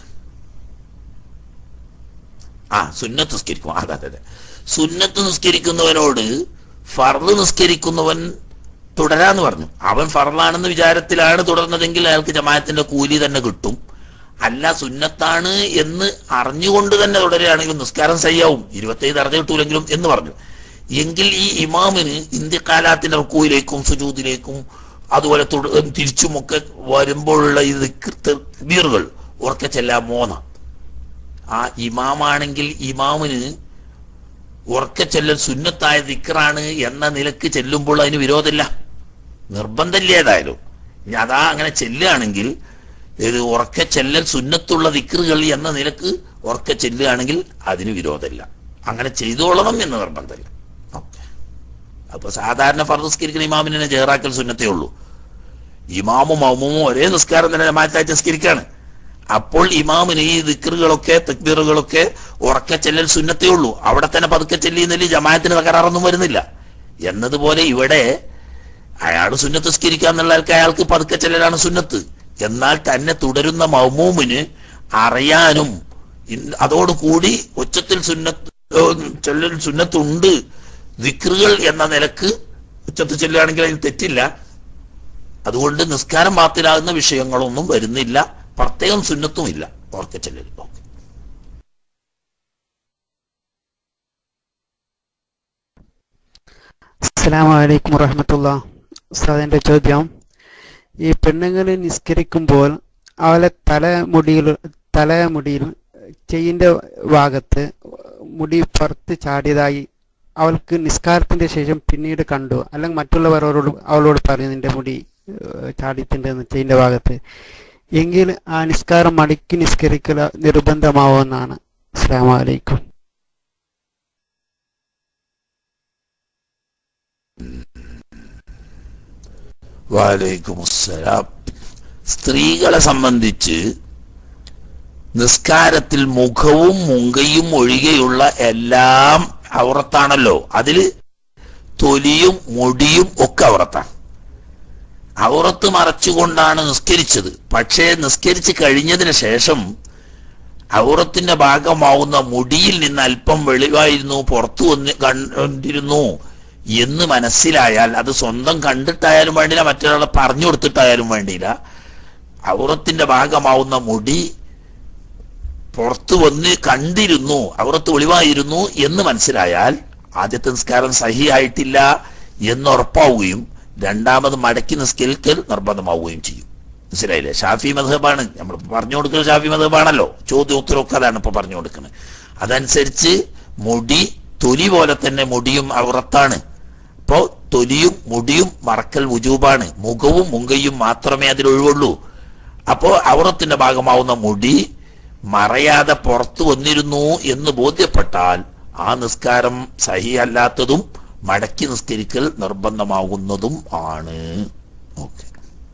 [SPEAKER 1] ആ സുന്നത്ത് നിസ്കരിക്കും അതെ അതെ അതെ സുന്നത്ത് നിസ്കരിക്കുന്നവനോട് ഫർദ് നിസ്കരിക്കുന്നവൻ തുടരാന്ന് പറഞ്ഞു അവൻ ഫർദാണെന്ന് വിചാരത്തിലാണ് തുടർന്നതെങ്കിൽ അയാൾക്ക് ജമാഅത്തിന്റെ കൂലി തന്നെ കിട്ടും അല്ല സുന്നത്താണ് എന്ന് അറിഞ്ഞുകൊണ്ട് തന്നെ തുടരുകയാണെങ്കിൽ നിസ്കാരം സയ്യാവും ഇരുപത്തേഴ് അറിഞ്ഞു കിട്ടൂലെങ്കിലും എന്ന് പറഞ്ഞു എങ്കിൽ ഈ ഇമാമിന് ഇന്ത്യക്കാലാത്തിന്റെ റുക്കൂയിലേക്കും സുജൂദിലേക്കും അതുപോലെ തുട- തിരിച്ചുമൊക്കെ വരുമ്പോഴുള്ള ഈ ബീറുകൾ ഉറക്കെ ചെല്ലാൻ മോന്ന ആ ഇമാമാണെങ്കിൽ ഇമാമിന് ഉറക്കെ ചെല്ലൽ സുന്നത്തായ ദിക്റാണ് എന്ന നിലക്ക് ചെല്ലുമ്പോൾ അതിന് വിരോധമില്ല നിർബന്ധമില്ല ഏതായാലും ഇനി അതാ അങ്ങനെ ചെല്ലുകയാണെങ്കിൽ ഇത് ഉറക്കെ ചെല്ലൽ സുന്നത്തുള്ള ദിക്റുകൾ എന്ന നിലക്ക് ഉറക്കെ ചെല്ലുകയാണെങ്കിൽ അതിന് വിരോധമില്ല അങ്ങനെ ചെയ്തോളണം എന്ന് നിർബന്ധമില്ല ഓക്കെ അപ്പൊ സാധാരണ ഫർദസ്കരിക്കുന്ന ഇമാമിനെ ജേറാക്കൽ സുന്നത്തേ ഉള്ളൂ ഇമാമും മൗമും ഒരേ നിസ്കാരം തന്നെ ജമാഅത്തായിട്ട് നിസ്കരിക്കാണ് അപ്പോൾ ഇമാമിന് ഈ ദിക്റുകളൊക്കെ തക്ബീറുകളൊക്കെ ഉറക്കെ ചെല്ലൽ സുന്നത്തേ ഉള്ളൂ അവിടെ തന്നെ പതുക്കെ ചെല്ലിയെന്നില്ല ജമാഅത്തിന് തകരാറൊന്നും വരുന്നില്ല എന്നതുപോലെ ഇവിടെ അയാൾ സുന്നത്ത് നിസ്കരിക്കുക എന്നുള്ള ആൾക്ക് അയാൾക്ക് പതുക്കെ ചെല്ലലാണ് സുന്നത്ത് എന്നാൽ തന്നെ തുടരുന്ന മൗമൂമിന് അറിയാനും ഇൻ- അതോടുകൂടി ഉച്ചത്തിൽ സുന്നത്ത് ഏഹ് ചെല്ലൽ സുന്നത്തുണ്ട് ദിക്റുകൾ എന്ന നിലക്ക് ഉച്ചത്തിൽ ചെല്ലുകയാണെങ്കിൽ അതിന് തെറ്റില്ല അതുകൊണ്ട് നിസ്കാരം ബാത്തിലാകുന്ന വിഷയങ്ങളൊന്നും വരുന്നില്ല പ്രത്യേകം സുന്നത്തും ഇല്ല ഓർക്കെ ചെല്ലൽ ഓക്കെ
[SPEAKER 10] അസ്സലാമു അലൈക്കും വറഹമത്തുള്ള ഉസ്താദിന്റെ ചോദ്യം ഈ പെണ്ണുങ്ങൾ നിസ്കരിക്കുമ്പോൾ അവളെ തലമുടിയിൽ തലമുടിയിൽ ചെയിന്റെ ഭാഗത്ത് മുടി പുറത്ത് ചാടിയതായി അവൾക്ക് നിസ്കാരത്തിന്റെ ശേഷം പിന്നീട് കണ്ടു അല്ലെങ്കിൽ മറ്റുള്ളവരോട് അവളോട് പറഞ്ഞു നിന്റെ മുടി ഏഹ്, ചാടിയിട്ടുണ്ടെന്ന് ചെയിന്റെ ഭാഗത്ത് എങ്കിൽ ആ നിസ്കാരം മടക്കി നിസ്കരിക്കൽ നിർബന്ധമാവുമെന്നാണ് അസ്സലാമു അലൈക്കും
[SPEAKER 1] വാലൈക്കും അസ്സലാം സ്ത്രീകളെ സംബന്ധിച്ച് നിസ്കാരത്തിൽ മുഖവും മുങ്കയും ഒഴികെയുള്ള എല്ലാം ഔറത്താണല്ലോ അതില് തൊലിയും മുടിയും ഒക്കെ ഔറത്താണ് ഔറത്ത് മറച്ചുകൊണ്ടാണ് നിസ്കരിച്ചത് പക്ഷേ നിസ്കരിച്ച് കഴിഞ്ഞതിന് ശേഷം ഔറത്തിന്റെ ഭാഗമാവുന്ന മുടിയിൽ നിന്ന് അല്പം വെളിവായിരുന്നു പുറത്തു വന്ന് കണ്ടിരുന്നു എന്ന് മനസ്സിലായാൽ അത് സ്വന്തം കണ്ടിട്ടായാലും വേണ്ടില്ല മറ്റൊരാളെ പറഞ്ഞു കൊടുത്തിട്ടായാലും വേണ്ടിയില്ല ഔറത്തിന്റെ ഭാഗമാവുന്ന മുടി പുറത്തു വന്ന് കണ്ടിരുന്നു ഔറത്ത് ഒളിവായിരുന്നു എന്ന് മനസ്സിലായാൽ ആദ്യത്തെ നിസ്കാരം സഹിയായിട്ടില്ല എന്നുറപ്പാവുകയും രണ്ടാമത് മടക്കി നിസ്കരിക്കൽ നിർബന്ധമാവുകയും ചെയ്യും മനസ്സിലായില്ലേ ഷാഫി മധബാണ് നമ്മൾ പറഞ്ഞു കൊടുക്കുന്നത് ഷാഫി മധബാണല്ലോ ചോദ്യം ഉത്തരവൊക്കെ അതാണ് ഇപ്പൊ പറഞ്ഞു കൊടുക്കുന്നത് അതനുസരിച്ച് മുടി തൊലി പോലെ തന്നെ മുടിയും ഔറത്താണ് അപ്പോ തൊലിയും മുടിയും മറക്കൽ വുജൂബാണ് മുഖവും മുങ്കയും മാത്രമേ അതിൽ ഒഴിവുള്ളൂ അപ്പോ ഔറത്തിന്റെ ഭാഗമാവുന്ന മുടി മറയാതെ പുറത്തു വന്നിരുന്നു എന്ന് ബോധ്യപ്പെട്ടാൽ ആ നിസ്കാരം സഹിയല്ലാത്തതും മടക്കി നിസ്കരിക്കൽ നിർബന്ധമാകുന്നതും ആണ് ഓക്കെ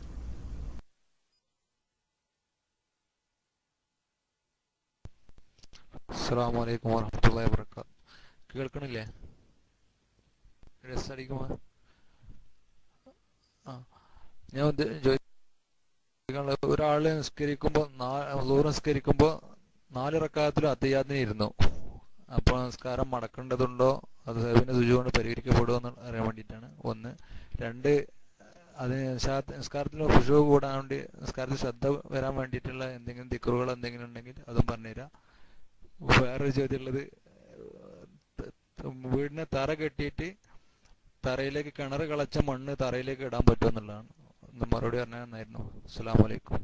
[SPEAKER 11] അസ്സലാമു അലൈക്കും വറഹ്മത്തുള്ളാഹി വബറകാത്ത് കേൾക്കണില്ലേ ഡ്രസ് അടിക്കുമോ ആ ഞാൻ ഉദ്ദ- ചോദിക്കാനുള്ളത് ഒരാള് നിസ്കരിക്കുമ്പോൾ നാല് നിസ്കരിക്കുമ്പോൾ നാല് റക്കായത്തിലും അത്തയ്യാത്തിന് ഇരുന്നു അപ്പോൾ നിസ്കാരം മടക്കേണ്ടതുണ്ടോ അത് സേവിന്റെ സുജു കൊണ്ട് പരിഹരിക്കപ്പെടുമോ എന്ന് അറിയാൻ വേണ്ടിയിട്ടാണ് ഒന്ന് രണ്ട് അതിന് നിസ്കാ- നിസ്കാരത്തിൽ ഖുശൂ കൂടാൻ വേണ്ടി നിസ്കാരത്തിൽ ശ്രദ്ധ വരാൻ വേണ്ടിയിട്ടുള്ള എന്തെങ്കിലും ദിക്കറുകൾ എന്തെങ്കിലും ഉണ്ടെങ്കിൽ അതും പറഞ്ഞുതരാം വേറൊരു ചോദ്യമുള്ളത് വീടിനെ തറ കെട്ടിയിട്ട് തറയിലേക്ക് കിണർ കളച്ച മണ്ണ് തറയിലേക്ക് ഇടാൻ പറ്റുമോ എന്നുള്ളതാണ് ഒന്ന് മറുപടി പറഞ്ഞാൽ നന്നായിരുന്നു അസ്സലാമു അലൈക്കും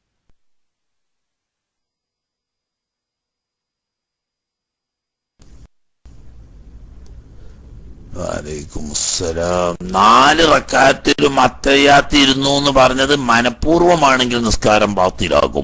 [SPEAKER 1] വലൈക്കും അസ്സലാം നാല് റക്കാത്തിലും അത്തയ്യാത്തിരുന്നു എന്ന് പറഞ്ഞത് മനഃപൂർവ്വമാണെങ്കിൽ നിസ്കാരം ബാത്തിലാകും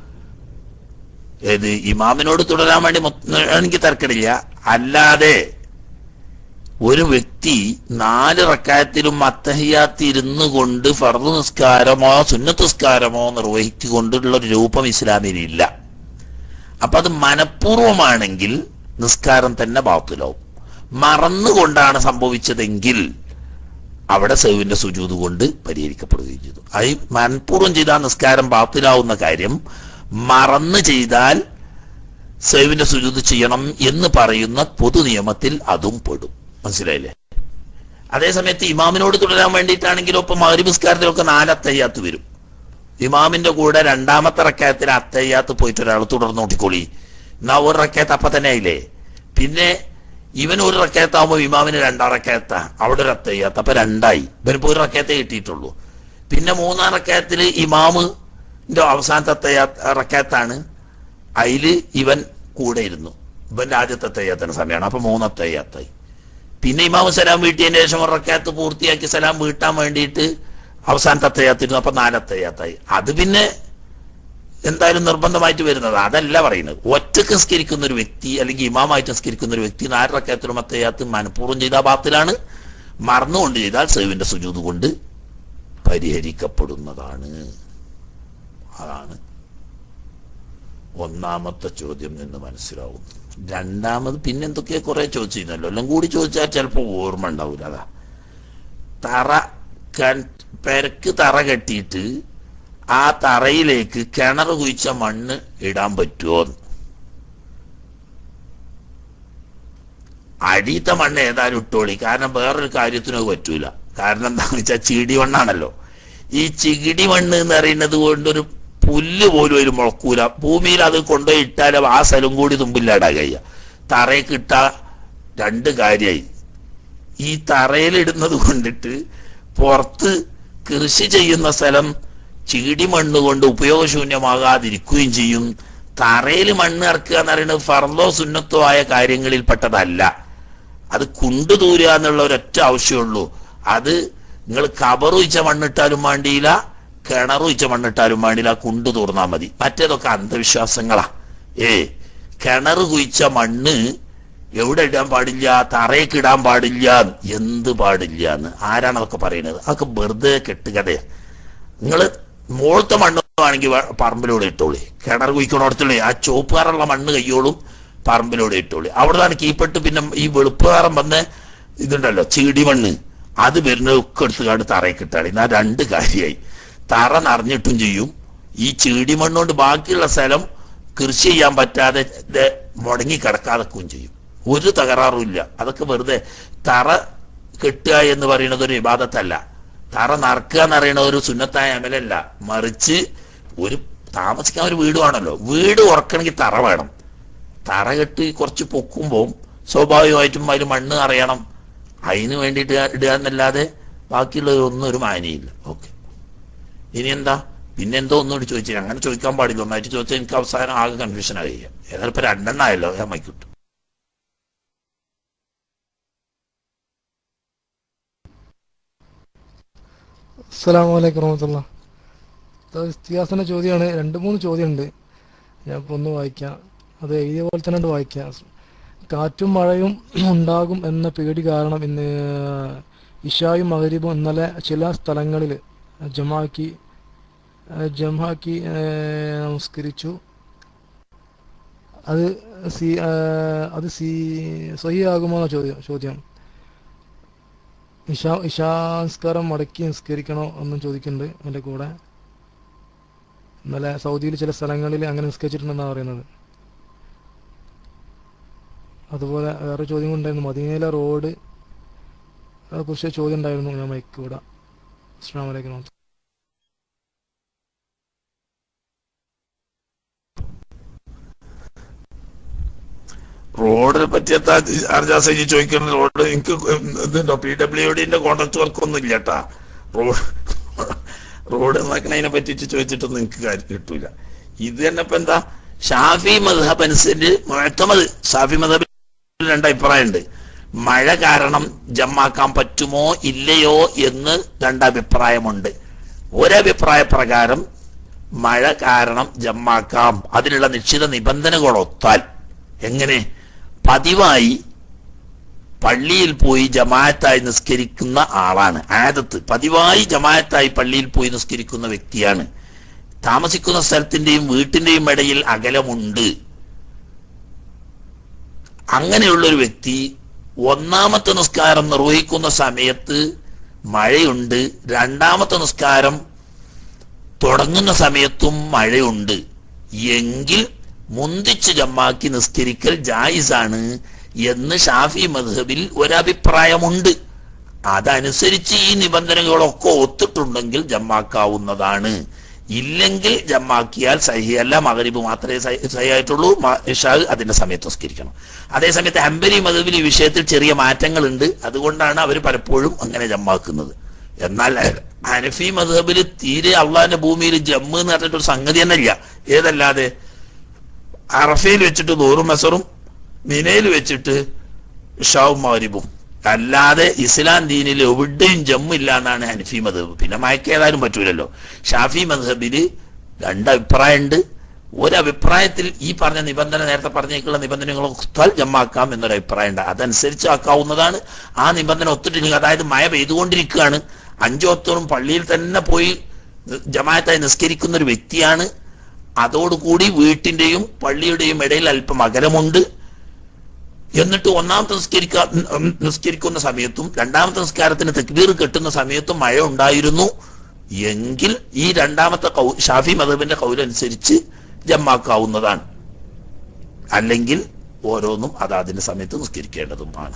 [SPEAKER 1] ഏത് ഇമാമിനോട് തുടരാൻ വേണ്ടി മൊത്ത- എനിക്ക് തർക്കടില്ല അല്ലാതെ ഒരു വ്യക്തി നാല് റക്കായത്തിലും അത്തഹിയാത്തിരുന്നു കൊണ്ട് ഫർദ് നിസ്കാരമോ സുന്നത്ത് നിസ്കാരമോ നിർവഹിച്ചുകൊണ്ടുള്ള ഒരു രൂപം ഇസ്ലാമിലില്ല അപ്പൊ അത് മനഃപൂർവമാണെങ്കിൽ നിസ്കാരം തന്നെ ബാത്തിലാവും മറന്നുകൊണ്ടാണ് സംഭവിച്ചതെങ്കിൽ അവിടെ സേവിന്റെ സുജൂത് കൊണ്ട് പരിഹരിക്കപ്പെടുകയും ചെയ്തു അത് മനഃപൂർവ്വം ചെയ്താൽ നിസ്കാരം ബാത്തിലാവുന്ന കാര്യം മറന്ന് ചെയ്താൽ സേവിന്റെ സുജൂത് ചെയ്യണം എന്ന് പറയുന്ന പൊതു നിയമത്തിൽ അതും പെടും മനസ്സിലായില്ലേ അതേസമയത്ത് ഇമാമിനോട് തുടരാൻ വേണ്ടിയിട്ടാണെങ്കിലും ഇപ്പൊ മകരി നിസ്കാരത്തിലൊക്കെ നാലത്തയ്യാത്ത് വരും ഇമാമിന്റെ കൂടെ രണ്ടാമത്തെ റക്കായത്തിൽ അത്തയ്യാത്ത് പോയിട്ട് ഒരാൾ തുടർന്ന് നോട്ടിക്കോളി എന്നാ ഒരു റക്കായത്ത് അപ്പൊ തന്നെ ആയില്ലേ പിന്നെ ഇവൻ ഒരു റക്കയത്താവുമ്പോൾ ഇമാമിന് രണ്ടാം റക്കയത്ത അവിടെ ഒരു അത്തയ്യാത്ത അപ്പൊ രണ്ടായി ഇവനിപ്പോ ഒരു റക്കയത്തെ കിട്ടിയിട്ടുള്ളൂ പിന്നെ മൂന്നാം റക്കയത്തില് ഇമാമിന്റെ അവസാനത്തെ അത്തയ്യാ റക്കയത്താണ് അതില് ഇവൻ കൂടെ ഇരുന്നു ഇവന്റെ ആദ്യത്തെ അത്തയ്യാത്തിന് സമയമാണ് അപ്പൊ മൂന്നത്തയ്യാത്തായി പിന്നെ ഇമാമ് സലാം വീട്ടിയതിന് ശേഷം ഒരു റക്കയത്ത് പൂർത്തിയാക്കി സലാം വീട്ടാൻ വേണ്ടിയിട്ട് അവസാനത്തെ അത്തയ്യാത്തിരുന്നു അപ്പൊ നാലത്തയ്യാത്തായി അത് പിന്നെ എന്തായാലും നിർബന്ധമായിട്ട് വരുന്നത് അതല്ല പറയുന്നത് ഒറ്റക്ക് നിസ്കരിക്കുന്ന ഒരു വ്യക്തി അല്ലെങ്കിൽ ഇമാമായിട്ട് നിസ്കരിക്കുന്ന ഒരു വ്യക്തി നാല് റക്കയത്തിലും അത്തയ്യാത്ത് മനഃപൂർവ്വം ചെയ്ത ബാത്തിലാണ് മറന്നുകൊണ്ട് ചെയ്താൽ സേവിന്റെ സുജൂത് കൊണ്ട് പരിഹരിക്കപ്പെടുന്നതാണ് അതാണ് ഒന്നാമത്തെ ചോദ്യം എന്ന് മനസ്സിലാവും രണ്ടാമത് പിന്നെ എന്തൊക്കെയോ കുറെ ചോദിച്ചിരുന്നല്ലോ എല്ലാം കൂടി ചോദിച്ചാൽ ചിലപ്പോൾ ഓർമ്മ ഉണ്ടാവില്ല അതാ തറ കൺ- പെരക്ക് തറ കെട്ടിയിട്ട് ആ തറയിലേക്ക് കിണർ കുഴിച്ച മണ്ണ് ഇടാൻ പറ്റുമോ അടിയത്തെ മണ്ണ് ഏതായാലും ഇട്ടോളി കാരണം വേറൊരു കാര്യത്തിനും അത് പറ്റൂല കാരണം എന്താണെന്ന് വെച്ചാൽ ചീടി മണ്ണാണല്ലോ ഈ ചികിടി മണ്ണ് എന്ന് പറയുന്നത് കൊണ്ടൊരു പുല്ല് പോലും ഒരു മുളക്കൂല ഭൂമിയിൽ അത് കൊണ്ടുപോയി ഇട്ടാലും ആ സ്ഥലം കൂടി തുമ്പില്ലാടാ കഴിയ തറയ്ക്ക് ഇട്ട രണ്ട് കാര്യമായി ഈ തറയിലിടുന്നത് കൊണ്ടിട്ട് പുറത്ത് കൃഷി ചെയ്യുന്ന സ്ഥലം ചീടി മണ്ണ് കൊണ്ട് ഉപയോഗശൂന്യമാകാതിരിക്കുകയും ചെയ്യും തറയിൽ മണ്ണ് ഇറക്കുക എന്ന് പറയുന്നത് ഫർദോ സുന്നത്തോ ആയ കാര്യങ്ങളിൽ പെട്ടതല്ല അത് കുണ്ടുതൂരുക എന്നുള്ള ഒരൊറ്റ ആവശ്യമുള്ളൂ അത് നിങ്ങൾ കബറുയിച്ച മണ്ണിട്ടാലും വേണ്ടിയില്ല കിണറുയിച്ച മണ്ണിട്ടാലും വേണ്ടിയില്ല കുണ്ടു തൂർന്നാ മതി മറ്റേതൊക്കെ അന്ധവിശ്വാസങ്ങളാ ഏ കിണർ കുഴിച്ച മണ്ണ് എവിടെ ഇടാൻ പാടില്ല തറയ്ക്ക് ഇടാൻ പാടില്ല എന്ത് പാടില്ല എന്ന് ആരാണ് അതൊക്കെ പറയുന്നത് അതൊക്കെ വെറുതെ കെട്ടുകഥയാ നിങ്ങൾ മുകളത്തെ മണ്ണ് ആണെങ്കിൽ പറമ്പിലൂടെ ഇട്ടോളി കിണർ കുഴിക്കണോടത്തുള്ളേ ആ ചുവപ്പുകാറുള്ള മണ്ണ് കയ്യോളും പറമ്പിലൂടെ ഇട്ടോളി അവിടുന്നാണ് കീപ്പെട്ട് പിന്നെ ഈ വെളുപ്പുകാരൻ വന്ന് ഇതുണ്ടല്ലോ ചീടി മണ്ണ് അത് വരുന്നത് ഒക്കെ എടുത്തുകാണ്ട് തറയ്ക്ക് ഇട്ടാളി എന്നാ രണ്ട് കാര്യമായി തറ നിറഞ്ഞിട്ടും ചെയ്യും ഈ ചീടി മണ്ണുകൊണ്ട് ബാക്കിയുള്ള സ്ഥലം കൃഷി ചെയ്യാൻ പറ്റാതെ ഇത് മുടങ്ങി കിടക്കാതെക്കുകയും ചെയ്യും ഒരു തകരാറും ഇല്ല അതൊക്കെ വെറുതെ തറ കെട്ടുക എന്ന് പറയുന്നത് ഒരു വിവാദത്തല്ല തറ നറുക്കുക എന്ന് പറയുന്ന ഒരു സുന്നത്തായ അമലല്ല മറിച്ച് ഒരു താമസിക്കാൻ ഒരു വീട് വേണമല്ലോ വീട് ഉറക്കണമെങ്കിൽ തറ വേണം തറ കെട്ടി കുറച്ച് പൊക്കുമ്പോൾ സ്വാഭാവികമായിട്ടും അതിൽ മണ്ണ് അറിയണം അതിന് വേണ്ടിയിട്ട് ഇടുക എന്നല്ലാതെ ബാക്കിയുള്ളതൊന്നും ഒരു മാനിയില്ല ഓക്കെ ഇനി എന്താ പിന്നെ എന്തോ ഒന്നുകൂടി ചോദിച്ചു അങ്ങനെ ചോദിക്കാൻ പാടില്ല ഒന്നായിട്ട് ചോദിച്ചാൽ എനിക്ക് അവസാനം ആകെ കൺഫ്യൂഷൻ ആയി ഏതായാലും ഇപ്പൊ രണ്ടെണ്ണമായല്ലോ ഞാൻ മൈക്കിട്ടു
[SPEAKER 12] അസ്സലാമു അലൈക്കും വറഹമത്തുള്ള ഇസ്തിഹാസന്റെ ചോദ്യമാണ് രണ്ട് മൂന്ന് ചോദ്യമുണ്ട് ഞാൻ ഇപ്പോൾ ഒന്ന് വായിക്കാം അത് എഴുതിയ പോലെ തന്നെ ഉണ്ട് വായിക്കാം കാറ്റും മഴയും ഉണ്ടാകും എന്ന പേടി കാരണം ഇന്ന് ഇഷായും മകരിബും ഇന്നലെ ചില സ്ഥലങ്ങളിൽ ജമാക്കി ജമാക്കി നമസ്കരിച്ചു അത് സി അത് സി സഹിയാകുമോ എന്ന ചോദ്യം ചോദ്യം ഇഷാ ഇഷാസ്കാരം മടക്കി നിസ്കരിക്കണോ എന്നും ചോദിക്കുന്നുണ്ട് എൻ്റെ കൂടെ ഇന്നലെ സൗദിയിൽ ചില സ്ഥലങ്ങളിൽ അങ്ങനെ നിസ്കരിച്ചിട്ടുണ്ടെന്നാണ് പറയുന്നത് അതുപോലെ വേറെ ചോദ്യം ഉണ്ടായിരുന്നു മദീനയിലെ റോഡ് കുറിച്ച് ചോദ്യം ഉണ്ടായിരുന്നു ഞാൻ മൈക്ക് കൂടെ അസ്സാം വലൈക്കും
[SPEAKER 1] റോഡിനെ പറ്റിയത്താ അർജാസജി ചോദിക്കുന്ന റോഡ് എനിക്ക് ഇതുണ്ടോ പി ഡബ്ല്യു ഡിന്റെ കോൺട്രാക്ട് വർക്ക് ഒന്നും ഇല്ല കേട്ടാ റോഡ് റോഡ് നോക്കണതിനെ പറ്റിയിട്ട് ചോദിച്ചിട്ടൊന്നും എനിക്ക് കാര്യം കിട്ടൂല ഇത് തന്നെ ഇപ്പൊ എന്താ ഷാഫി മദ്ഹബ് അനുസരിച്ച് മുഴത്തമത് ഷാഫി മദ്ഹബിൽ രണ്ടഭിപ്രായമുണ്ട് മഴ കാരണം ജമ്മാക്കാൻ പറ്റുമോ ഇല്ലയോ എന്ന് രണ്ടഭിപ്രായമുണ്ട് ഒരഭിപ്രായ പ്രകാരം മഴ കാരണം ജമ്മാക്കാം അതിനുള്ള നിശ്ചിത നിബന്ധനകൾ ഒത്താൽ എങ്ങനെ പതിവായി പള്ളിയിൽ പോയി ജമാഅത്തായി നിസ്കരിക്കുന്ന ആളാണ് ആദത്ത് പതിവായി ജമാഅത്തായി പള്ളിയിൽ പോയി നിസ്കരിക്കുന്ന വ്യക്തിയാണ് താമസിക്കുന്ന സ്ഥലത്തിന്റെയും വീട്ടിന്റെയും ഇടയിൽ അകലമുണ്ട് അങ്ങനെയുള്ള ഒരു വ്യക്തി ഒന്നാമത്തെ നിസ്കാരം നിർവഹിക്കുന്ന സമയത്ത് മഴയുണ്ട് രണ്ടാമത്തെ നിസ്കാരം തുടങ്ങുന്ന സമയത്തും മഴയുണ്ട് എങ്കിൽ മുന്തിച്ച് ജമ്മാക്കി നിസ്കരിക്കൽ ജായിസാണ് എന്ന് ഷാഫി മദ്ഹബിൽ ഒരഭിപ്രായമുണ്ട് അതനുസരിച്ച് ഈ നിബന്ധനകളൊക്കെ ഒത്തിട്ടുണ്ടെങ്കിൽ ജമ്മാക്കാവുന്നതാണ് ഇല്ലെങ്കിൽ ജമ്മാക്കിയാൽ സഹിയല്ല മകരിബ് മാത്രമേ സഹിയായിട്ടുള്ളൂ ഇഷാ അതിന്റെ സമയത്ത് നിസ്കരിക്കണം അതേസമയത്ത് ഹംബരി മധുബിൽ ഈ വിഷയത്തിൽ ചെറിയ മാറ്റങ്ങളുണ്ട് അതുകൊണ്ടാണ് അവർ പലപ്പോഴും അങ്ങനെ ജമ്മാക്കുന്നത് എന്നാൽ ഹനഫി മധുബിൽ തീരെ അള്ളാഹിന്റെ ഭൂമിയിൽ ജമ്മ് എന്ന് പറഞ്ഞിട്ടൊരു സംഗതി തന്നെ ഇല്ല ഏതല്ലാതെ അറഫയിൽ വെച്ചിട്ട് നൂറും മെസറും മിനയിൽ വെച്ചിട്ട് ഷാവും മാരിബും അല്ലാതെ ഇസ്ലാം ദീനിൽ എവിടെയും ജമ്മില്ല എന്നാണ് ഹനഫി മധബ് പിന്നെ മയക്കേതായാലും പറ്റൂലല്ലോ ഷാഫി മധബില് രണ്ട് അഭിപ്രായമുണ്ട് ഒരഭിപ്രായത്തിൽ ഈ പറഞ്ഞ നിബന്ധന നേരത്തെ പറഞ്ഞേക്കുള്ള നിബന്ധനകളൊക്കെ ജമ്മാക്കാം എന്നൊരു അഭിപ്രായമുണ്ട് അതനുസരിച്ച് ആക്കാവുന്നതാണ് ആ നിബന്ധന ഒത്തിട്ടില്ലെങ്കിൽ അതായത് മഴ പെയ്തുകൊണ്ടിരിക്കുകയാണ് അഞ്ചോത്തോളം പള്ളിയിൽ തന്നെ പോയി ജമായത്തായി നിസ്കരിക്കുന്ന ഒരു വ്യക്തിയാണ് അതോടുകൂടി വീട്ടിന്റെയും പള്ളിയുടെയും ഇടയിൽ അല്പം അകലമുണ്ട് എന്നിട്ട് ഒന്നാമത്തെ നിസ്കരിക്കാ നിസ്കരിക്കുന്ന സമയത്തും രണ്ടാമത്തെ നിസ്കാരത്തിന് തെക്ബീർ കെട്ടുന്ന സമയത്തും മഴ ഉണ്ടായിരുന്നു എങ്കിൽ ഈ രണ്ടാമത്തെ കൗ ഷാഫി മതബിന്റെ കൗലനുസരിച്ച് ജമ്മാക്കാവുന്നതാണ് അല്ലെങ്കിൽ ഓരോന്നും അതാതിന്റെ സമയത്ത് നിസ്കരിക്കേണ്ടതുമാണ്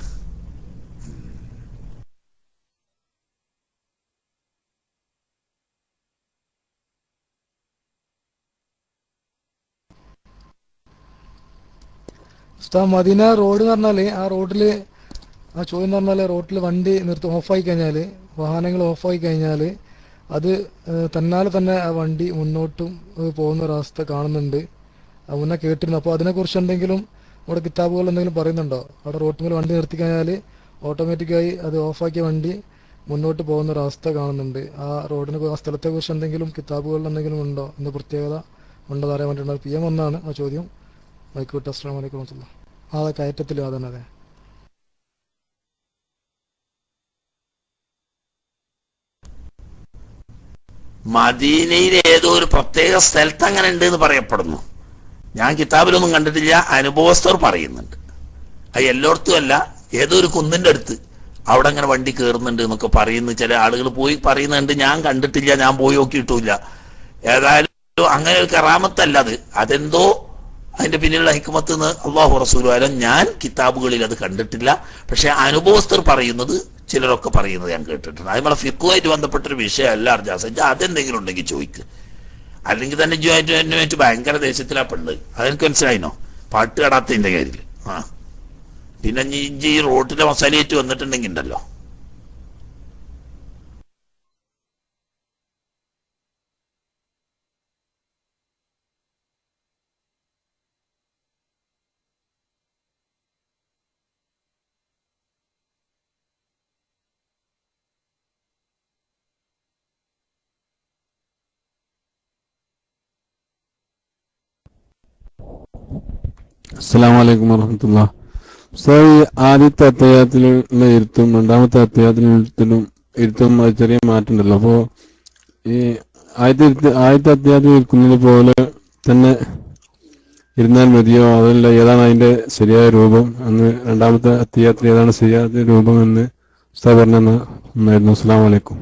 [SPEAKER 12] ഉസ്താദ് മദീന റോഡ് എന്ന് പറഞ്ഞാല് ആ റോഡില് ആ ചോദ്യം എന്ന് പറഞ്ഞാല് റോഡിൽ വണ്ടി നിർത്തി ഓഫായി കഴിഞ്ഞാല് വാഹനങ്ങൾ ഓഫായി കഴിഞ്ഞാല് അത് ഏഹ്, തന്നാലെ തന്നെ ആ വണ്ടി മുന്നോട്ടും ഏഹ്, പോകുന്ന ഒരവസ്ഥ കാണുന്നുണ്ട് അത് മുന്നേ കേട്ടിരുന്നു അപ്പോൾ അതിനെക്കുറിച്ച് എന്തെങ്കിലും നമ്മുടെ കിതാബുകൾ എന്തെങ്കിലും പറയുന്നുണ്ടോ അവിടെ റോട്ടിൽ വണ്ടി നിർത്തി കഴിഞ്ഞാല് ഓട്ടോമാറ്റിക്കായി അത് ഓഫാക്കിയ വണ്ടി മുന്നോട്ട് പോകുന്ന ഒരു അവസ്ഥ കാണുന്നുണ്ട് ആ റോഡിനെ ആ സ്ഥലത്തെ കുറിച്ച് എന്തെങ്കിലും കിതാബുകളിൽ എന്തെങ്കിലും ഉണ്ടോ എന്ന് പ്രത്യേകത ഉണ്ടോ അറിയാൻ വേണ്ടിയിട്ടുണ്ട് പി എം ഒന്നാണ് ആ ചോദ്യം മൈക്കോട്ടെ അസ്സാം വലൈക്കും വറഹ്മത്തുള്ളാഹി. ആ കയറ്റത്തിലും അതന്നെ അതെ
[SPEAKER 1] മദീനയിലെ ഏതോ ഒരു പ്രത്യേക സ്ഥലത്ത് അങ്ങനെ ഉണ്ട് എന്ന് പറയപ്പെടുന്നു ഞാൻ കിതാബിലൊന്നും കണ്ടിട്ടില്ല അനുഭവസ്ഥർ പറയുന്നുണ്ട് അത് എല്ലായിടത്തും അല്ല ഏതോ ഒരു കുന്നിന്റെ അടുത്ത് അവിടെ അങ്ങനെ വണ്ടി കയറുന്നുണ്ട് എന്നൊക്കെ പറയുന്നു ചില ആളുകൾ പോയി പറയുന്നുണ്ട് ഞാൻ കണ്ടിട്ടില്ല ഞാൻ പോയി നോക്കിയിട്ടില്ല ഏതായാലും അങ്ങനെ ഒരു കറാമത്തല്ല അത് അതെന്തോ അതിന്റെ പിന്നിലുള്ള ഹിക്മത്ത് എന്ന് അള്ളാഹു റസൂലും ഞാൻ കിതാബുകളിൽ അത് കണ്ടിട്ടില്ല പക്ഷെ അനുഭവസ്ഥർ പറയുന്നത് ചിലരൊക്കെ പറയുന്നത് ഞാൻ കേട്ടിട്ടുണ്ട് അത് നമ്മളെ ഫിക്കുമായിട്ട് ബന്ധപ്പെട്ടൊരു വിഷയമല്ല അർജാസ് അതെന്തെങ്കിലും ഉണ്ടെങ്കിൽ ചോദിക്ക് അല്ലെങ്കിൽ തന്നെ ജോയിന്റ് ഭയങ്കര ദേശത്തിലാ പെണ്ണ് അതെനിക്ക് മനസ്സിലായിനോ പാട്ട് കടാത്തതിന്റെ കാര്യത്തിൽ ആ പിന്നെ ഇനി ഇജ്ജ് ഈ റോട്ടിലെ മസാലയേറ്റ് വന്നിട്ടുണ്ടെങ്കിൽ ഉണ്ടല്ലോ
[SPEAKER 13] അസ്സാം വലൈക്കും വർഹമത്തുള്ള സോ ഈ ആദ്യത്തെ അത്തയ്യാത്തിലുള്ള ഇരുത്തും രണ്ടാമത്തെ അത്തയ്യാത്തിലും ഇരുത്തും അത് ചെറിയ മാറ്റമുണ്ടല്ലോ അപ്പോൾ ഈ ആദ്യത്തെ ഇരുത്ത് ആദ്യത്തെ അത്യാവശ്യം ഇരിക്കുന്നത് പോലെ തന്നെ ഇരുന്നാൽ മതിയോ അതല്ല ഏതാണ് അതിന്റെ ശരിയായ രൂപം എന്ന് രണ്ടാമത്തെ അത്യാത്തിൽ ഏതാണ് ശരിയായ രൂപം എന്ന് ഉസ്താദ് പറഞ്ഞ നന്നായിരുന്നു അസ്സാം വലൈക്കും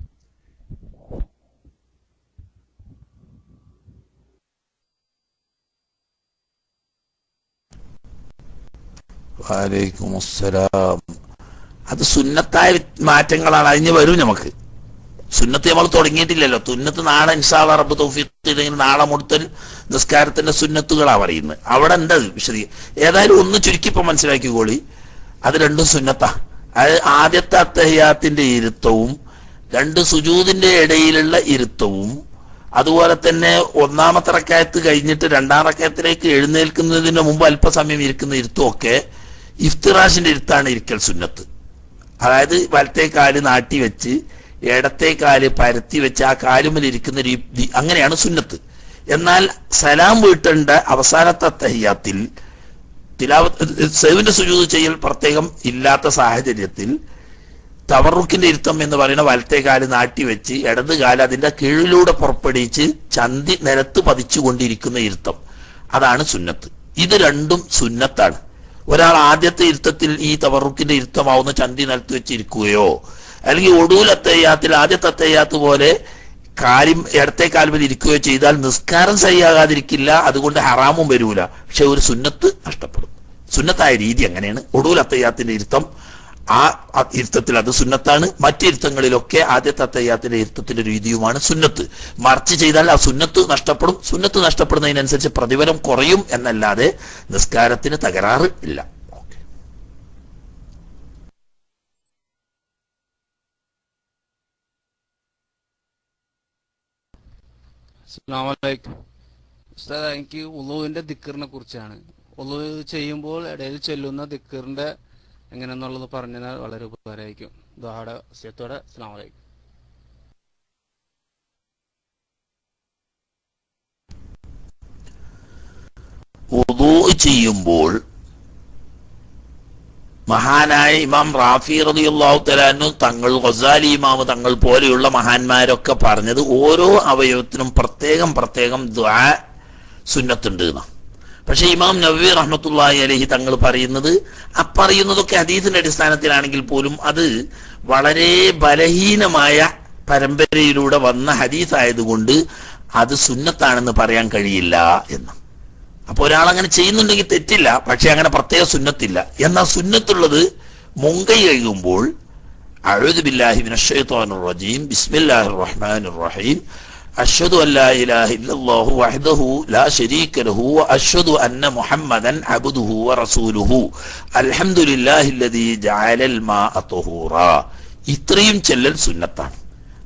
[SPEAKER 1] വാലൈക്കും അസ്സലാം അത് സുന്നത്തായ മാറ്റങ്ങളാണ് അതിന് വരും നമുക്ക് സുന്നത്ത് നമ്മൾ തുടങ്ങിയിട്ടില്ലല്ലോ സുന്നത്ത് നാളെ ഇൻഷാള്ള റബ്ബ് തൗഫീഖ് നാളെ മുടുത്തൽ നിസ്കാരത്തിന്റെ സുന്നത്തുകളാ പറയുന്നത് അവിടെ എന്താ വിശദീ ഏതായാലും ഒന്ന് ചുരുക്കിപ്പോ മനസ്സിലാക്കിക്കോളി അത് രണ്ടും സുന്നത്താ അത് ആദ്യത്തെ അത്തഹ്യാത്തിന്റെ ഇരുത്തവും രണ്ട് സുജൂദിന്റെ ഇടയിലുള്ള ഇരുത്തവും അതുപോലെ തന്നെ ഒന്നാമത്തെ റക്കായത്ത് കഴിഞ്ഞിട്ട് രണ്ടാം റക്കായത്തിലേക്ക് എഴുന്നേൽക്കുന്നതിന് മുമ്പ് അല്പസമയം ഇരിക്കുന്ന ഇരുത്തും ഒക്കെ ഇഫ്തിറാഷിന്റെ ഇരുത്താണ് ഇരിക്കൽ സുന്നത്ത് അതായത് വലത്തെ കാല് നാട്ടി വെച്ച് ഇടത്തെ കാല് പരത്തി വെച്ച് ആ കാലുമൽ ഇരിക്കുന്ന രീതി അങ്ങനെയാണ് സുന്നത്ത് എന്നാൽ സലാം വീട്ടേണ്ട അവസാനത്തെ തഹ്യാത്തിൽ തിലാവത്ത് സേവിന്റെ സുജൂത് ചെയ്യൽ പ്രത്യേകം ഇല്ലാത്ത സാഹചര്യത്തിൽ തവറുക്കിന്റെ ഇരുത്തം എന്ന് പറയുന്ന വലത്തെ കാല് നാട്ടി വെച്ച് ഇടത് കാല് അതിന്റെ കീഴിലൂടെ പുറപ്പെടുവിച്ച് ചന്തി നിലത്ത് പതിച്ചുകൊണ്ടിരിക്കുന്ന ഇരുത്തം അതാണ് സുന്നത്ത് ഇത് രണ്ടും സുന്നത്താണ് ഒരാൾ ആദ്യത്തെ ഇരുത്തത്തിൽ ഈ തവറുക്കിന്റെ ഇരുത്തമാവുന്ന ചന്തി നിലത്ത് വെച്ച് ഇരിക്കുകയോ അല്ലെങ്കിൽ ഒടുവിലത്തയ്യാത്തിൽ ആദ്യത്തെ അത്തയ്യാത്ത് പോലെ കാര്യം ഇടത്തെ കാൽമൽ ഇരിക്കുകയോ ചെയ്താൽ നിസ്കാരം സഹിയാകാതിരിക്കില്ല അതുകൊണ്ട് ഹറാമും വരൂല പക്ഷെ ഒരു സുന്നത്ത് നഷ്ടപ്പെടും സുന്നത്തായ രീതി അങ്ങനെയാണ് ഒടുവിൽ അത്തയ്യാത്തിന്റെ ഇരുത്തം ആ അ- ഇരുത്തത്തിൽ അത് സുന്നത്താണ് മറ്റിരുത്തങ്ങളിലൊക്കെ ആദ്യത്തെ അത്തയ്യാത്തിന്റെ ഇരുത്തത്തിന്റെ രീതിയുമാണ് സുന്നത്ത് മറിച്ച് ചെയ്താൽ ആ സുന്നത്ത് നഷ്ടപ്പെടും സുന്നത്ത് നഷ്ടപ്പെടുന്നതിനനുസരിച്ച് പ്രതിഫലം കുറയും എന്നല്ലാതെ നിസ്കാരത്തിന് തകരാറ് ഇല്ല
[SPEAKER 6] അസ്സലാമലൈക്കും ഉസ്താദ് എനിക്ക് ഉളുവിന്റെ ദിക്കറിനെ കുറിച്ചാണ് ഉളു ചെയ്യുമ്പോൾ ഇടയിൽ ചെല്ലുന്ന ദിക്കറിന്റെ എങ്ങനെയെന്നുള്ളത് പറഞ്ഞാൽ വളരെ ഉപകാരമായിരിക്കും ദുആടെ വസിയത്തോടെ അസ്സലാമലൈക്കും
[SPEAKER 1] ഉദൂ ചെയ്യുമ്പോൾ മഹാനായ ഇമാം റാഫി റളിയല്ലാഹു തലാനു തങ്ങൾ ഗസാലി ഇമാം തങ്ങൾ പോലെയുള്ള മഹാന്മാരൊക്കെ പറഞ്ഞത് ഓരോ അവയവത്തിനും പ്രത്യേകം പ്രത്യേകം ദ്വാ സുന്നത്തുണ്ട് എന്നാ പക്ഷെ ഇമാം നവി റഹ്മത്തുള്ളാഹി അലഹി തങ്ങൾ പറയുന്നത് അപ്പറയുന്നതൊക്കെ ഹദീസിന്റെ അടിസ്ഥാനത്തിലാണെങ്കിൽ പോലും അത് വളരെ ബലഹീനമായ പരമ്പരയിലൂടെ വന്ന ഹദീസ് ആയതുകൊണ്ട് അത് സുന്നത്താണെന്ന് പറയാൻ കഴിയില്ല എന്ന് അപ്പൊ ഒരാൾ അങ്ങനെ ചെയ്യുന്നുണ്ടെങ്കിൽ തെറ്റില്ല പക്ഷെ അങ്ങനെ പ്രത്യേക സുന്നത്തില്ല എന്നാൽ സുന്നത്തുള്ളത് മുങ്കൈ കഴുകുമ്പോൾ അഴുദ് ബില്ലാഹി മിനശ്ശൈത്വാനിർ റജീം ബിസ്മില്ലാഹിർ റഹ്മാനിർ റഹീം അഷ്ഹദു അൻ ലാ ഇലാഹ ഇല്ലല്ലാഹു വഹ്ദഹു ലാ ശരീക ലഹു വഅഷ്ഹദു അന്ന മുഹമ്മദൻ അബ്ദുഹു വറസൂലുഹു അൽഹംദുലില്ലാഹി അല്ലദീ ജഅലൽ മാഅ തുഹൂറാ ഇത്രയും ചെല്ലൽ സുന്നത്താണ്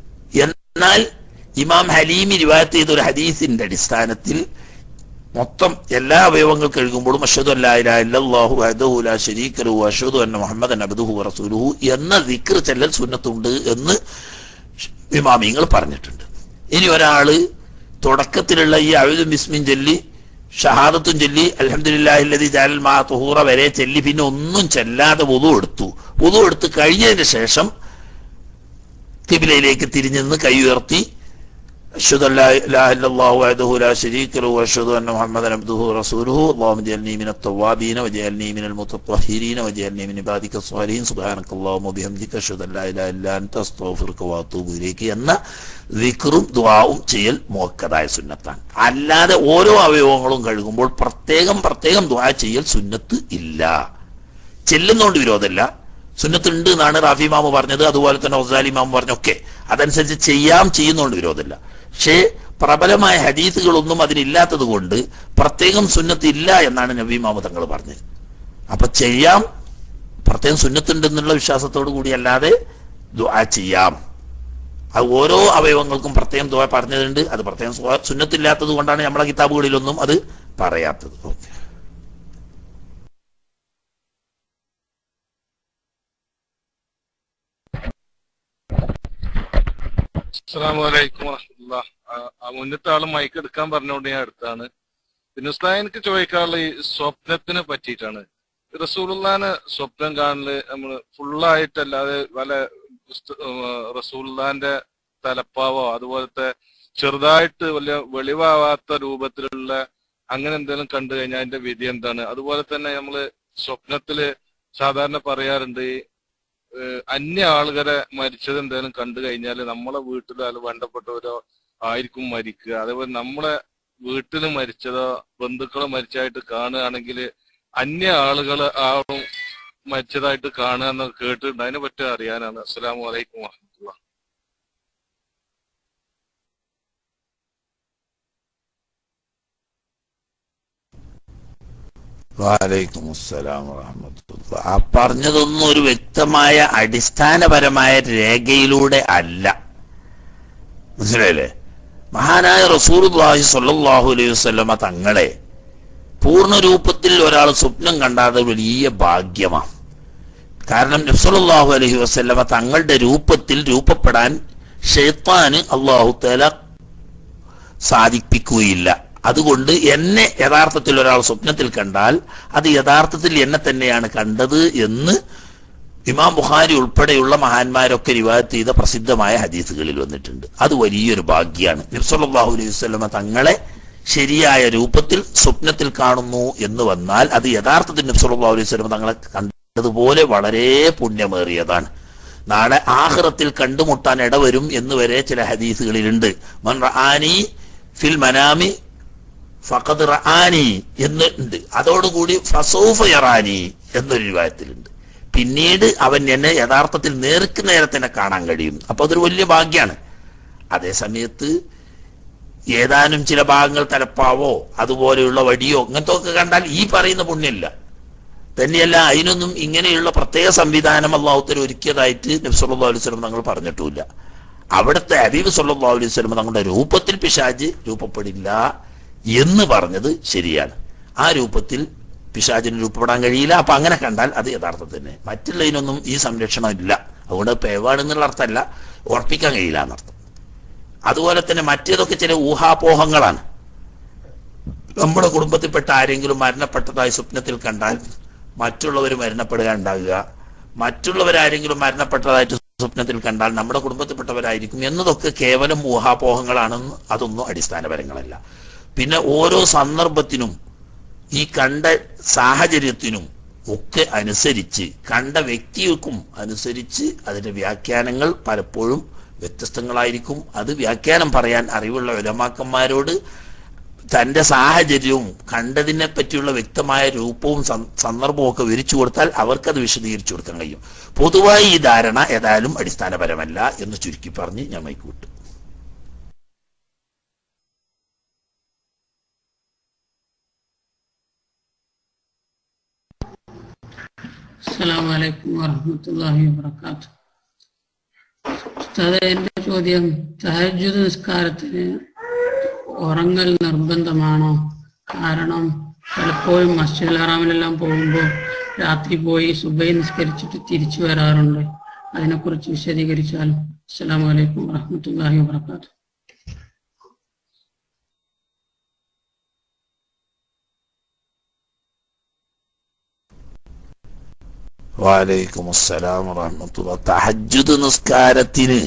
[SPEAKER 1] എന്നാൽ ഇമാം ഹലീമി റിവായത്ത് ചെയ്ത ഒരു ഹദീസിന്റെ അടിസ്ഥാനത്തിൽ മൊത്തം എല്ലാ അവയവങ്ങൾ കഴുകുമ്പോഴും അഷദു അല്ലാഹു വഹദഹു ലാ ശരീക ലഹു അഷദു അന്ന മുഹമ്മദൻ അബ്ദുഹു വറസൂലുഹു എന്ന ദിക്ർ ചെല്ലൽ സുന്നത്തുണ്ട് എന്ന് ഇമാമിങ്ങൾ പറഞ്ഞിട്ടുണ്ട് ഇനി ഒരാള് തുടക്കത്തിലുള്ള ഈ അഴുതും ബിസ്മിൻ ചൊല്ലി ഷഹാദത്തും ചൊല്ലി അലഹദില്ലാഹില്ലതി ജാലൽ മാ തുഹൂറ വരെ ചൊല്ലി പിന്നെ ഒന്നും ചെല്ലാതെ വുതു എടുത്തു വുതു എടുത്ത് കഴിഞ്ഞതിന് ശേഷം കിബിലയിലേക്ക് തിരിഞ്ഞു നിന്ന് കൈ ഉയർത്തി أشهد أن لا إله إلا الله وحده لا شريك له وأشهد أن محمدا عبده ورسوله اللهم اجعلني من التوابين واجعلني من المتطهرين واجعلني من عبادك الصالحين سبحانك اللهم وبحمدك أشهد أن لا إله إلا أنت أستغفرك وأتوب إليك എന്ന വിക്റും ദുആവും ചെയ്യൽ മുവക്കതായ സുന്നത്താണ് അല്ലാതെ ഓരോ അവയവങ്ങളും കഴുകുമ്പോൾ പ്രത്യേകം പ്രത്യേകം ദുആ ചെയ്യൽ സുന്നത്ത് ഇല്ല ചെല്ലുന്നോണ്ട് വിരോധമില്ല സുന്നത്തുണ്ട് എന്നാണ് റാഫി മാമു പറഞ്ഞത് അതുപോലെ തന്നെ ഒസാലി മാമു പറഞ്ഞൊക്കെ അതനുസരിച്ച് ചെയ്യാം ചെയ്യുന്നോണ്ട് വിരോധമില്ല പക്ഷേ പ്രബലമായ ഹദീസുകളൊന്നും അതിനില്ലാത്തത് കൊണ്ട് പ്രത്യേകം സുന്നത്ത് ഇല്ല എന്നാണ് നബി മാമു തങ്ങൾ പറഞ്ഞത് അപ്പൊ ചെയ്യാം പ്രത്യേകം സുന്നത്തുണ്ടെന്നുള്ള വിശ്വാസത്തോടു കൂടി അല്ലാതെ ദുആ ചെയ്യാം അത് ഓരോ അവയവങ്ങൾക്കും പ്രത്യേകം ദുആ പറഞ്ഞതുണ്ട് അത് പ്രത്യേകം സുവ- സുന്നത്തില്ലാത്തത് കൊണ്ടാണ് നമ്മളെ കിതാബുകളിലൊന്നും അത് പറയാത്തത് ഓക്കെ
[SPEAKER 14] അസ്സലാമലൈക്കും വറഹ്മത്തുള്ള ആ മുന്നത്തെ ആള് മൈക്ക് എടുക്കാൻ പറഞ്ഞുകൊണ്ട് ഞാൻ എടുത്താണ് പിന്നെ ഉസ്താദ് എനിക്ക് ചോദിക്കാനുള്ള ഈ സ്വപ്നത്തിനെ പറ്റിയിട്ടാണ് റസൂലുള്ളാനെ സ്വപ്നം കാണല് നമ്മള് ഫുള്ളായിട്ടല്ലാതെ വല്ല റസൂലുള്ളാന്റെ തലപ്പാവോ അതുപോലത്തെ ചെറുതായിട്ട് വലിയ വെളിവാവാത്ത രൂപത്തിലുള്ള അങ്ങനെ എന്തെങ്കിലും കണ്ടു കഴിഞ്ഞാൽ അതിന്റെ വിധി എന്താണ് അതുപോലെ തന്നെ നമ്മള് സ്വപ്നത്തില് സാധാരണ പറയാറുണ്ട് ഈ ഏഹ് അന്യ ആളുകളെ മരിച്ചത് എന്തെങ്കിലും കണ്ടു കഴിഞ്ഞാൽ നമ്മളെ വീട്ടിലോ അല്ലെങ്കിൽ വേണ്ടപ്പെട്ടവരോ ആയിരിക്കും മരിക്കുക അതേപോലെ നമ്മളെ വീട്ടിൽ മരിച്ചതോ ബന്ധുക്കളോ മരിച്ചതായിട്ട് കാണുകയാണെങ്കിൽ അന്യ ആളുകൾ ആളും മരിച്ചതായിട്ട് കാണുക എന്ന് കേട്ടിട്ടുണ്ട് അതിനെ പറ്റി അറിയാനാണ് അസ്സലാമു അലൈക്കും വറഹ്മത്തുള്ളാഹി
[SPEAKER 1] വാലൈക്കും അസ്സലാം വറഹ്മത്തുള്ളാഹി. ആ പറഞ്ഞതൊന്നും ഒരു വ്യക്തമായ അടിസ്ഥാനപരമായ രേഖയിലൂടെ അല്ല മനസ്സിലായില്ലേ മഹാനായ റസൂലുള്ളാഹി സ്വല്ലല്ലാഹു അലൈഹി വസല്ലമ തങ്ങളെ പൂർണ്ണ രൂപത്തിൽ ഒരാൾ സ്വപ്നം കണ്ടാൽ വലിയ ഭാഗ്യമാണ് കാരണം നബ്സല്ലാഹു അലൈഹി വസല്ലമ തങ്ങളുടെ രൂപത്തിൽ രൂപപ്പെടാൻ ഷെയ്ത്താന് അള്ളാഹു തല സാധിപ്പിക്കുകയില്ല അതുകൊണ്ട് എന്നെ യഥാർത്ഥത്തിൽ ഒരാൾ സ്വപ്നത്തിൽ കണ്ടാൽ അത് യഥാർത്ഥത്തിൽ എന്നെ തന്നെയാണ് കണ്ടത് എന്ന് ഇമാം ബുഖാരി ഉൾപ്പെടെയുള്ള മഹാന്മാരൊക്കെ റിവായത്ത് ചെയ്ത പ്രസിദ്ധമായ ഹദീസുകളിൽ വന്നിട്ടുണ്ട് അത് വലിയൊരു ഭാഗ്യമാണ് നബ്സല്ലാഹു അലൈഹി വസല്ലമ തങ്ങളെ ശരിയായ രൂപത്തിൽ സ്വപ്നത്തിൽ കാണുന്നു എന്ന് വന്നാൽ അത് യഥാർത്ഥത്തിൽ നബ്സല്ലാഹു അലൈഹി വസല്ലമ തങ്ങളെ കണ്ടതുപോലെ വളരെ പുണ്യമേറിയതാണ് നാളെ ആഹ്റത്തിൽ കണ്ടുമുട്ടാൻ ഇടവരും എന്ന് വരെ ചില ഹദീസുകളിലുണ്ട് മൻ റആനി ഫിൽ മനാമി ഫഖദ് റആനി എന്ന് ഉണ്ട് അതോടുകൂടി ഫസൗഫ യറാനി എന്നൊരു രൂപത്തിലുണ്ട് പിന്നീട് അവൻ എന്നെ യഥാർത്ഥത്തിൽ നേർക്ക് നേരെ തന്നെ കാണാൻ കഴിയും അപ്പൊ അതൊരു വലിയ ഭാഗ്യമാണ് അതേ സമയത്ത് ഏതാനും ചില ഭാഗങ്ങൾ തലപ്പാവോ അതുപോലെയുള്ള വടിയോ അങ്ങനത്തെ ഒക്കെ കണ്ടാൽ ഈ പറയുന്ന പുണ്യമില്ല തന്നെയല്ല അതിനൊന്നും ഇങ്ങനെയുള്ള പ്രത്യേക സംവിധാനം അള്ളാഹുത്തർ ഒരുക്കിയതായിട്ട് നബ്സല്ലാ അലൈഹി സ്വലം തങ്ങൾ പറഞ്ഞിട്ടുമില്ല അവിടുത്തെ ഹബീബ് സല്ലാ അലൈഹി സ്വലം തങ്ങളുടെ രൂപത്തിൽ പിശാജ് രൂപപ്പെടില്ല എന്ന് പറഞ്ഞത് ശരിയാണ് ആ രൂപത്തിൽ പിശാചിന് രൂപപ്പെടാൻ കഴിയില്ല അപ്പൊ അങ്ങനെ കണ്ടാൽ അത് യഥാർത്ഥം തന്നെ മറ്റുള്ളതിനൊന്നും ഈ സംരക്ഷണം ഇല്ല അതുകൊണ്ട് പേവാണെന്നുള്ള അർത്ഥമല്ല ഉറപ്പിക്കാൻ കഴിയില്ല എന്നർത്ഥം അതുപോലെ തന്നെ മറ്റേതൊക്കെ ചില ഊഹാപോഹങ്ങളാണ് നമ്മുടെ കുടുംബത്തിൽപ്പെട്ട ആരെങ്കിലും മരണപ്പെട്ടതായി സ്വപ്നത്തിൽ കണ്ടാൽ മറ്റുള്ളവർ മരണപ്പെടുക ഉണ്ടാകുക മറ്റുള്ളവരാരെങ്കിലും മരണപ്പെട്ടതായിട്ട് സ്വപ്നത്തിൽ കണ്ടാൽ നമ്മുടെ കുടുംബത്തിൽപ്പെട്ടവരായിരിക്കും എന്നതൊക്കെ കേവലം ഊഹാപോഹങ്ങളാണെന്ന് അതൊന്നും അടിസ്ഥാനപരങ്ങളല്ല പിന്നെ ഓരോ സന്ദർഭത്തിനും ഈ കണ്ട സാഹചര്യത്തിനും ഒക്കെ അനുസരിച്ച് കണ്ട വ്യക്തിക്കും അനുസരിച്ച് അതിന്റെ വ്യാഖ്യാനങ്ങൾ പലപ്പോഴും വ്യത്യസ്തങ്ങളായിരിക്കും അത് വ്യാഖ്യാനം പറയാൻ അറിവുള്ള ഉലമാക്കന്മാരോട് തന്റെ സാഹചര്യവും കണ്ടതിനെ പറ്റിയുള്ള വ്യക്തമായ രൂപവും സം- സന്ദർഭവും ഒക്കെ വിവരിച്ചു കൊടുത്താൽ അവർക്കത് വിശദീകരിച്ചു കൊടുക്കാൻ കഴിയും പൊതുവായി ഈ ധാരണ ഏതായാലും അടിസ്ഥാനപരമല്ല എന്ന് ചുരുക്കി പറഞ്ഞ് ഞാൻ മൈക്കൂട്ടു
[SPEAKER 15] അസ്സലാമു അലൈക്കും വറഹ്മത്തുള്ളാഹി വബറകാത്ത് ഉസ്താദെ എൻ്റെ ചോദ്യം തഹജ്ജുദ് നിസ്കാരത്തിന് ഉറങ്ങൽ നിർബന്ധമാണോ കാരണം പലപ്പോഴും മസ്ജിദുൽ ഹറാമിലെല്ലാം പോകുമ്പോൾ രാത്രി പോയി സുബൈ നിസ്കരിച്ചിട്ട് തിരിച്ചു വരാറുണ്ട് അതിനെക്കുറിച്ച് വിശദീകരിച്ചാൽ അസ്സലാമു അലൈക്കും വറഹ്മത്തുള്ളാഹി വബറകാത്ത്
[SPEAKER 1] വാലൈക്കും അസ്സലാം വറഹ്മത്തുള്ളാ തഹജ്ജുദ് നിസ്കാരത്തിന്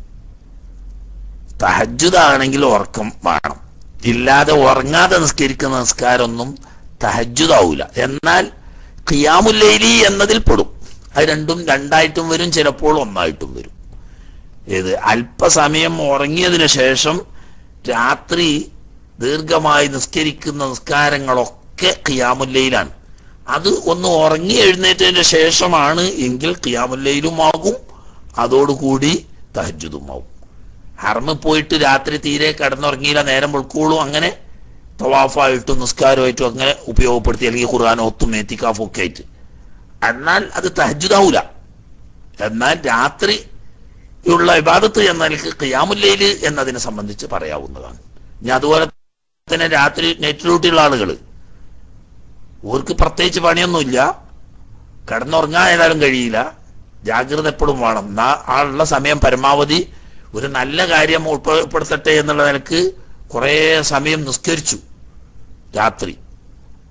[SPEAKER 1] തഹജ്ജുദ് ആണെങ്കിൽ ഉറക്കം വേണം ഇല്ലാതെ ഉറങ്ങാതെ നിസ്കരിക്കുന്ന നിസ്കാരമൊന്നും തഹജ്ജുദ് ആവൂല എന്നാൽ ഖിയാമുല്ലൈലി എന്നതിൽ പെടും അത് രണ്ടും രണ്ടായിട്ടും വരും ചിലപ്പോൾ ഒന്നായിട്ടും വരും ഏത് അല്പസമയം ഉറങ്ങിയതിനു ശേഷം രാത്രി ദീർഘമായി നിസ്കരിക്കുന്ന നിസ്കാരങ്ങളൊക്കെ ഖിയാമുല്ലയിലാണ് അത് ഒന്ന് ഉറങ്ങി എഴുന്നേറ്റതിന് ശേഷമാണ് എങ്കിൽ ഖിയാമുല്ലയിലുമാകും അതോടുകൂടി തഹജ്ജുദുമാവും ഹർമ്മ പോയിട്ട് രാത്രി തീരെ കിടന്നുറങ്ങിയില്ല നേരം വെളുക്കോളും അങ്ങനെ തവാഫായിട്ടും നിസ്കാരമായിട്ടും അങ്ങനെ ഉപയോഗപ്പെടുത്തി അല്ലെങ്കിൽ ഖുർആൻ ഒത്തും എത്തിക്കാഫും ഒക്കെ ആയിട്ട് എന്നാൽ അത് തഹജ്ജുദാവൂല എന്നാൽ രാത്രി ഉള്ള ഇബാദത്ത് എന്ന നിലക്ക് ഖിയാമുല്ലയില് എന്നതിനെ സംബന്ധിച്ച് പറയാവുന്നതാണ് ഇനി അതുപോലെ തന്നെ രാത്രി നെറ്റ് ഡ്യൂട്ടിയുള്ള ആളുകൾ ഓർക്ക് പ്രത്യേകിച്ച് പണിയൊന്നുമില്ല കിടന്നുറങ്ങാൻ ഏതായാലും കഴിയില്ല ജാഗ്രത എപ്പോഴും വേണം എന്നാ ആ ഉള്ള സമയം പരമാവധി ഒരു നല്ല കാര്യം ഉൾപ്പെടുത്തട്ടെ എന്നുള്ള നിലക്ക് കുറേ സമയം നിസ്കരിച്ചു രാത്രി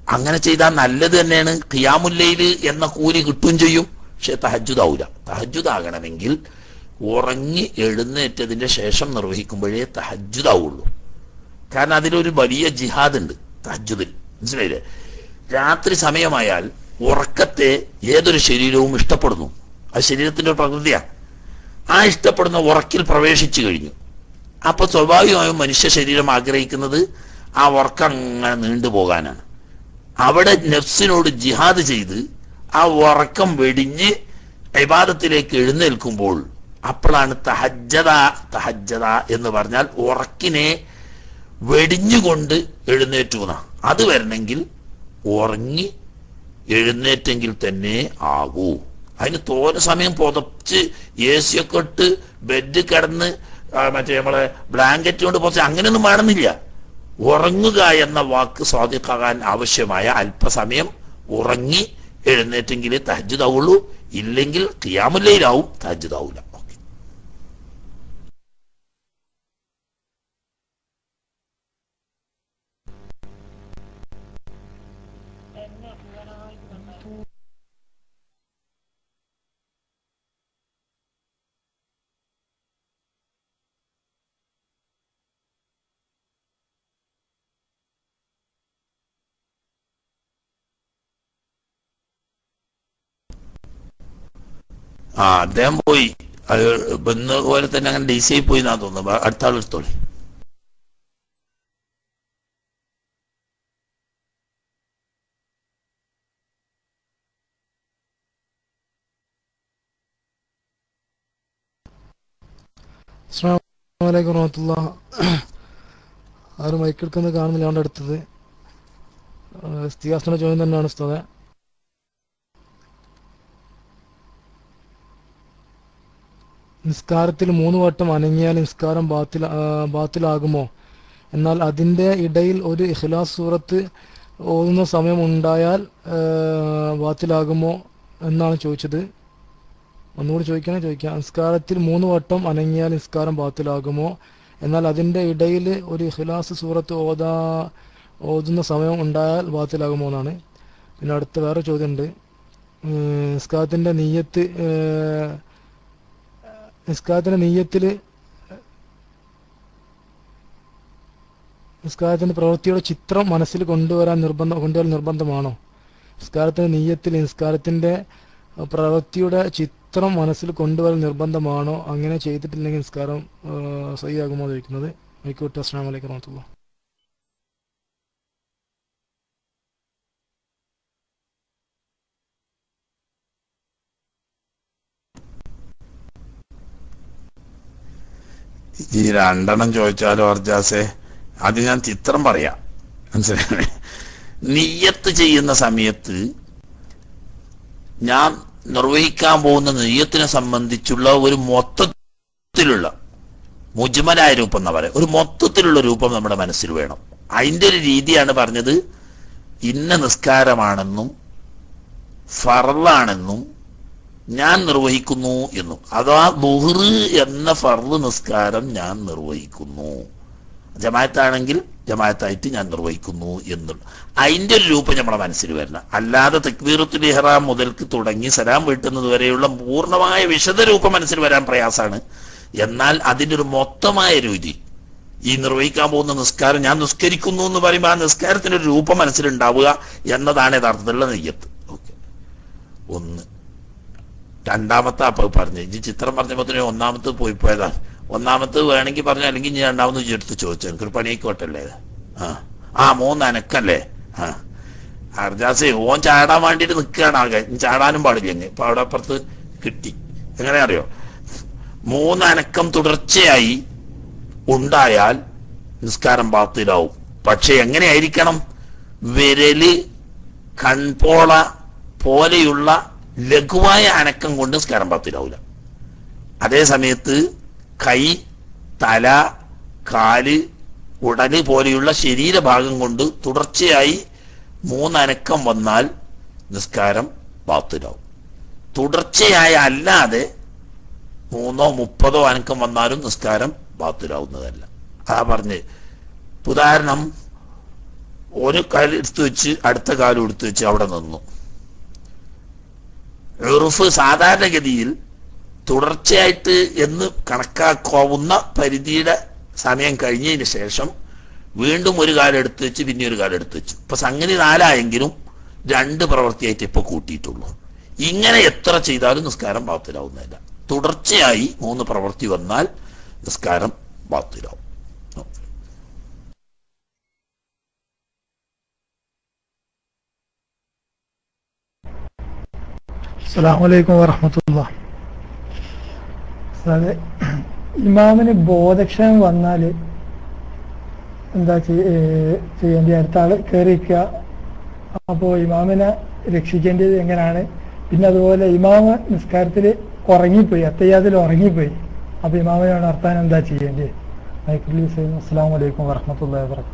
[SPEAKER 1] അങ്ങനെ ചെയ്താൽ നല്ലത് തന്നെയാണ് ഖിയാമുല്ലയില് എന്ന കൂലി കിട്ടുകയും ചെയ്യും പക്ഷെ തഹജുദാവൂല തഹജുദാകണമെങ്കിൽ ഉറങ്ങി എഴുന്നേറ്റതിന്റെ ശേഷം നിർവഹിക്കുമ്പോഴേ തഹജുദാവുള്ളൂ കാരണം അതിലൊരു വലിയ ജിഹാദ് ഉണ്ട് തഹജുദിൽ മനസ്സിലായില്ലേ രാത്രി സമയമായാൽ ഉറക്കത്തെ ഏതൊരു ശരീരവും ഇഷ്ടപ്പെടുന്നു അത് ശരീരത്തിന്റെ ഒരു പ്രകൃതിയാണ് ആ ഇഷ്ടപ്പെടുന്ന ഉറക്കിൽ പ്രവേശിച്ചു കഴിഞ്ഞു അപ്പൊ സ്വാഭാവികമായും മനുഷ്യ ശരീരം ആഗ്രഹിക്കുന്നത് ആ ഉറക്കം അങ്ങനെ നീണ്ടുപോകാനാണ് അവിടെ നഫ്സിനോട് ജിഹാദ് ചെയ്ത് ആ ഉറക്കം വെടിഞ്ഞ് ഇബാദത്തിലേക്ക് എഴുന്നേൽക്കുമ്പോൾ അപ്പോഴാണ് തഹജ്ജത തഹജ്ജത എന്ന് പറഞ്ഞാൽ ഉറക്കിനെ വെടിഞ്ഞുകൊണ്ട് എഴുന്നേറ്റു എന്നാ അത് വരണമെങ്കിൽ ഉറങ്ങി എഴുന്നേറ്റെങ്കിൽ തന്നെ ആകൂ അതിന് തോന്ന സമയം പുതച്ച് എ സി ഒക്കെ ഇട്ട് ബെഡ് കിടന്ന് ആ, മറ്റേ നമ്മളെ ബ്ലാങ്കറ്റ് കൊണ്ട് പുതച്ച് അങ്ങനെയൊന്നും വേണമെന്നില്ല ഉറങ്ങുക എന്ന വാക്ക് സ്വാധിക്കാകാൻ ആവശ്യമായ അല്പസമയം ഉറങ്ങി എഴുന്നേറ്റെങ്കിലേ തഹജുദാവുള്ളൂ ഇല്ലെങ്കിൽ കിയാമുല്ലയിലാവും തഹജുദാവൂല ആ അദ്ദേഹം പോയി അത് ഇന്ന് പോലെ തന്നെ അങ്ങനെ ഡി സി ആയി പോയി എന്നാ തോന്നുന്നു ബ- അടുത്ത ആൾ എടുത്തോളി
[SPEAKER 12] അസ്സലാമു അലൈക്കും വറഹമത്തുള്ള ആരും മൈക്കെടുക്കുന്നത് കാണുന്നില്ല അവൻ്റെ അടുത്തത് സ്തിഹാസന്റെ ചോദ്യം തന്നെയാണ് ഉസ്താദെ നിസ്കാരത്തിൽ മൂന്ന് വട്ടം അനങ്ങിയാൽ നിസ്കാരം ബാത്തിൽ ആ, ബാത്തിലാകുമോ എന്നാൽ അതിൻ്റെ ഇടയിൽ ഒരു ഇഖ്ലാസ് സൂറത്ത് ഓതുന്ന സമയം ഉണ്ടായാൽ ആ, ബാത്തിലാകുമോ എന്നാണ് ചോദിച്ചത് ഒന്നുകൂടി ചോദിക്കണേ ചോദിക്കാം നിസ്കാരത്തിൽ മൂന്ന് വട്ടം അനങ്ങിയാൽ നിസ്കാരം ബാത്തിലാകുമോ എന്നാൽ അതിൻ്റെ ഇടയിൽ ഒരു ഇഖ്ലാസ് സൂറത്ത് ഓതാ ഓതുന്ന സമയം ഉണ്ടായാൽ ബാത്തിലാകുമോ എന്നാണ് പിന്നെ അടുത്ത വേറെ ചോദ്യമുണ്ട് ഉം, നിസ്കാരത്തിൻ്റെ നീയത്ത് ഏർ, നിസ്കാരത്തിൻ്റെ നീയത്തിൽ നിസ്കാരത്തിൻ്റെ പ്രവൃത്തിയുടെ ചിത്രം മനസ്സിൽ കൊണ്ടുവരാൻ നിർബന്ധം കൊണ്ടുവരാൻ നിർബന്ധമാണോ നിസ്കാരത്തിൻ്റെ നീയത്തിൽ നിസ്കാരത്തിൻ്റെ പ്രവൃത്തിയുടെ ചിത്രം മനസ്സിൽ കൊണ്ടുവരാൻ നിർബന്ധമാണോ അങ്ങനെ ചെയ്തിട്ടില്ലെങ്കിൽ നിസ്കാരം സഹിയാകുമോ ചോദിക്കുന്നത് ആയിക്കോട്ടെ അസ്സാം വലൈക്കും വറഹമത്തുള്ള
[SPEAKER 1] ഈ രണ്ടെണ്ണം ചോദിച്ചാലോ അർജാസെ അത് ഞാൻ ചിത്രം പറയാം മനസ്സിലായി നീയത്ത് ചെയ്യുന്ന സമയത്ത് ഞാൻ നിർവഹിക്കാൻ പോകുന്ന നെയ്യത്തിനെ സംബന്ധിച്ചുള്ള ഒരു മൊത്തത്തിലുള്ള മുജ്മലായ രൂപം എന്നാ പറയാം ഒരു മൊത്തത്തിലുള്ള രൂപം നമ്മുടെ മനസ്സിൽ വേണം അതിന്റെ ഒരു രീതിയാണ് പറഞ്ഞത് ഇന്ന നിസ്കാരമാണെന്നും ഫറലാണെന്നും ഞാൻ നിർവഹിക്കുന്നു എന്നും അതാ ബുഹർ എന്ന ഫർള് നിസ്കാരം ഞാൻ നിർവഹിക്കുന്നു ജമായത്താണെങ്കിൽ ജമായത്തായിട്ട് ഞാൻ നിർവഹിക്കുന്നു എന്നുള്ള അതിന്റെ ഒരു രൂപം നമ്മുടെ മനസ്സിൽ വരണം അല്ലാതെ തക്ബീറത്തുൽ ഇഹ്റാം മുതൽക്ക് തുടങ്ങി സലാം വീട്ടുന്നത് വരെയുള്ള പൂർണ്ണമായ വിശദ രൂപം മനസ്സിൽ വരാൻ പ്രയാസാണ് എന്നാൽ അതിന്റെ ഒരു മൊത്തമായ രീതി ഈ നിർവഹിക്കാൻ പോകുന്ന നിസ്കാരം ഞാൻ നിസ്കരിക്കുന്നു എന്ന് പറയുമ്പോൾ ആ നിസ്കാരത്തിന്റെ ഒരു രൂപം മനസ്സിലുണ്ടാവുക എന്നതാണ് യഥാർത്ഥത്തിലുള്ള നെയ്യത്ത് ഓക്കെ ഒന്ന് രണ്ടാമത്തെ അപ്പൊ പറഞ്ഞു ഇനി ചിത്രം പറഞ്ഞപ്പോ തന്നെ ഒന്നാമത്തെ പോയി പോയതാണ് ഒന്നാമത്തെ വേണമെങ്കിൽ പറഞ്ഞു അല്ലെങ്കിൽ ഞാൻ രണ്ടാമത് ഇജ്ജ് എടുത്ത് ചോദിച്ചു എനിക്കൊരു പണിയായിക്കോട്ടല്ലേ ഇത്? ആ ആ മൂന്ന് അനക്കല്ലേ ആ അർജാസെ ഓൻ ചാടാൻ വേണ്ടിട്ട് നിൽക്കുകയാണ് ആകെ ഇനി ചാടാനും പാടില്ല ഇനി ഇപ്പൊ അവിടെ അപ്പുറത്ത് കിട്ടി എങ്ങനെ അറിയോ മൂന്ന് അനക്കം തുടർച്ചയായി ഉണ്ടായാൽ നിസ്കാരം ബാത്തിലാവും പക്ഷെ എങ്ങനെയായിരിക്കണം വിരല് കൺപോള പോലെയുള്ള ലഘുവായ അനക്കം കൊണ്ട് നിസ്കാരം ബാത്തിലാവില്ല അതേ സമയത്ത് കൈ തല കാല് ഉടല് പോലെയുള്ള ശരീരഭാഗം കൊണ്ട് തുടർച്ചയായി മൂന്നനക്കം വന്നാൽ നിസ്കാരം ബാത്തിലാവും തുടർച്ചയായ അല്ലാതെ മൂന്നോ മുപ്പതോ അനക്കം വന്നാലും നിസ്കാരം ബാത്തിലാവുന്നതല്ല അതാ പറഞ്ഞ് ഉദാഹരണം ഒരു കാല് എടുത്തു വെച്ച് അടുത്ത കാലും എടുത്തു വെച്ച് അവിടെ നിന്നു ഉറുഫ് സാധാരണഗതിയിൽ തുടർച്ചയായിട്ട് എന്ന് കണക്കാക്കാവുന്ന പരിധിയുടെ സമയം കഴിഞ്ഞതിന് ശേഷം വീണ്ടും ഒരു കാലം എടുത്തു വെച്ച് പിന്നെ ഒരു കാലം എടുത്തു വെച്ചു ഇപ്പൊ സംഗതി നാലായെങ്കിലും രണ്ട് പ്രവൃത്തിയായിട്ട് ഇപ്പൊ കൂട്ടിയിട്ടുള്ളൂ ഇങ്ങനെ എത്ര ചെയ്താലും നിസ്കാരം ബാത്തിലാവുന്നില്ല തുടർച്ചയായി മൂന്ന് പ്രവൃത്തി വന്നാൽ നിസ്കാരം ബാത്തിലാവും
[SPEAKER 12] അസ്സാം വലൈക്കും വറഹമത്തുള്ള അതെ ഇമാമിന് ബോധക്ഷയം വന്നാൽ എന്താ ചെയ്യ- ഏഹ് ചെയ്യേണ്ടത് അടുത്ത ആള് കയറിയിരിക്കുക അപ്പോൾ ഇമാമിനെ രക്ഷിക്കേണ്ടത് എങ്ങനെയാണ് പിന്നെ അതുപോലെ ഇമാമ് നിസ്കാരത്തിൽ ഉറങ്ങിപ്പോയി അത്തയ്യാതിൽ ഉറങ്ങിപ്പോയി അപ്പോൾ ഇമാമിനെ ഉണർത്താൻ എന്താ ചെയ്യേണ്ടത് മൈക്കുൽ അസ്സാം വലൈക്കും വറഹമത്തുള്ള വാബർക്കാത്തു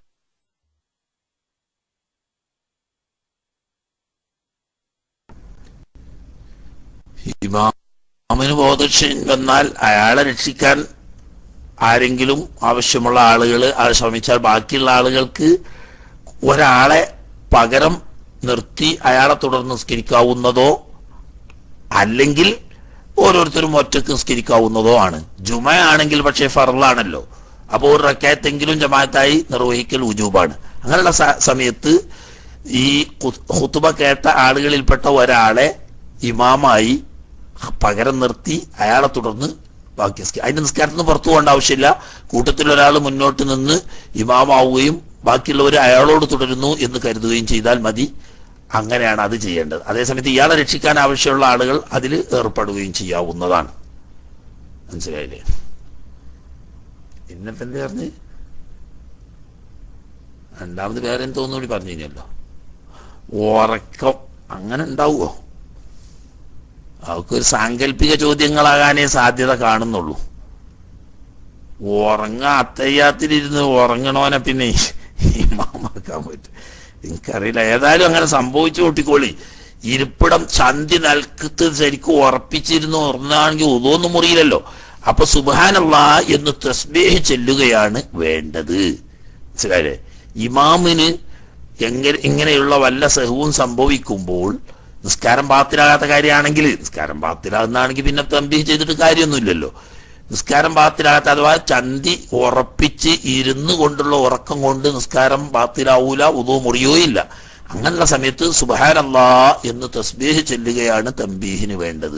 [SPEAKER 1] ഇമാമിന് ബോധക്ഷയം വന്നാൽ അയാളെ രക്ഷിക്കാൻ ആരെങ്കിലും ആവശ്യമുള്ള ആളുകൾ അത് ശ്രമിച്ചാൽ ബാക്കിയുള്ള ആളുകൾക്ക് ഒരാളെ പകരം നിർത്തി അയാളെ തുടർന്ന് നിസ്കരിക്കാവുന്നതോ അല്ലെങ്കിൽ ഓരോരുത്തരും ഒറ്റക്ക് നിസ്കരിക്കാവുന്നതോ ആണ് ജുമ ആണെങ്കിൽ പക്ഷേ ഫറലാണല്ലോ അപ്പോൾ ഒരു റക്കായത്തെങ്കിലും ജമാഅത്തായി നിർവഹിക്കൽ ഉജൂബാണ് അങ്ങനെയുള്ള സ- സമയത്ത് ഈ ഖു- ഖുതുബ കേട്ട ആളുകളിൽപ്പെട്ട ഒരാളെ ഇമാമായി പകരം നിർത്തി അയാളെ തുടർന്ന് ബാക്കി നിസ്ക- അതിന്റെ നിസ്കാരത്തിന് പുറത്തു പോകേണ്ട ആവശ്യമില്ല കൂട്ടത്തിൽ ഒരാൾ മുന്നോട്ട് നിന്ന് ഇമാമാവുകയും ബാക്കിയുള്ളവർ അയാളോട് തുടരുന്നു എന്ന് കരുതുകയും ചെയ്താൽ മതി അങ്ങനെയാണ് അത് ചെയ്യേണ്ടത് അതേസമയത്ത് ഇയാളെ രക്ഷിക്കാൻ ആവശ്യമുള്ള ആളുകൾ അതിൽ ഏർപ്പെടുകയും ചെയ്യാവുന്നതാണ് മനസ്സിലായില്ലേ പിന്നിപ്പോ എന്താ പറഞ്ഞ് രണ്ടാമത് വേറെ എന്തോന്നുകൂടി പറഞ്ഞു കഴിഞ്ഞല്ലോ ഉറക്കം അങ്ങനെ ഉണ്ടാവുമോ അവർക്കൊരു സാങ്കല്പിക ചോദ്യങ്ങളാകാനേ സാധ്യത കാണുന്നുള്ളൂ ഉറങ്ങ അത്തയ്യാത്തിലിരുന്ന് ഉറങ്ങണോനെ പിന്നെ ഇമാമാക്കാൻ പറ്റും എനിക്കറിയില്ല ഏതായാലും അങ്ങനെ സംഭവിച്ചു കൂട്ടിക്കോളി ഇരിപ്പിടം ചന്തി നൽകത്ത് ശരിക്കും ഉറപ്പിച്ചിരുന്ന് ഉറങ്ങാണെങ്കിൽ ഉതൊന്നും മുറിയില്ലല്ലോ അപ്പൊ സുബാനല്ല എന്ന് തസ്ബേഹ് ചെല്ലുകയാണ് വേണ്ടത് മനസ്സിലായില്ലേ ഇമാമിന് എങ്ങനെ ഇങ്ങനെയുള്ള വല്ല സഹവും സംഭവിക്കുമ്പോൾ നിസ്കാരം പാത്തിലാകാത്ത കാര്യമാണെങ്കിൽ നിസ്കാരം പാത്തിലാകുന്നതാണെങ്കിൽ പിന്നെ തമ്പി ചെയ്തിട്ട് കാര്യമൊന്നുമില്ലല്ലോ നിസ്കാരം പാത്തിലാകാത്ത അഥവാ ചന്തി ഉറപ്പിച്ച് ഇരുന്ന് കൊണ്ടുള്ള ഉറക്കം കൊണ്ട് നിസ്കാരം പാത്തിലാവൂല ഉദോ മുറിയോ ഇല്ല അങ്ങനെയുള്ള സമയത്ത് സുബഹാനല്ലാ എന്ന് തസ്ബീഹ് ചെല്ലുകയാണ് തമ്പീഹിന് വേണ്ടത്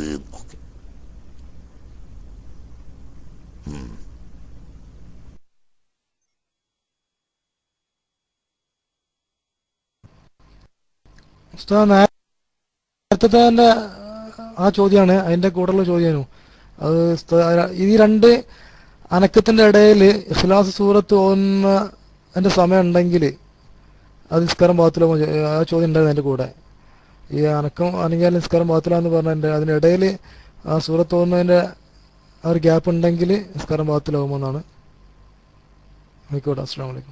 [SPEAKER 12] ഉസ്താദ് നേരത്തെ തന്നെ ആ ചോദ്യമാണ് അതിന്റെ കൂടെയുള്ള ചോദ്യമായിരുന്നു അത് ഉസ്താദ് ഈ രണ്ട് അനക്കത്തിന്റെ ഇടയിൽ ഇഖ്ലാസ് സൂറത്ത് ഓന്ന എന്റെ സമയം ഉണ്ടെങ്കിൽ അത് നിസ്കാരം പാത്തിലോ ആ ചോദ്യം ഉണ്ടായിരുന്നു അതിന്റെ കൂടെ ഈ അനക്കം അനങ്ങിയാൽ നിസ്കാരം പാത്തിലാന്ന് പറഞ്ഞതിന്റെ അതിനിടയിൽ ആ സൂറത്ത് ഓന്നതിന്റെ ആ ഒരു ഗ്യാപ്പ് ഉണ്ടെങ്കിൽ നിസ്കാരം പാത്തിലാവുമെന്നാണ് ആയിക്കോട്ടെ അസ്സാം വലൈക്കും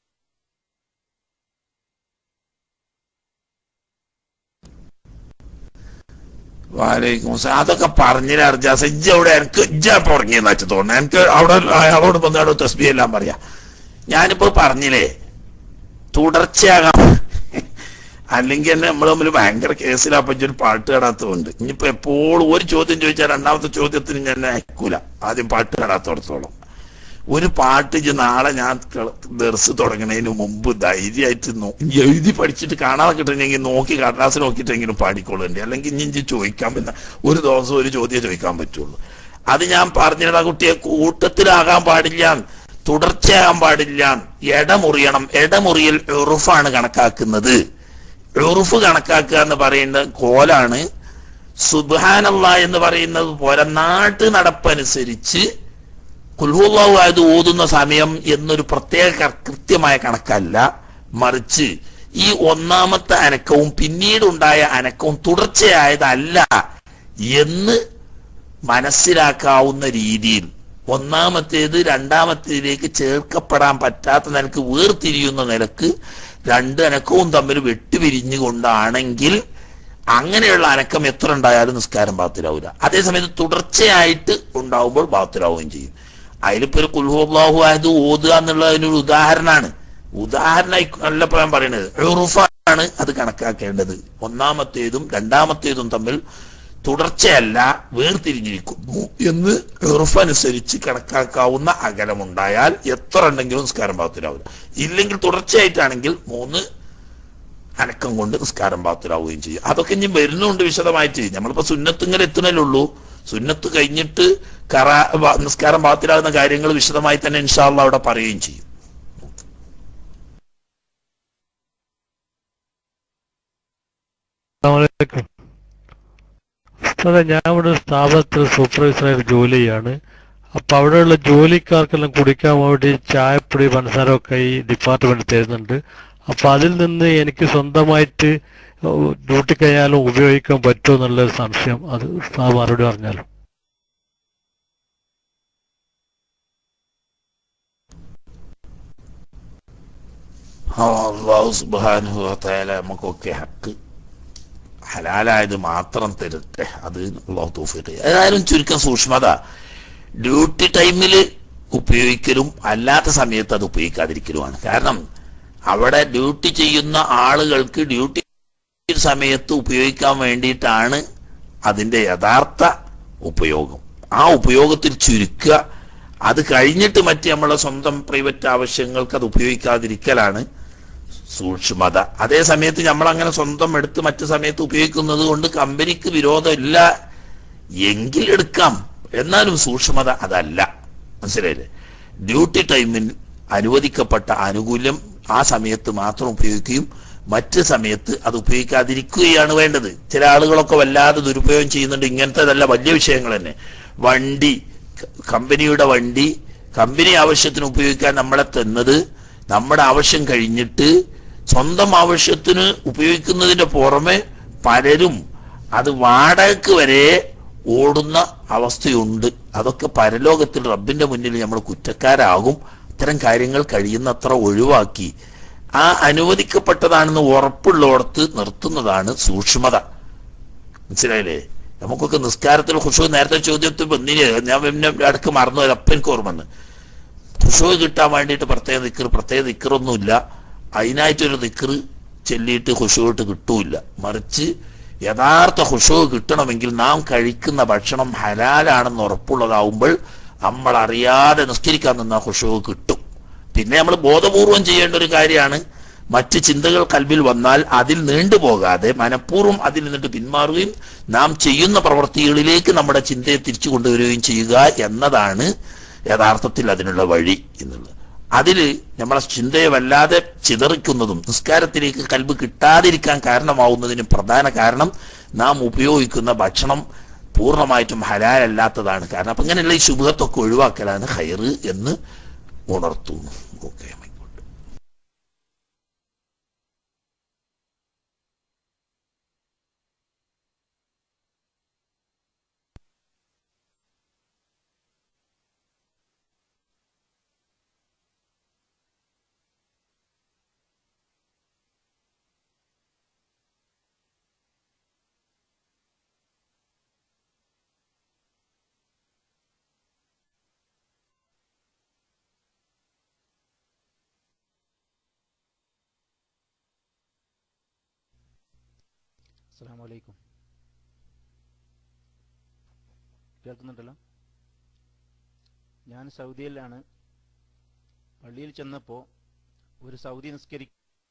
[SPEAKER 1] വാലേക്കും സലാം. അതൊക്കെ പറഞ്ഞില്ല അർജാസ് ഇജ്ജ അവിടെ എനിക്ക് ഇജ്ജ ഇപ്പൊ ഉറങ്ങിയെന്ന് വെച്ച് തോന്നുന്നു എനിക്ക് അവിടെ അയാളോട് വന്നാടോ തസ്ബി എല്ലാം പറയാ ഞാനിപ്പോ പറഞ്ഞില്ലേ തുടർച്ചയാകാം അല്ലെങ്കിൽ തന്നെ നമ്മൾ തമ്മിൽ ഭയങ്കര കേസിലാ പറ്റി ഒരു പാട്ട് കേടാത്തതുണ്ട് ഇനിയിപ്പോ എപ്പോഴും ഒരു ചോദ്യം ചോദിച്ചാൽ രണ്ടാമത്തെ ചോദ്യത്തിന് ഞാൻ അയക്കൂല ആദ്യം പാട്ട് കേടാത്തോടത്തോളം ഒരു പാട്ട് ഇജ്ജ് നാളെ ഞാൻ ദർസ് തുടങ്ങുന്നതിന് മുമ്പ് ധൈര്യമായിട്ട് നോ- എഴുതി പഠിച്ചിട്ട് കാണാതെ കിട്ടണമെങ്കിൽ നോക്കി കടലാസ് നോക്കിയിട്ടെങ്കിലും പാടിക്കൊള്ളണ്ടേ അല്ലെങ്കിൽ ഇനി ഇജ്ജ് ചോദിക്കാൻ പറ്റുന്ന ഒരു ദിവസം ഒരു ചോദ്യം ചോദിക്കാൻ പറ്റുള്ളൂ അത് ഞാൻ പറഞ്ഞിടാ കുട്ടിയെ കൂട്ടത്തിലാകാൻ പാടില്ല തുടർച്ചയാകാൻ പാടില്ല ഇടമുറിയണം ഇടമുറിയൽ ഉറുഫാണ് കണക്കാക്കുന്നത് ഉറുഫ് കണക്കാക്കുക എന്ന് പറയുന്ന കോലാണ് സുബാനല്ല എന്ന് പറയുന്നത് പോലെ നാട്ടു നടപ്പനുസരിച്ച് കുൽഹുല്ലാഹു ആയത് ഓതുന്ന സമയം എന്നൊരു പ്രത്യേക ക- കൃത്യമായ കണക്കല്ല മറിച്ച് ഈ ഒന്നാമത്തെ അനക്കവും പിന്നീടുണ്ടായ അനക്കവും തുടർച്ചയായതല്ല എന്ന് മനസ്സിലാക്കാവുന്ന രീതിയിൽ ഒന്നാമത്തേത് രണ്ടാമത്തേതിലേക്ക് ചേർക്കപ്പെടാൻ പറ്റാത്ത നിലക്ക് വേർതിരിയുന്ന നിലക്ക് രണ്ട് അനക്കവും തമ്മിൽ വെട്ടുപിരിഞ്ഞുകൊണ്ടാണെങ്കിൽ അങ്ങനെയുള്ള അനക്കം എത്ര ഉണ്ടായാലും നിസ്കാരം ബാത്തിലാവില്ല അതേസമയത്ത് തുടർച്ചയായിട്ട് ഉണ്ടാവുമ്പോൾ ബാത്തിലാവുകയും ചെയ്യും അതിലിപ്പോ ഒരു കുൽഹുല്ലാഹു ആയത് ഓതുക എന്നുള്ളതിനൊരു ഉദാഹരണമാണ് ഉദാഹരണമായി അല്ല ഇപ്പൊ ഞാൻ പറയുന്നത് ഉറുഫാണ് അത് കണക്കാക്കേണ്ടത് ഒന്നാമത്തേതും രണ്ടാമത്തേതും തമ്മിൽ തുടർച്ചയല്ല വേർതിരിഞ്ഞിരിക്കുന്നു എന്ന് ഉറുഫനുസരിച്ച് കണക്കാക്കാവുന്ന അകലമുണ്ടായാൽ എത്ര ഉണ്ടെങ്കിലും നിസ്കാരം ഭാഗത്തിലാവില്ല ഇല്ലെങ്കിൽ തുടർച്ചയായിട്ടാണെങ്കിൽ മൂന്ന് അനക്കം കൊണ്ട് നിസ്കാരം ഭാഗത്തിലാവുകയും ചെയ്യും അതൊക്കെ ഇനി വരുന്നുണ്ട് വിശദമായിട്ട് നമ്മളിപ്പോ സുന്നത്ത് ഇങ്ങനെ എത്തുന്നല്ലേ ഉള്ളൂ സുന്നത്ത് കഴിഞ്ഞിട്ട് കറ വ- നിസ്കാരം ഭാഗത്തിലാകുന്ന കാര്യങ്ങൾ വിശദമായി തന്നെ ഇൻഷാല്ല അവിടെ പറയുകയും ചെയ്യും
[SPEAKER 16] അസ്സലാമലൈക്കും ഉസ്താദെ ഞാൻ ഇവിടെ ഒരു സ്ഥാപനത്തിൽ സൂപ്പർവൈസറായിട്ട് ജോലി ചെയ്യാണ് അപ്പൊ അവിടെയുള്ള ജോലിക്കാർക്കെല്ലാം കുടിക്കാൻ വേണ്ടി ചായപ്പൊടി പഞ്ചസാര ഒക്കെ ഈ ഡിപ്പാർട്ട്മെന്റ് തരുന്നുണ്ട് അപ്പൊ അതിൽ നിന്ന് എനിക്ക് സ്വന്തമായിട്ട് ഡ്യൂട്ടി കഴിഞ്ഞാലും ഉപയോഗിക്കാൻ പറ്റുമോ എന്നുള്ളൊരു സംശയം അത് ഉസ്താദ് മറുപടി പറഞ്ഞാലും
[SPEAKER 1] ആ, അള്ളാഹു സുബ്ഹാനഹു വതആല നമുക്കൊക്കെ ഹക്ക് ഹലാലായത് മാത്രം തരട്ടെ അത് അള്ളാഹു തൗഫീഖ് ഏതായാലും ചുരുക്കം സൂക്ഷ്മത ഡ്യൂട്ടി ടൈമിൽ ഉപയോഗിക്കലും അല്ലാത്ത സമയത്ത് അത് ഉപയോഗിക്കാതിരിക്കലുമാണ് കാരണം അവിടെ ഡ്യൂട്ടി ചെയ്യുന്ന ആളുകൾക്ക് ഡ്യൂട്ടി സമയത്ത് ഉപയോഗിക്കാൻ വേണ്ടിയിട്ടാണ് അതിന്റെ യഥാർത്ഥ ഉപയോഗം ആ ഉപയോഗത്തിൽ ചുരുക്കുക അത് കഴിഞ്ഞിട്ട് മറ്റ് നമ്മളെ സ്വന്തം പ്രൈവറ്റ് ആവശ്യങ്ങൾക്ക് അത് ഉപയോഗിക്കാതിരിക്കലാണ് സൂക്ഷ്മത അതേ സമയത്ത് നമ്മൾ അങ്ങനെ സ്വന്തം എടുത്ത് മറ്റു സമയത്ത് ഉപയോഗിക്കുന്നത് കൊണ്ട് കമ്പനിക്ക് വിരോധമില്ല എങ്കിൽ എടുക്കാം എന്നാലും സൂക്ഷ്മത അതല്ല മനസ്സിലായില്ലേ ഡ്യൂട്ടി ടൈമിൽ അനുവദിക്കപ്പെട്ട ആനുകൂല്യം ആ സമയത്ത് മാത്രം ഉപയോഗിക്കുകയും മറ്റ് സമയത്ത് അത് ഉപയോഗിക്കാതിരിക്കുകയാണ് വേണ്ടത് ചില ആളുകളൊക്കെ വല്ലാതെ ദുരുപയോഗം ചെയ്യുന്നുണ്ട് ഇങ്ങനത്തേതല്ല വലിയ വിഷയങ്ങൾ തന്നെ വണ്ടി ക- കമ്പനിയുടെ വണ്ടി കമ്പനി ആവശ്യത്തിന് ഉപയോഗിക്കാൻ നമ്മളെ തന്നത് നമ്മുടെ ആവശ്യം കഴിഞ്ഞിട്ട് സ്വന്തം ആവശ്യത്തിന് ഉപയോഗിക്കുന്നതിന്റെ പുറമെ പലരും അത് വാടകയ്ക്ക് വരെ ഓടുന്ന അവസ്ഥയുണ്ട് അതൊക്കെ പരലോകത്തിൽ റബ്ബിന്റെ മുന്നിൽ നമ്മൾ കുറ്റക്കാരാകും ഇത്തരം കാര്യങ്ങൾ കഴിയുന്നത്ര ഒഴിവാക്കി ആ അനുവദിക്കപ്പെട്ടതാണെന്ന് ഉറപ്പുള്ളോടത്ത് നിർത്തുന്നതാണ് സൂക്ഷ്മത മനസ്സിലായില്ലേ നമുക്കൊക്കെ നിസ്കാരത്തിൽ ഖുഷു നേരത്തെ ചോദ്യത്തിൽ വന്നിന് ഞാൻ പിന്നെ അടുക്ക് മറന്നു പോയത് അപ്പം എനിക്ക് ഓർമ്മ വന്ന് ഖുഷു കിട്ടാൻ വേണ്ടിയിട്ട് പ്രത്യേക ദിക്കർ പ്രത്യേക ദിക്കറൊന്നുമില്ല അതിനായിട്ടൊരു ദിക്കർ ചെല്ലിയിട്ട് ഖുഷുവിട്ട് കിട്ടൂല മറിച്ച് യഥാർത്ഥ ഖുഷു കിട്ടണമെങ്കിൽ നാം കഴിക്കുന്ന ഭക്ഷണം ഹലാലാണെന്ന് ഉറപ്പുള്ളതാവുമ്പോൾ നമ്മൾ അറിയാതെ നിസ്കരിക്കാൻ നിന്ന ഖുഷു കിട്ടും പിന്നെ നമ്മൾ ബോധപൂർവം ചെയ്യേണ്ട ഒരു കാര്യമാണ് മറ്റ് ചിന്തകൾ കൽവിൽ വന്നാൽ അതിൽ നീണ്ടുപോകാതെ മനഃപൂർവ്വം അതിൽ നിന്നിട്ട് പിന്മാറുകയും നാം ചെയ്യുന്ന പ്രവൃത്തികളിലേക്ക് നമ്മുടെ ചിന്തയെ തിരിച്ചു കൊണ്ടുവരികയും ചെയ്യുക എന്നതാണ് യഥാർത്ഥത്തിൽ അതിനുള്ള വഴി എന്നുള്ളത് അതില് നമ്മളെ ചിന്തയെ വല്ലാതെ ചിതറിക്കുന്നതും നിസ്കാരത്തിലേക്ക് കൽബ് കിട്ടാതിരിക്കാൻ കാരണമാവുന്നതിന് പ്രധാന കാരണം നാം ഉപയോഗിക്കുന്ന ഭക്ഷണം പൂർണ്ണമായിട്ടും ഹലാലല്ലാത്തതാണ് കാരണം അപ്പൊ ഇങ്ങനെയുള്ള ഈ ശുഭത്തൊക്കെ ഒഴിവാക്കലാണ് ഹൈറ് എന്ന് ഉണർത്തുന്നു ഓക്കെ
[SPEAKER 17] അസ്സാം വലൈക്കും കേൾക്കുന്നുണ്ടല്ലോ ഞാൻ സൗദിയിലാണ് പള്ളിയിൽ ചെന്നപ്പോൾ ഒരു സൗദി നിസ്കരി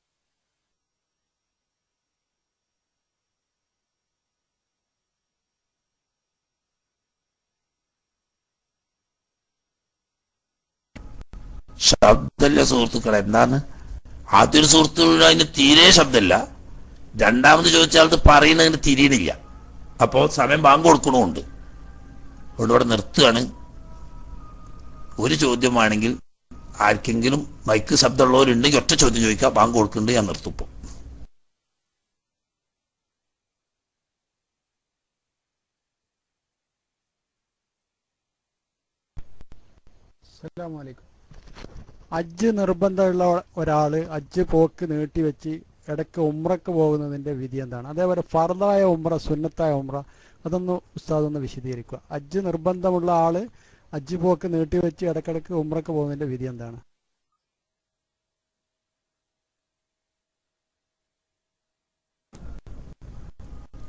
[SPEAKER 1] ശബ്ദമില്ല സുഹൃത്തുക്കളെ എന്താണ് ആദ്യൊരു സുഹൃത്തുക്കൾ അതിന് തീരെ ശബ്ദമില്ല രണ്ടാമത് ചോദിച്ചാൽ അത് പറയുന്നതിന് തിരിയണില്ല അപ്പോൾ സമയം ബാങ്ക് കൊടുക്കണമുണ്ട് അതുകൊണ്ട് ഇവിടെ നിർത്തുകയാണ് ഒരു ചോദ്യമാണെങ്കിൽ ആർക്കെങ്കിലും മൈക്ക് ശബ്ദമുള്ളവരുണ്ടെങ്കിൽ ഒറ്റ ചോദ്യം ചോദിക്കാം ബാങ്ക് കൊടുക്കുന്നുണ്ട് ഞാൻ നിർത്തും ഇപ്പോൾ
[SPEAKER 18] അസ്സലാമലൈക്കും അജ്ജ് നിർബന്ധമുള്ള ഒരാള് അജ്ജ് പോക്ക് നീട്ടിവെച്ച് ഇടയ്ക്ക് ഉമ്രക്ക് പോകുന്നതിന്റെ വിധി എന്താണ് അതേപോലെ ഫർദായ ഉമ്ര സുന്നത്തായ ഉമ്ര അതൊന്ന് ഉസ്താദ് ഒന്ന് വിശദീകരിക്കുക അജ്ജ് നിർബന്ധമുള്ള ആള് അജ്ജ് പോക്ക് നീട്ടിവെച്ച് ഇടയ്ക്കിടയ്ക്ക് ഉമ്രക്ക് പോകുന്നതിന്റെ വിധി എന്താണ്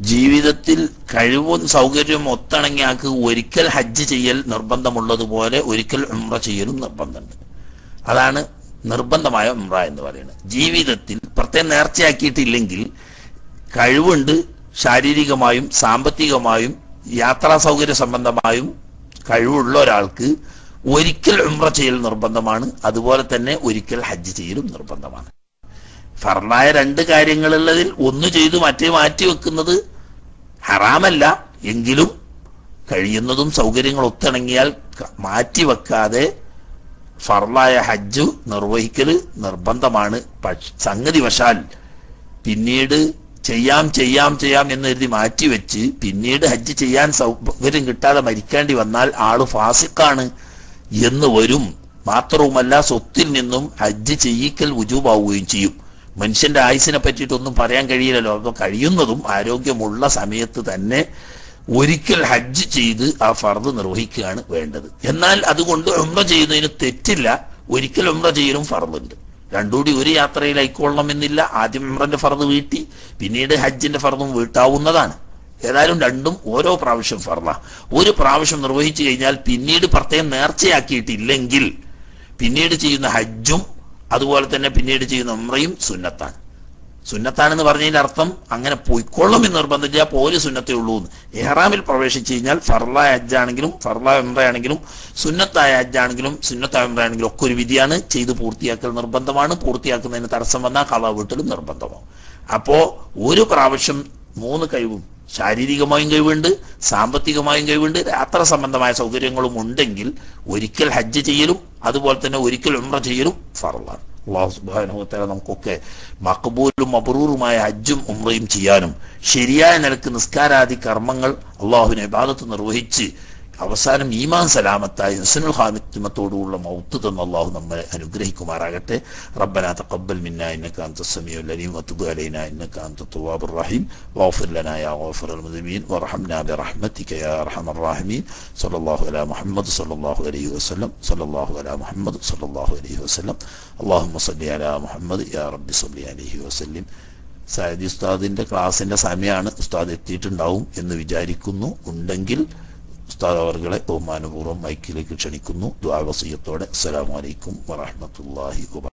[SPEAKER 1] ജീവിതത്തിൽ കഴിവും സൗകര്യവും ഒത്തിണങ്ങി ആൾക്ക് ഒരിക്കൽ ഹജ്ജ് ചെയ്യൽ നിർബന്ധമുള്ളതുപോലെ ഒരിക്കൽ ഉംറ ചെയ്യലും നിർബന്ധമുണ്ട് അതാണ് നിർബന്ധമായ ഉംറ എന്ന് പറയുന്നത് ജീവിതത്തിൽ പ്രത്യേകം നേർച്ചയാക്കിയിട്ടില്ലെങ്കിൽ കഴിവുണ്ട് ശാരീരികമായും സാമ്പത്തികമായും യാത്രാ സൗകര്യ സംബന്ധമായും കഴിവുള്ള ഒരാൾക്ക് ഒരിക്കൽ ഉംറ ചെയ്യൽ നിർബന്ധമാണ് അതുപോലെ തന്നെ ഒരിക്കൽ ഹജ്ജ് ചെയ്യലും നിർബന്ധമാണ് ഫർലായ രണ്ട് കാര്യങ്ങളുള്ളതിൽ ഒന്ന് ചെയ്തു മറ്റേ മാറ്റി വെക്കുന്നത് ഹറാമല്ല എങ്കിലും കഴിയുന്നതും സൗകര്യങ്ങൾ ഒത്തിണങ്ങിയാൽ ക- മാറ്റി വെക്കാതെ ഫർലായ ഹജ്ജ് നിർവഹിക്കല് നിർബന്ധമാണ് പക്ഷ- സംഗതി വശാൽ പിന്നീട് ചെയ്യാം ചെയ്യാം ചെയ്യാം എന്ന് കരുതി മാറ്റിവെച്ച് പിന്നീട് ഹജ്ജ് ചെയ്യാൻ സൗകര്യം കിട്ടാതെ മരിക്കേണ്ടി വന്നാൽ ആള് ഫാസിക്കാണ് എന്ന് വരും മാത്രവുമല്ല സ്വത്തിൽ നിന്നും ഹജ്ജ് ചെയ്യിക്കൽ ഉജൂബാവുകയും ചെയ്യും മനുഷ്യന്റെ ആയുസിനെ പറ്റിയിട്ടൊന്നും പറയാൻ കഴിയില്ലല്ലോ അപ്പോൾ കഴിയുന്നതും ആരോഗ്യമുള്ള സമയത്ത് തന്നെ ഒരിക്കൽ ഹജ്ജ് ചെയ്ത് ആ ഫർദ് നിർവഹിക്കുകയാണ് വേണ്ടത് എന്നാൽ അതുകൊണ്ട് ഉംറ ചെയ്യുന്നതിന് തെറ്റില്ല ഒരിക്കൽ ഉംറ ചെയ്യലും ഫർദുണ്ട് രണ്ടുകൂടി ഒരു യാത്രയിൽ ആയിക്കൊള്ളണമെന്നില്ല ആദ്യം ഉംറന്റെ ഫർദ് വീട്ടി പിന്നീട് ഹജ്ജിന്റെ ഫർദും വീട്ടാവുന്നതാണ് ഏതായാലും രണ്ടും ഓരോ പ്രാവശ്യം ഫർദ ഒരു പ്രാവശ്യം നിർവഹിച്ചു കഴിഞ്ഞാൽ പിന്നീട് പ്രത്യേകം നേർച്ചയാക്കിയിട്ടില്ലെങ്കിൽ പിന്നീട് ചെയ്യുന്ന ഹജ്ജും അതുപോലെ തന്നെ പിന്നീട് ചെയ്യുന്ന ഉംറയും സുന്നത്താണ് സുന്നത്താണെന്ന് പറഞ്ഞതിന്റെ അർത്ഥം അങ്ങനെ പൊയ്ക്കൊള്ളും എന്ന് നിർബന്ധിച്ചാൽ പോലെ സുന്നത്തേ ഉള്ളൂ എന്ന് എഹ്റാമിൽ പ്രവേശിച്ചു കഴിഞ്ഞാൽ ഫർലായ ഹജ്ജാണെങ്കിലും ഫർലായ ഉംറയാണെങ്കിലും സുന്നത്തായ ഹജ്ജാണെങ്കിലും സുന്നത്തായ ഉംറയാണെങ്കിലും ഒക്കെ ഒരു വിധിയാണ് ചെയ്ത് പൂർത്തിയാക്കൽ നിർബന്ധമാണ് പൂർത്തിയാക്കുന്നതിന് തടസ്സം വന്നാൽ കള വീട്ടലും നിർബന്ധമാണ് അപ്പോ ഒരു പ്രാവശ്യം മൂന്ന് കഴിവും ശാരീരികമായും കഴിവുണ്ട് സാമ്പത്തികമായും കഴിവുണ്ട് യാത്രാ സംബന്ധമായ സൗകര്യങ്ങളും ഉണ്ടെങ്കിൽ ഒരിക്കൽ ഹജ്ജ് ചെയ്യലും അതുപോലെ തന്നെ ഒരിക്കൽ ഉംറ ചെയ്യലും ഫറലാണ് അള്ളാഹു സുബാനുഭവത്തെ നമുക്കൊക്കെ മക്ബൂലും മബറൂറുമായ ഹജ്ജും ഉംറയും ചെയ്യാനും ശരിയായ നിലക്ക് നിസ്കാരാദി കർമ്മങ്ങൾ അള്ളാഹുവിനെ ഇബാദത്ത് നിർവഹിച്ച് അവസാനം ഈമാൻ സലാമത്തായി ഹുസ്നുൽ ഹാമിത്മത്തോടുള്ള മൗത്ത് തന്ന അള്ളാഹു നമ്മളെ അനുഗ്രഹിക്കുമാറാകട്ടെ റബ്ബന തഖബ്ബൽ മിന്ന ഇന്നക അൻത സമീഉൽ അലീം വതുബ് അലൈന ഇന്നക അൻത തവ്വാബുർ റഹീം واغفر لنا يا غافر المذنبين وارحمنا برحمتك يا ارحم الراحمين صلى الله على محمد صلى الله عليه وسلم صلى الله على محمد صلى الله عليه وسلم اللهم صل على محمد يا رب صل عليه وسلم സായദി ഉസ്താദിന്റെ ക്ലാസിന്റെ സമയമാണ് ഉസ്താദ് എത്തിയിട്ടുണ്ടാവും എന്ന് വിചാരിക്കുന്നു ഉണ്ടെങ്കിൽ ഉസ്താദ് അവർകളെ ബഹുമാനപൂർവ്വം മൈക്കിലേക്ക് ക്ഷണിക്കുന്നു ദ്വാവസീയത്തോടെ അസ്സലാമു അലൈക്കും വറഹ്മത്തുള്ളാഹി വബറകാതുഹു